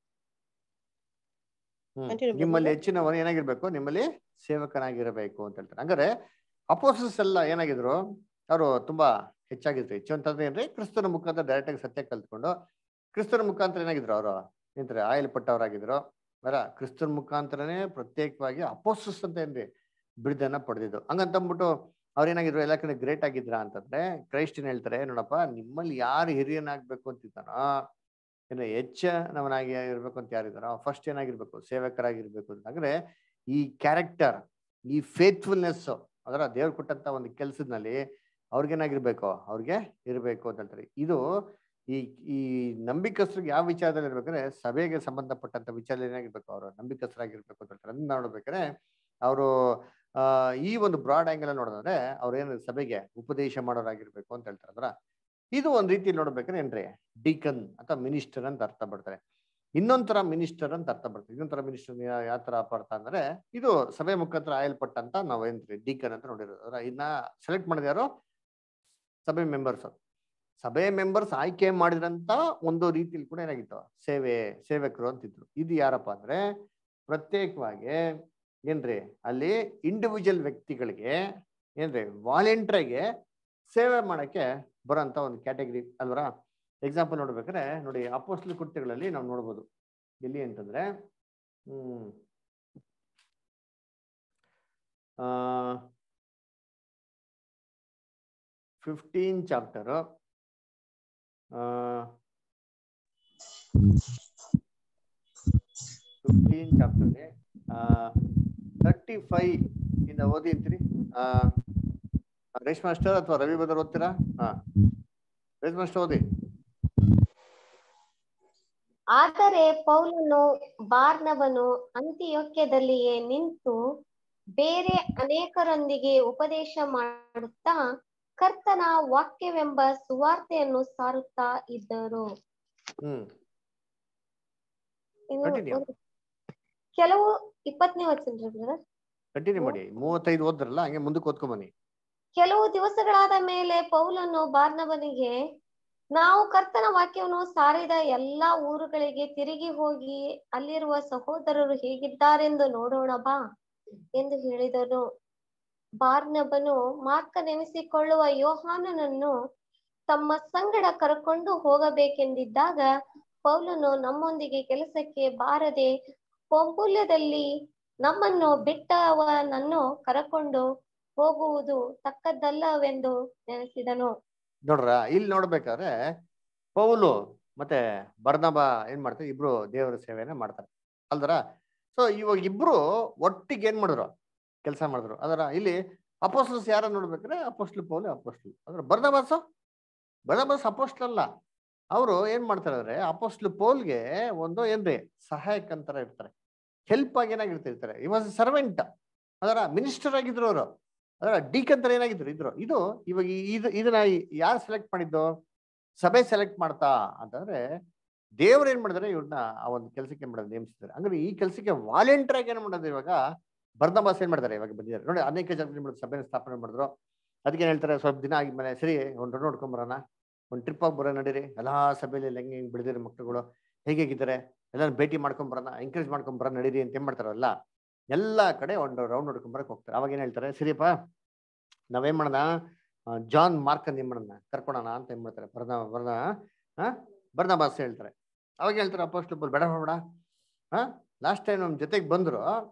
Continue ನಿಮ್ಮಲ್ಲಿ brother. ಹೆಚ್ಚಿನವನು ಏನಾಗಿರ್ಬೇಕು ನಿಮ್ಮಲ್ಲಿ ಸೇವಕನಾಗಿರಬೇಕು ಅಂತ ಹೇಳ್ತಾರೆ ಹಂಗಾರೆ ಅಪೋಸಸ್ ಎಲ್ಲ ಏನಾಗಿದ್ರು ಅವರು ತುಂಬಾ ಹೆಚ್ಚಾಗಿದ್ರು ಹೆಚ್ಚು ಅಂತಂದ್ರೆ ಏನ್ರಿ ಕ್ರಿಸ್ತನ ಮುಖಾಂತರ ಡೈರೆಕ್ಟ್ ಆಗಿ ಸತ್ಯ ಕಲ್ತ್ಕೊಂಡು ಕ್ರಿಸ್ತನ ಮುಖಾಂತರ ಏನಾಗಿದ್ರು ಅವರು ಏನಂತಾರೆ ಆಯಲ್ ಪಟ್ಟವರಾಗಿದ್ರು ಬರ ಕ್ರಿಸ್ತನ ಮುಖಾಂತರನೇ ಪ್ರತ್ಯೇಕವಾಗಿ ಅಪೋಸಸ್ ಅಂತ ಏನ್ರಿ ಬಿಡುದನ್ನ ಪಡೆದಿದ್ದು ಹಂಗಂತಂದ್ಬಿಟ್ಟು ಅವ್ರು ಏನಾಗಿದ್ರು ಎಲ್ಲ ಕಡೆ ಗ್ರೇಟ್ ಆಗಿದ್ರ ಅಂತಂದ್ರೆ ಕ್ರೈಸ್ಟ್ ಏನ್ ಹೇಳ್ತಾರೆ ನೋಡಪ್ಪ ನಿಮ್ಮಲ್ಲಿ ಯಾರು ಹಿರಿಯನಾಗ್ಬೇಕು ಅಂತಿದ್ದಾನೋ ಏನು ಹೆಚ್ಚನವನಾಗಿ ಇರ್ಬೇಕು ಅಂತ ಯಾರಿದಾರೋ ಫಸ್ಟ್ ಏನಾಗಿರ್ಬೇಕು ಸೇವಕರಾಗಿರ್ಬೇಕು ಅಂತಂದ್ರೆ ಈ ಕ್ಯಾರೆಕ್ಟರ್ ಈ ಫೇತ್ಫುಲ್ನೆಸ್ ಅದರ ದೇವ್ರು ಕೊಟ್ಟಂತ ಒಂದು ಕೆಲ್ಸದಲ್ಲಿ ಅವ್ರಿಗೇನಾಗಿರ್ಬೇಕು ಅವ್ರಿಗೆ ಇರಬೇಕು ಅಂತ ಹೇಳ್ತಾರೆ ಇದು ಈ ಈ ನಂಬಿಕಸ್ರಿಗೆ ಯಾವ ವಿಚಾರದಲ್ಲಿ ಇರ್ಬೇಕಾದ್ರೆ ಸಭೆಗೆ ಸಂಬಂಧಪಟ್ಟಂತ ವಿಚಾರದಲ್ಲಿ ಏನಾಗಿರ್ಬೇಕು ಅವರು ನಂಬಿಕಸ್ಥರಾಗಿರ್ಬೇಕು ಅಂತ ಹೇಳ್ತಾರೆ ಅದನ್ನ ನೋಡ್ಬೇಕಾದ್ರೆ ಅವರು ಆ ಈ ಒಂದು ಬ್ರಾಡ್ ಆಂಗಲ್ ನೋಡೋದಾದ್ರೆ ಅವ್ರು ಏನು ಸಭೆಗೆ ಉಪದೇಶ ಮಾಡೋರಾಗಿರ್ಬೇಕು ಅಂತ ಹೇಳ್ತಾರೆ ಅದರ ಇದು ಒಂದ್ ರೀತಿ ನೋಡ್ಬೇಕಾದ್ರೆ ಏನ್ರಿ ಡಿಕನ್ ಅಥವಾ ಮಿನಿಸ್ಟರ್ ಅಂತ ಅರ್ಥ ಪಡ್ತಾರೆ ಇನ್ನೊಂಥರ ಮಿನಿಸ್ಟರ್ ಅಂತ ಅರ್ಥ ಬರ್ತದೆ ಇನ್ನೊಂಥರ ಮಿನಿಸ್ಟರ್ ಯಾವ ತರ ಅರ್ಥ ಅಂದ್ರೆ ಇದು ಸಭೆ ಮುಖಾಂತರ ಆಯಲ್ಪಟ್ಟಂತ ನಾವ್ ಏನ್ರಿ ಡಿಕನ್ ಅಂತ ನೋಡಿರೋದು ಅದ್ರ ಇದನ್ನ ಸೆಲೆಕ್ಟ್ ಮಾಡಿದ ಯಾರು ಸಭೆ ಮೆಂಬರ್ಸ್ ಸಭೆ ಮೆಂಬರ್ಸ್ ಆಯ್ಕೆ ಮಾಡಿದಂತ ಒಂದು ರೀತಿಲಿ ಕೂಡ ಏನಾಗಿತ್ತು ಸೇವೆ ಸೇವಕರು ಅಂತಿದ್ರು ಇದು ಯಾರಪ್ಪ ಅಂದ್ರೆ ಪ್ರತ್ಯೇಕವಾಗಿ ಏನ್ರಿ ಅಲ್ಲಿ ಇಂಡಿವಿಜುವಲ್ ವ್ಯಕ್ತಿಗಳಿಗೆ ಏನ್ರಿ ವಾಲೆಂಟ್ರಿಗೆ ಸೇವೆ ಮಾಡಕ್ಕೆ ಬರೋಂತ ಒಂದು ಕ್ಯಾಟಗರಿ ಅಲ್ವರ ಎಕ್ಸಾಂಪಲ್ ನೋಡ್ಬೇಕಾದ್ರೆ ನೋಡಿ ಅಪೋಸ್ಟಲ್ ಕೃತ್ಯಗಳಲ್ಲಿ ನಾವು ನೋಡ್ಬೋದು ಎಲ್ಲಿ ಅಂತಂದ್ರೆ ಹ್ಮ್ ಆ ಫಿಫ್ಟೀನ್ ಚಾಪ್ಟರ್ ಫಿಫ್ಟೀನ್ ಚಾಪ್ಟರ್ಗೆ ತರ್ಟಿ ಫೈವ್ ಇಂದ ಓದಿ ಅಂತೀರಿ ಆ ರೇಷ್ ಮಾಸ್ಟರ್ ಅಥವಾ ರವಿ ಬದರ್ ಓದ್ತೀರಾ ಹಾ ರೇಷ್ ಮಾಸ್ಟರ್ ಓದಿ ಆದರೆ ಪೌಲನು ಬಾರ್ನಬನು ಅಂತ್ಯೋಕ್ಯದಲ್ಲಿಯೇ ನಿಂತು ಬೇರೆ ಅನೇಕರೊಂದಿಗೆ ಉಪದೇಶ ಮಾಡುತ್ತಾ ಕರ್ತನ ವಾಕ್ಯವೆಂಬ ಸುವಾರ್ತೆಯನ್ನು ಸಾರುತ್ತಾ ಇದ್ದರು ಹ್ಮ್ ಇನ್ನು Continue. ಒಂದು- ಕೆಲವು ಇಪ್ಪತ್ತನೇ ವಚನ ಬ್ರದರ್ ಕಂಟಿನ್ಯೂ ಮಾಡಿ ಮೂವತ್ತೈದು ಓದ್ರಲ್ಲ ಹಂಗೆ ಮುಂದಕ್ಕೆ ಓದ್ಕೊಂಡ್ ಬನ್ನಿ ಕೆಲವು ದಿವಸಗಳಾದ ಮೇಲೆ ಪೌಲನು ಬಾರ್ನಬನಿಗೆ ನಾವು ಕರ್ತನ ವಾಕ್ಯವನ್ನು ಸಾರಿದ ಎಲ್ಲಾ ಊರುಗಳಿಗೆ ತಿರುಗಿ ಹೋಗಿ ಅಲ್ಲಿರುವ ಸಹೋದರರು ಹೇಗಿದ್ದಾರೆಂದು ನೋಡೋಣ ಬಾ ಎಂದು ಹೇಳಿದನು ಬಾರ್ನಬನು ಮಾರ್ಕನೆನಿಸಿಕೊಳ್ಳುವ ಯೋಹಾನನನ್ನು ತಮ್ಮ ಸಂಗಡ ಕರಕೊಂಡು ಹೋಗಬೇಕೆಂದಿದ್ದಾಗ ಪೌಲನು ನಮ್ಮೊಂದಿಗೆ ಕೆಲಸಕ್ಕೆ ಬಾರದೆ ಪೌಂಪುಲ್ಯದಲ್ಲಿ ನಮ್ಮನ್ನು ಬಿಟ್ಟವನನ್ನು ಕರಕೊಂಡು ಹೋಗುವುದು ತಕ್ಕದ್ದಲ್ಲವೆಂದು ನೆನೆಸಿದನು ನೋಡ್ರ ಇಲ್ಲಿ ನೋಡ್ಬೇಕಾದ್ರೆ ಪೌಲು ಮತ್ತೆ ಬರ್ನಬ ಏನ್ ಮಾಡ್ತಾರೆ ಇಬ್ರು ದೇವರ ಸೇವೆನ ಮಾಡ್ತಾರೆ ಅಲ್ದರ ಸೊ ಇವಾಗ ಇಬ್ರು ಒಟ್ಟಿಗೆ ಏನ್ ಮಾಡಿದ್ರು ಕೆಲಸ ಮಾಡಿದ್ರು ಅದರ ಇಲ್ಲಿ ಅಪೋಸ್ಟಲ್ಸ್ ಯಾರ ನೋಡ್ಬೇಕಾದ್ರೆ ಅಪೋಸ್ಟ್ಲ್ ಪೌಲು ಅಪೋಸ್ಟ್ಲ್ ಅದ್ರ ಬರ್ನಬಾಸ್ ಬರ್ನಬಾಸ್ ಅಪೋಸ್ಟ್ಲ್ ಅಲ್ಲ ಅವರು ಏನ್ ಮಾಡ್ತಾರೆ ಅಂದ್ರೆ ಅಪೋಸ್ಟ್ಲ್ ಪೌಲ್ಗೆ ಒಂದು ಏನ್ರಿ ಸಹಾಯಕ ಅಂತರ ಇರ್ತಾರೆ ಹೆಲ್ಪ್ ಆಗಿ ಏನಾಗಿರ್ತಿರ್ತಾರೆ ಈ ವಾಸ್ ಸರ್ವೆಂಟ್ ಅದರ ಮಿನಿಸ್ಟರ್ ಆಗಿದ್ರು ಅವರು ಅದರ ಡೀಕ್ ಅಂತ ಏನಾಗಿದ್ರು ಇದ್ರು ಇದು ಇವಾಗ ಈ- ಇದು ಇದನ್ನ ಯಾರು ಸೆಲೆಕ್ಟ್ ಮಾಡಿದ್ದು ಸಭೆ ಸೆಲೆಕ್ಟ್ ಮಾಡ್ತಾ ಅಂತಂದ್ರೆ ದೇವ್ರು ಏನ್ ಮಾಡಿದ್ರೆ ಇವ್ರನ್ನ ಆ ಒಂದು ಕೆಲಸಕ್ಕೆ ಏನ್ ಮಾಡೋದು ನೇಮಿಸಿದ್ದಾರೆ ಅಂದ್ರೆ ಈ ಕೆಲಸಕ್ಕೆ ವಾಲೆಂಟಿಯರ್ ಆಗಿ ಏನ್ ಮಾಡೋದು ಇವಾಗ ಬರ್ದಮಾಸ್ ಏನ್ ಮಾಡ್ತಾರೆ ಇವಾಗ ಬಂದಿದ್ದಾರೆ ನೋಡಿ ಅನೇಕ ಜನ ಏನ್ ಮಾಡಿದ್ರು ಸಭೆನ ಸ್ಥಾಪನೆ ಮಾಡಿದ್ರು ಅದಕ್ಕೆ ಏನ್ ಹೇಳ್ತಾರೆ ಸ್ವಲ್ಪ ದಿನ ಆಗಿದ್ಮೇಲೆ ಸರಿ ಒಂದು ರೌಂಡ್ ನೋಡ್ಕೊಂಡ್ ಬರೋಣ ಒಂದು ಟ್ರಿಪ್ ಆಗಿ ಬರೋಣ ನಡೀರಿ ಎಲ್ಲಾ ಸಭೆಯಲ್ಲಿ ಹೆಂಗೆ ಹೆಂಗೆ ಬೆಳೆದಿರೋ ಮಕ್ಕಳುಗಳು ಹೇಗೇಗಿದ್ದಾರೆ ಎಲ್ಲ ಭೇಟಿ ಮಾಡ್ಕೊಂಡ್ ಬರೋಣ ಎಂಕರೇಜ್ ಮಾಡ್ಕೊಂಡ್ ಬರೋಣ ನಡೀರಿ ಅಂತ ಏನ್ ಮಾಡ್ತಾರಲ್ಲ ಎಲ್ಲಾ ಕಡೆ ಒಂದು ರೌಂಡ್ ನೋಡ್ಕೊಂಡ್ ಬರಕ್ ಹೋಗ್ತಾರೆ ಅವಾಗ ಏನ್ ಹೇಳ್ತಾರೆ ಸರಿಯಪ್ಪ ನಾವೇನ್ ಮಾಡೋಣ ಆ, ಜಾನ್ ಮಾರ್ಕ್ ಏನ್ ಮಾಡೋಣ ಕರ್ಕೊಳೋಣ ಅಂತ ಏನ್ ಮಾಡ್ತಾರೆ ಬರ್ದ ಬರ್ದ ಹಾ ಬರ್ನಬಾಸ್ ಹೇಳ್ತಾರೆ ಅವಾಗ ಹೇಳ್ತಾರೆ ಅಪೋಸ್ಟ್ ಬೇಡ ಬೇಡ ಹಾ ಲಾಸ್ಟ್ ಟೈಮ್ ನಮ್ ಜೊತೆಗೆ ಬಂದ್ರು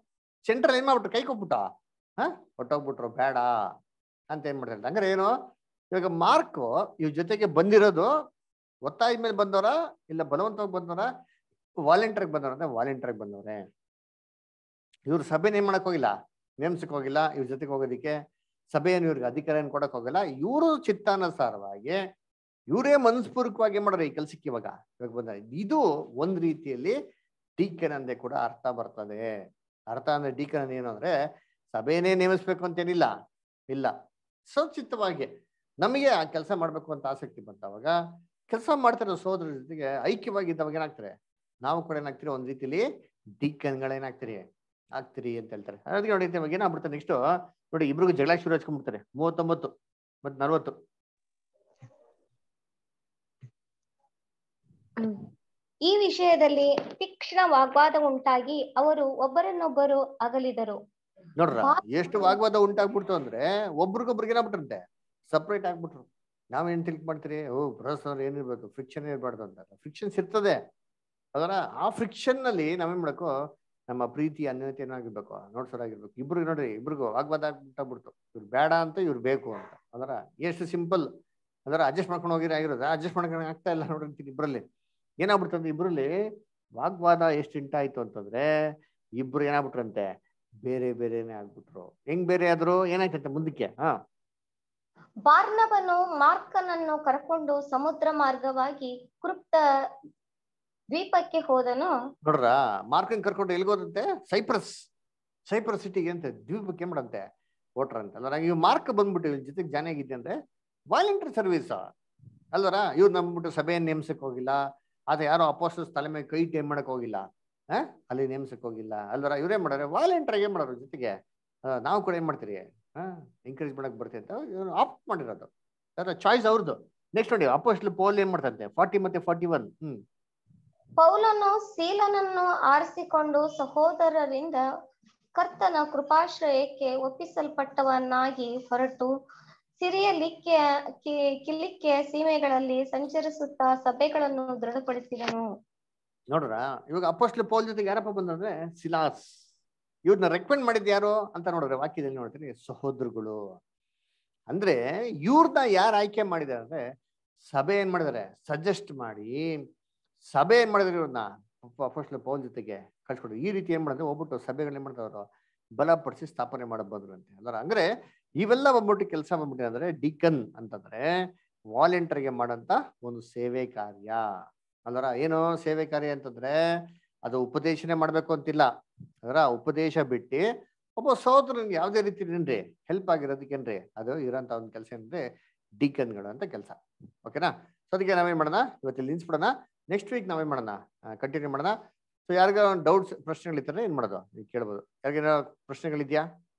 ಸೆಂಟ್ರಲ್ ಏನ್ ಮಾಡ್ಬಿಟ್ರು ಕೈ ಕೊಟ್ಬಿಟ್ಟ ಹಾ ಹೊಟ್ಟೋಗ್ಬಿಟ್ರು ಬೇಡ ಅಂತ ಏನ್ ಮಾಡ್ತಾರೆ ಹಂಗಾರೆ ಏನು ಇವಾಗ ಮಾರ್ಕ್ ಇವ್ರ ಜೊತೆಗೆ ಬಂದಿರೋದು ಒತ್ತಾಯ ಮೇಲೆ ಬಂದವರ ಇಲ್ಲ ಬಲವಂತವಾಗಿ ಬಂದವರ ವಾಲಂಟಿಯರ್ ಬಂದವ್ರ ಅಂದ್ರೆ ವಾಲಂಟಿಯರ್ ಬಂದವ್ರೆ ಇವ್ರು ಸಭೆನ ಏನ್ ಮಾಡಕ್ ಹೋಗಿಲ್ಲ ನೇಮ್ಸಕ್ ಹೋಗಿಲ್ಲ ಇವ್ರ ಜೊತೆಗೆ ಹೋಗೋದಿಕ್ಕೆ ಸಭೆಯನ್ನು ಇವ್ರಿಗೆ ಅಧಿಕಾರ ಏನ್ ಕೊಡಕ್ ಹೋಗಲ್ಲ ಇವರು ಚಿತ್ತಾನುಸಾರವಾಗಿ ಇವರೇ ಮನಸ್ಪೂರ್ವಕವಾಗಿ ಏನ್ ಮಾಡೋರು ಈ ಕೆಲ್ಸಕ್ಕೆ ಇವಾಗ ಇವಾಗ ಬಂದ ಇದು ಒಂದ್ ರೀತಿಯಲ್ಲಿ ಟೀಕನ್ ಅಂದೇ ಕೂಡ ಅರ್ಥ ಬರ್ತದೆ ಅರ್ಥ ಅಂದ್ರೆ ಟೀಕನ್ ಏನು ಅಂದ್ರೆ ಸಭೆನೇ ನೇಮಿಸ್ಬೇಕು ಅಂತೇನಿಲ್ಲ ಇಲ್ಲ ಸ್ವಚಿತ್ತವಾಗಿ ನಮಗೆ ಆ ಕೆಲಸ ಮಾಡ್ಬೇಕು ಅಂತ ಆಸಕ್ತಿ ಬಂತವಾಗ ಕೆಲಸ ಮಾಡ್ತಿರೋ ಸೋದರ ಜೊತೆಗೆ ಐಕ್ಯವಾಗಿದ್ದವಾಗ ಏನಾಗ್ತಾರೆ ನಾವು ಕೂಡ ಏನಾಗ್ತೀರಿ ಒಂದ್ ರೀತಿಲಿ ಡಿಕ್ಕನ್ಗಳೇನಾಗ್ತೀರಿ ಆಗ್ತೀರಿ ಅಂತ ಹೇಳ್ತಾರೆ ಅದಕ್ಕೆ ನೋಡಿ ಇವಾಗ ಏನಾಗ್ಬಿಡ್ತಾರೆ ನೆಕ್ಸ್ಟ್ ನೋಡಿ ಇಬ್ರಿಗೂ ಜಗಳ ಶುರು ಹಚ್ಕೊಂಡ್ಬಿಡ್ತಾರೆ ಮೂವತ್ತೊಂಬತ್ತು ಮತ್ ನಲ್ವತ್ತು ಹ್ಮ್. ಈ ವಿಷಯದಲ್ಲಿ ತೀಕ್ಷ್ಣ ವಾಗ್ವಾದ ಉಂಟಾಗಿ ಅವರು ಒಬ್ಬರನ್ನೊಬ್ಬರು ಅಗಲಿದರು ನೋಡ್ರ ಎಷ್ಟು ವಾಗ್ವಾದ ಉಂಟಾಗ್ಬಿಡ್ತು ಅಂದ್ರೆ ಒಬ್ರಿಗೊಬ್ರಿಗೆ ಏನಾಗ್ಬಿಟ್ರಂತೆ ಸಪ್ರೇಟ್ ಆಗ್ಬಿಟ್ರು ನಾವೇನ್ ತಿಳ್ಕ್ ಮಾಡ್ತೀರಿ ಓ ಬ್ರದರ್ಸ್ ಏನಿರ್ಬೇಕು ಫ್ರಿಕ್ಷನ್ ಇರಬಾರ್ದು ಅಂತ ಫ್ರಿಕ್ಷನ್ಸ್ ಇರ್ತದೆ ಅದರ ಆ ಫ್ರಿಕ್ಷನ್ ನಲ್ಲಿ ನಾವೇನ್ ಮಾಡಬೇಕು ನಮ್ಮ ಪ್ರೀತಿ ಅನ್ಯೋನ್ಯತೆ ಏನಾಗಿರ್ಬೇಕು ನೋಡ್ಸೋರಾಗಿರ್ಬೇಕು ಇಬ್ರು ನೋಡ್ರಿ ಇಬ್ರಿಗೂ ವಾಗ್ವಾದ ಆಗ್ಬಿಟ್ಟಾಗ್ಬಿಡ್ತು ಇವ್ರು ಬೇಡ ಅಂತ ಇವ್ರು ಬೇಕು ಅಂತ ಅದರ ಎಷ್ಟು ಸಿಂಪಲ್ ಅದರ ಅಡ್ಜಸ್ಟ್ ಮಾಡ್ಕೊಂಡು ಹೋಗಿರ ಆಗಿರೋದು ಅಡ್ಜಸ್ಟ್ ಮಾಡ್ಕೊಂಡು ಆಗ್ತಾ ಇಲ್ಲ ನೋಡ್ರಿ ಇಬ್ರಲ್ಲಿ ಏನಾಗ್ಬಿಡ್ತಂದ್ರೆ ಇಬ್ರಲ್ಲಿ ವಾಗ್ವಾದ ಎಷ್ಟು ಇಂಟಾಯ್ತು ಅಂತಂದ್ರೆ ಇಬ್ರು ಏನಾಗ್ಬಿಟ್ರಂತೆ ಬೇರೆ ಬೇರೆನೆ ಆಗ್ಬಿಟ್ರು ಹೆಂಗ್ ಬೇರೆ ಆದ್ರು ಏನಾಯ್ತಂತೆ ಮುಂದಕ್ಕೆ ಹಾ ಬಾರ್ನಬನು ಮಾರ್ಕನನ್ನು ಕರ್ಕೊಂಡು ಸಮುದ್ರ ಮಾರ್ಗವಾಗಿ ಕೃಪ್ತ ದ್ವೀಪಕ್ಕೆ ಹೋದನು ನೋಡ್ರ ಮಾರ್ಕನ್ ಕರ್ಕೊಂಡು ಎಲ್ಗೋದಂತೆ ಸೈಪ್ರಸ್ ಸೈಪ್ರಸ್ ಸಿಟಿಗೆ ಅಂತ ದ್ವೀಪಕ್ಕೆ ಏನ್ ಮಾಡಂತೆ ಓಟ್ರಂತೆ ಅಲ್ವರ ಇವ್ ಮಾರ್ಕ್ ಬಂದ್ಬಿಟ್ಟು ಇವ್ರ ಜೊತೆಗೆ ಜಾಯ್ನ್ ಆಗಿದ್ದೆ ಅಂದ್ರೆ ವಾಲಂಟಿಯರ್ ಸರ್ವಿಸ್ ಅಲ್ವರ ಇವ್ರು ನಮ್ಬಿಟ್ಟು ಸಭೆಯನ್ನು ನೇಮ್ಸಕ್ ಹೋಗಿಲ್ಲ ಆದ್ರೆ ಯಾರೋ ಅಪೋಸ್ಟಲ್ಸ್ ತಲೆ ಮೇಲೆ ಕೈ ಟೈಮ್ ಮಾಡಕ್ ಹೋಗಿಲ್ಲ ಆ ಅಲ್ಲಿ ನೇಮ್ಸಕ್ ಹೋಗಿಲ್ಲ ಅಲ್ವರ ಇವ್ರೇನ್ ಮಾಡೋರು ವಾಲಂಟಿಯರ್ ಏನ್ ಮಾಡೋರು ಜೊತೆಗೆ ಆ, ನಾವು ಕೂಡ ಏನ್ ಮಾಡ್ತೀರಿ ಹಾ ಎಂಕರೇಜ್ ಮಾಡಕ್ ಬರ್ತೀವಿ ಅಂತ ಇವ್ರು ಆಪ್ಟ್ ಮಾಡಿರೋದು ಚಾಯ್ಸ್ ಅವ್ರದ್ದು ನೆಕ್ಸ್ಟ್ ನೋಡಿ ಅಪೋಸ್ಟಲ್ ಪೋಲ್ ಏನ್ ಮಾಡ್ತಂತೆ ಫಾರ್ಟಿ ಮತ್ತೆ ಫಾರ್ಟಿ ಒನ್ ಹ್ಮ್ ಪೌಲನು ಸೀಲನನ್ನು ಆರಿಸಿಕೊಂಡು ಸಹೋದರರಿಂದ ಕರ್ತನ ಕೃಪಾಶ್ರಯಕ್ಕೆ ಒಪ್ಪಿಸಲ್ಪಟ್ಟವನಾಗಿ ಹೊರಟು ಸಿರಿಯಲಿಕ್ಕೆ ಕಿ- ಕಿಲಿಕ್ಕಿಯ ಸೀಮೆಗಳಲ್ಲಿ ಸಂಚರಿಸುತ್ತಾ ಸಭೆಗಳನ್ನು ದೃಢಪಡಿಸಿದನು ನೋಡ್ರ ಇವಾಗ ಅಪೋಸ್ಟ್ಲ ಪೌಲ್ ಜೊತೆಗೆ ಯಾರಪ್ಪ ಬಂದಂದ್ರೆ ಸಿಲಾಸ್ ಇವ್ರನ್ನ ರೆಕಮೆಂಡ್ ಮಾಡಿದ್ ಯಾರು ಅಂತ ನೋಡ್ರೆ ವಾಕ್ಯದಲ್ಲಿ ನೋಡ್ತೀನಿ ಸಹೋದರಗಳು ಅಂದ್ರೆ ಇವ್ರನ್ನ ಯಾರು ಆಯ್ಕೆ ಮಾಡಿದಾರೆ ಅಂದ್ರೆ ಸಭೆ ಏನ್ ಮಾಡಿದಾರೆ ಸಜೆಸ್ಟ್ ಮಾಡಿ ಸಭೆ ಏನ್ ಮಾಡಿದಾರೆ ಇವ್ರನ್ನ ಅಪೋಸ್ಟ್ಲ ಪೌಲ್ ಜೊತೆಗೆ ಕಳ್ಸ್ಕೊಡು ಈ ರೀತಿ ಏನ್ ಮಾಡಿದ್ರೆ ಹೋಗ್ಬಿಟ್ಟು ಸಭೆಗಳನ್ನ ಏನ್ ಮಾಡ್ತಾವ್ರು ಬಲಪಡಿಸಿ ಸ್ಥಾಪನೆ ಮಾಡಕ್ ಬಂದ್ರು ಅಂತ ಅಂದ್ರೆ ಅಂದ್ರೆ ಇವೆಲ್ಲ ಬಂದ್ಬಿಟ್ಟು ಕೆಲಸ ಬಂದ್ಬಿಟ್ಟು ಅಂದ್ರೆ ಡಿಕನ್ ಅಂತಂದ್ರೆ ವಾಲಂಟಿಯರ್ಗೆ ಮಾಡಂತ ಒಂದು ಸೇವೆ ಕಾರ್ಯ ಅದರ ಏನು ಸೇವೆ ಕಾರ್ಯ ಅಂತಂದ್ರೆ ಅದು ಉಪದೇಶನೇ ಮಾಡ್ಬೇಕು ಅಂತಿಲ್ಲ ಅದರ ಉಪದೇಶ ಬಿಟ್ಟು ಒಬ್ಬ ಸಹೋದರನಿಗೆ ಯಾವುದೇ ರೀತಿ ಏನ್ರಿ ಹೆಲ್ಪ್ ಆಗಿರೋದಕ್ಕೇನ್ರಿ ಅದು ಇರೋಂಥ ಒಂದು ಕೆಲಸ ಏನ್ರಿ ಡಿಕನ್ಗಳು ಅಂತ ಕೆಲಸ ಓಕೆನಾ ಸೊ ಅದಕ್ಕೆ ನಾವೇನ್ ಮಾಡೋಣ ಇವತ್ತು ನಿಲ್ಸ್ಬಿಡೋಣ ನೆಕ್ಸ್ಟ್ ವೀಕ್ ನಾವೇನ್ ಮಾಡೋಣ ಕಂಟಿನ್ಯೂ ಮಾಡೋಣ ಸೊ ಯಾರಿಗಾರ ಡೌಟ್ಸ್ ಪ್ರಶ್ನೆಗಳಿದ್ದಾರೆ ಏನ್ ಮಾಡೋದು ನೀವು ಕೇಳ್ಬೋದು ಯಾರಿಗಾರ ಪ್ರಶ್ನೆಗಳಿದ್ಯಾ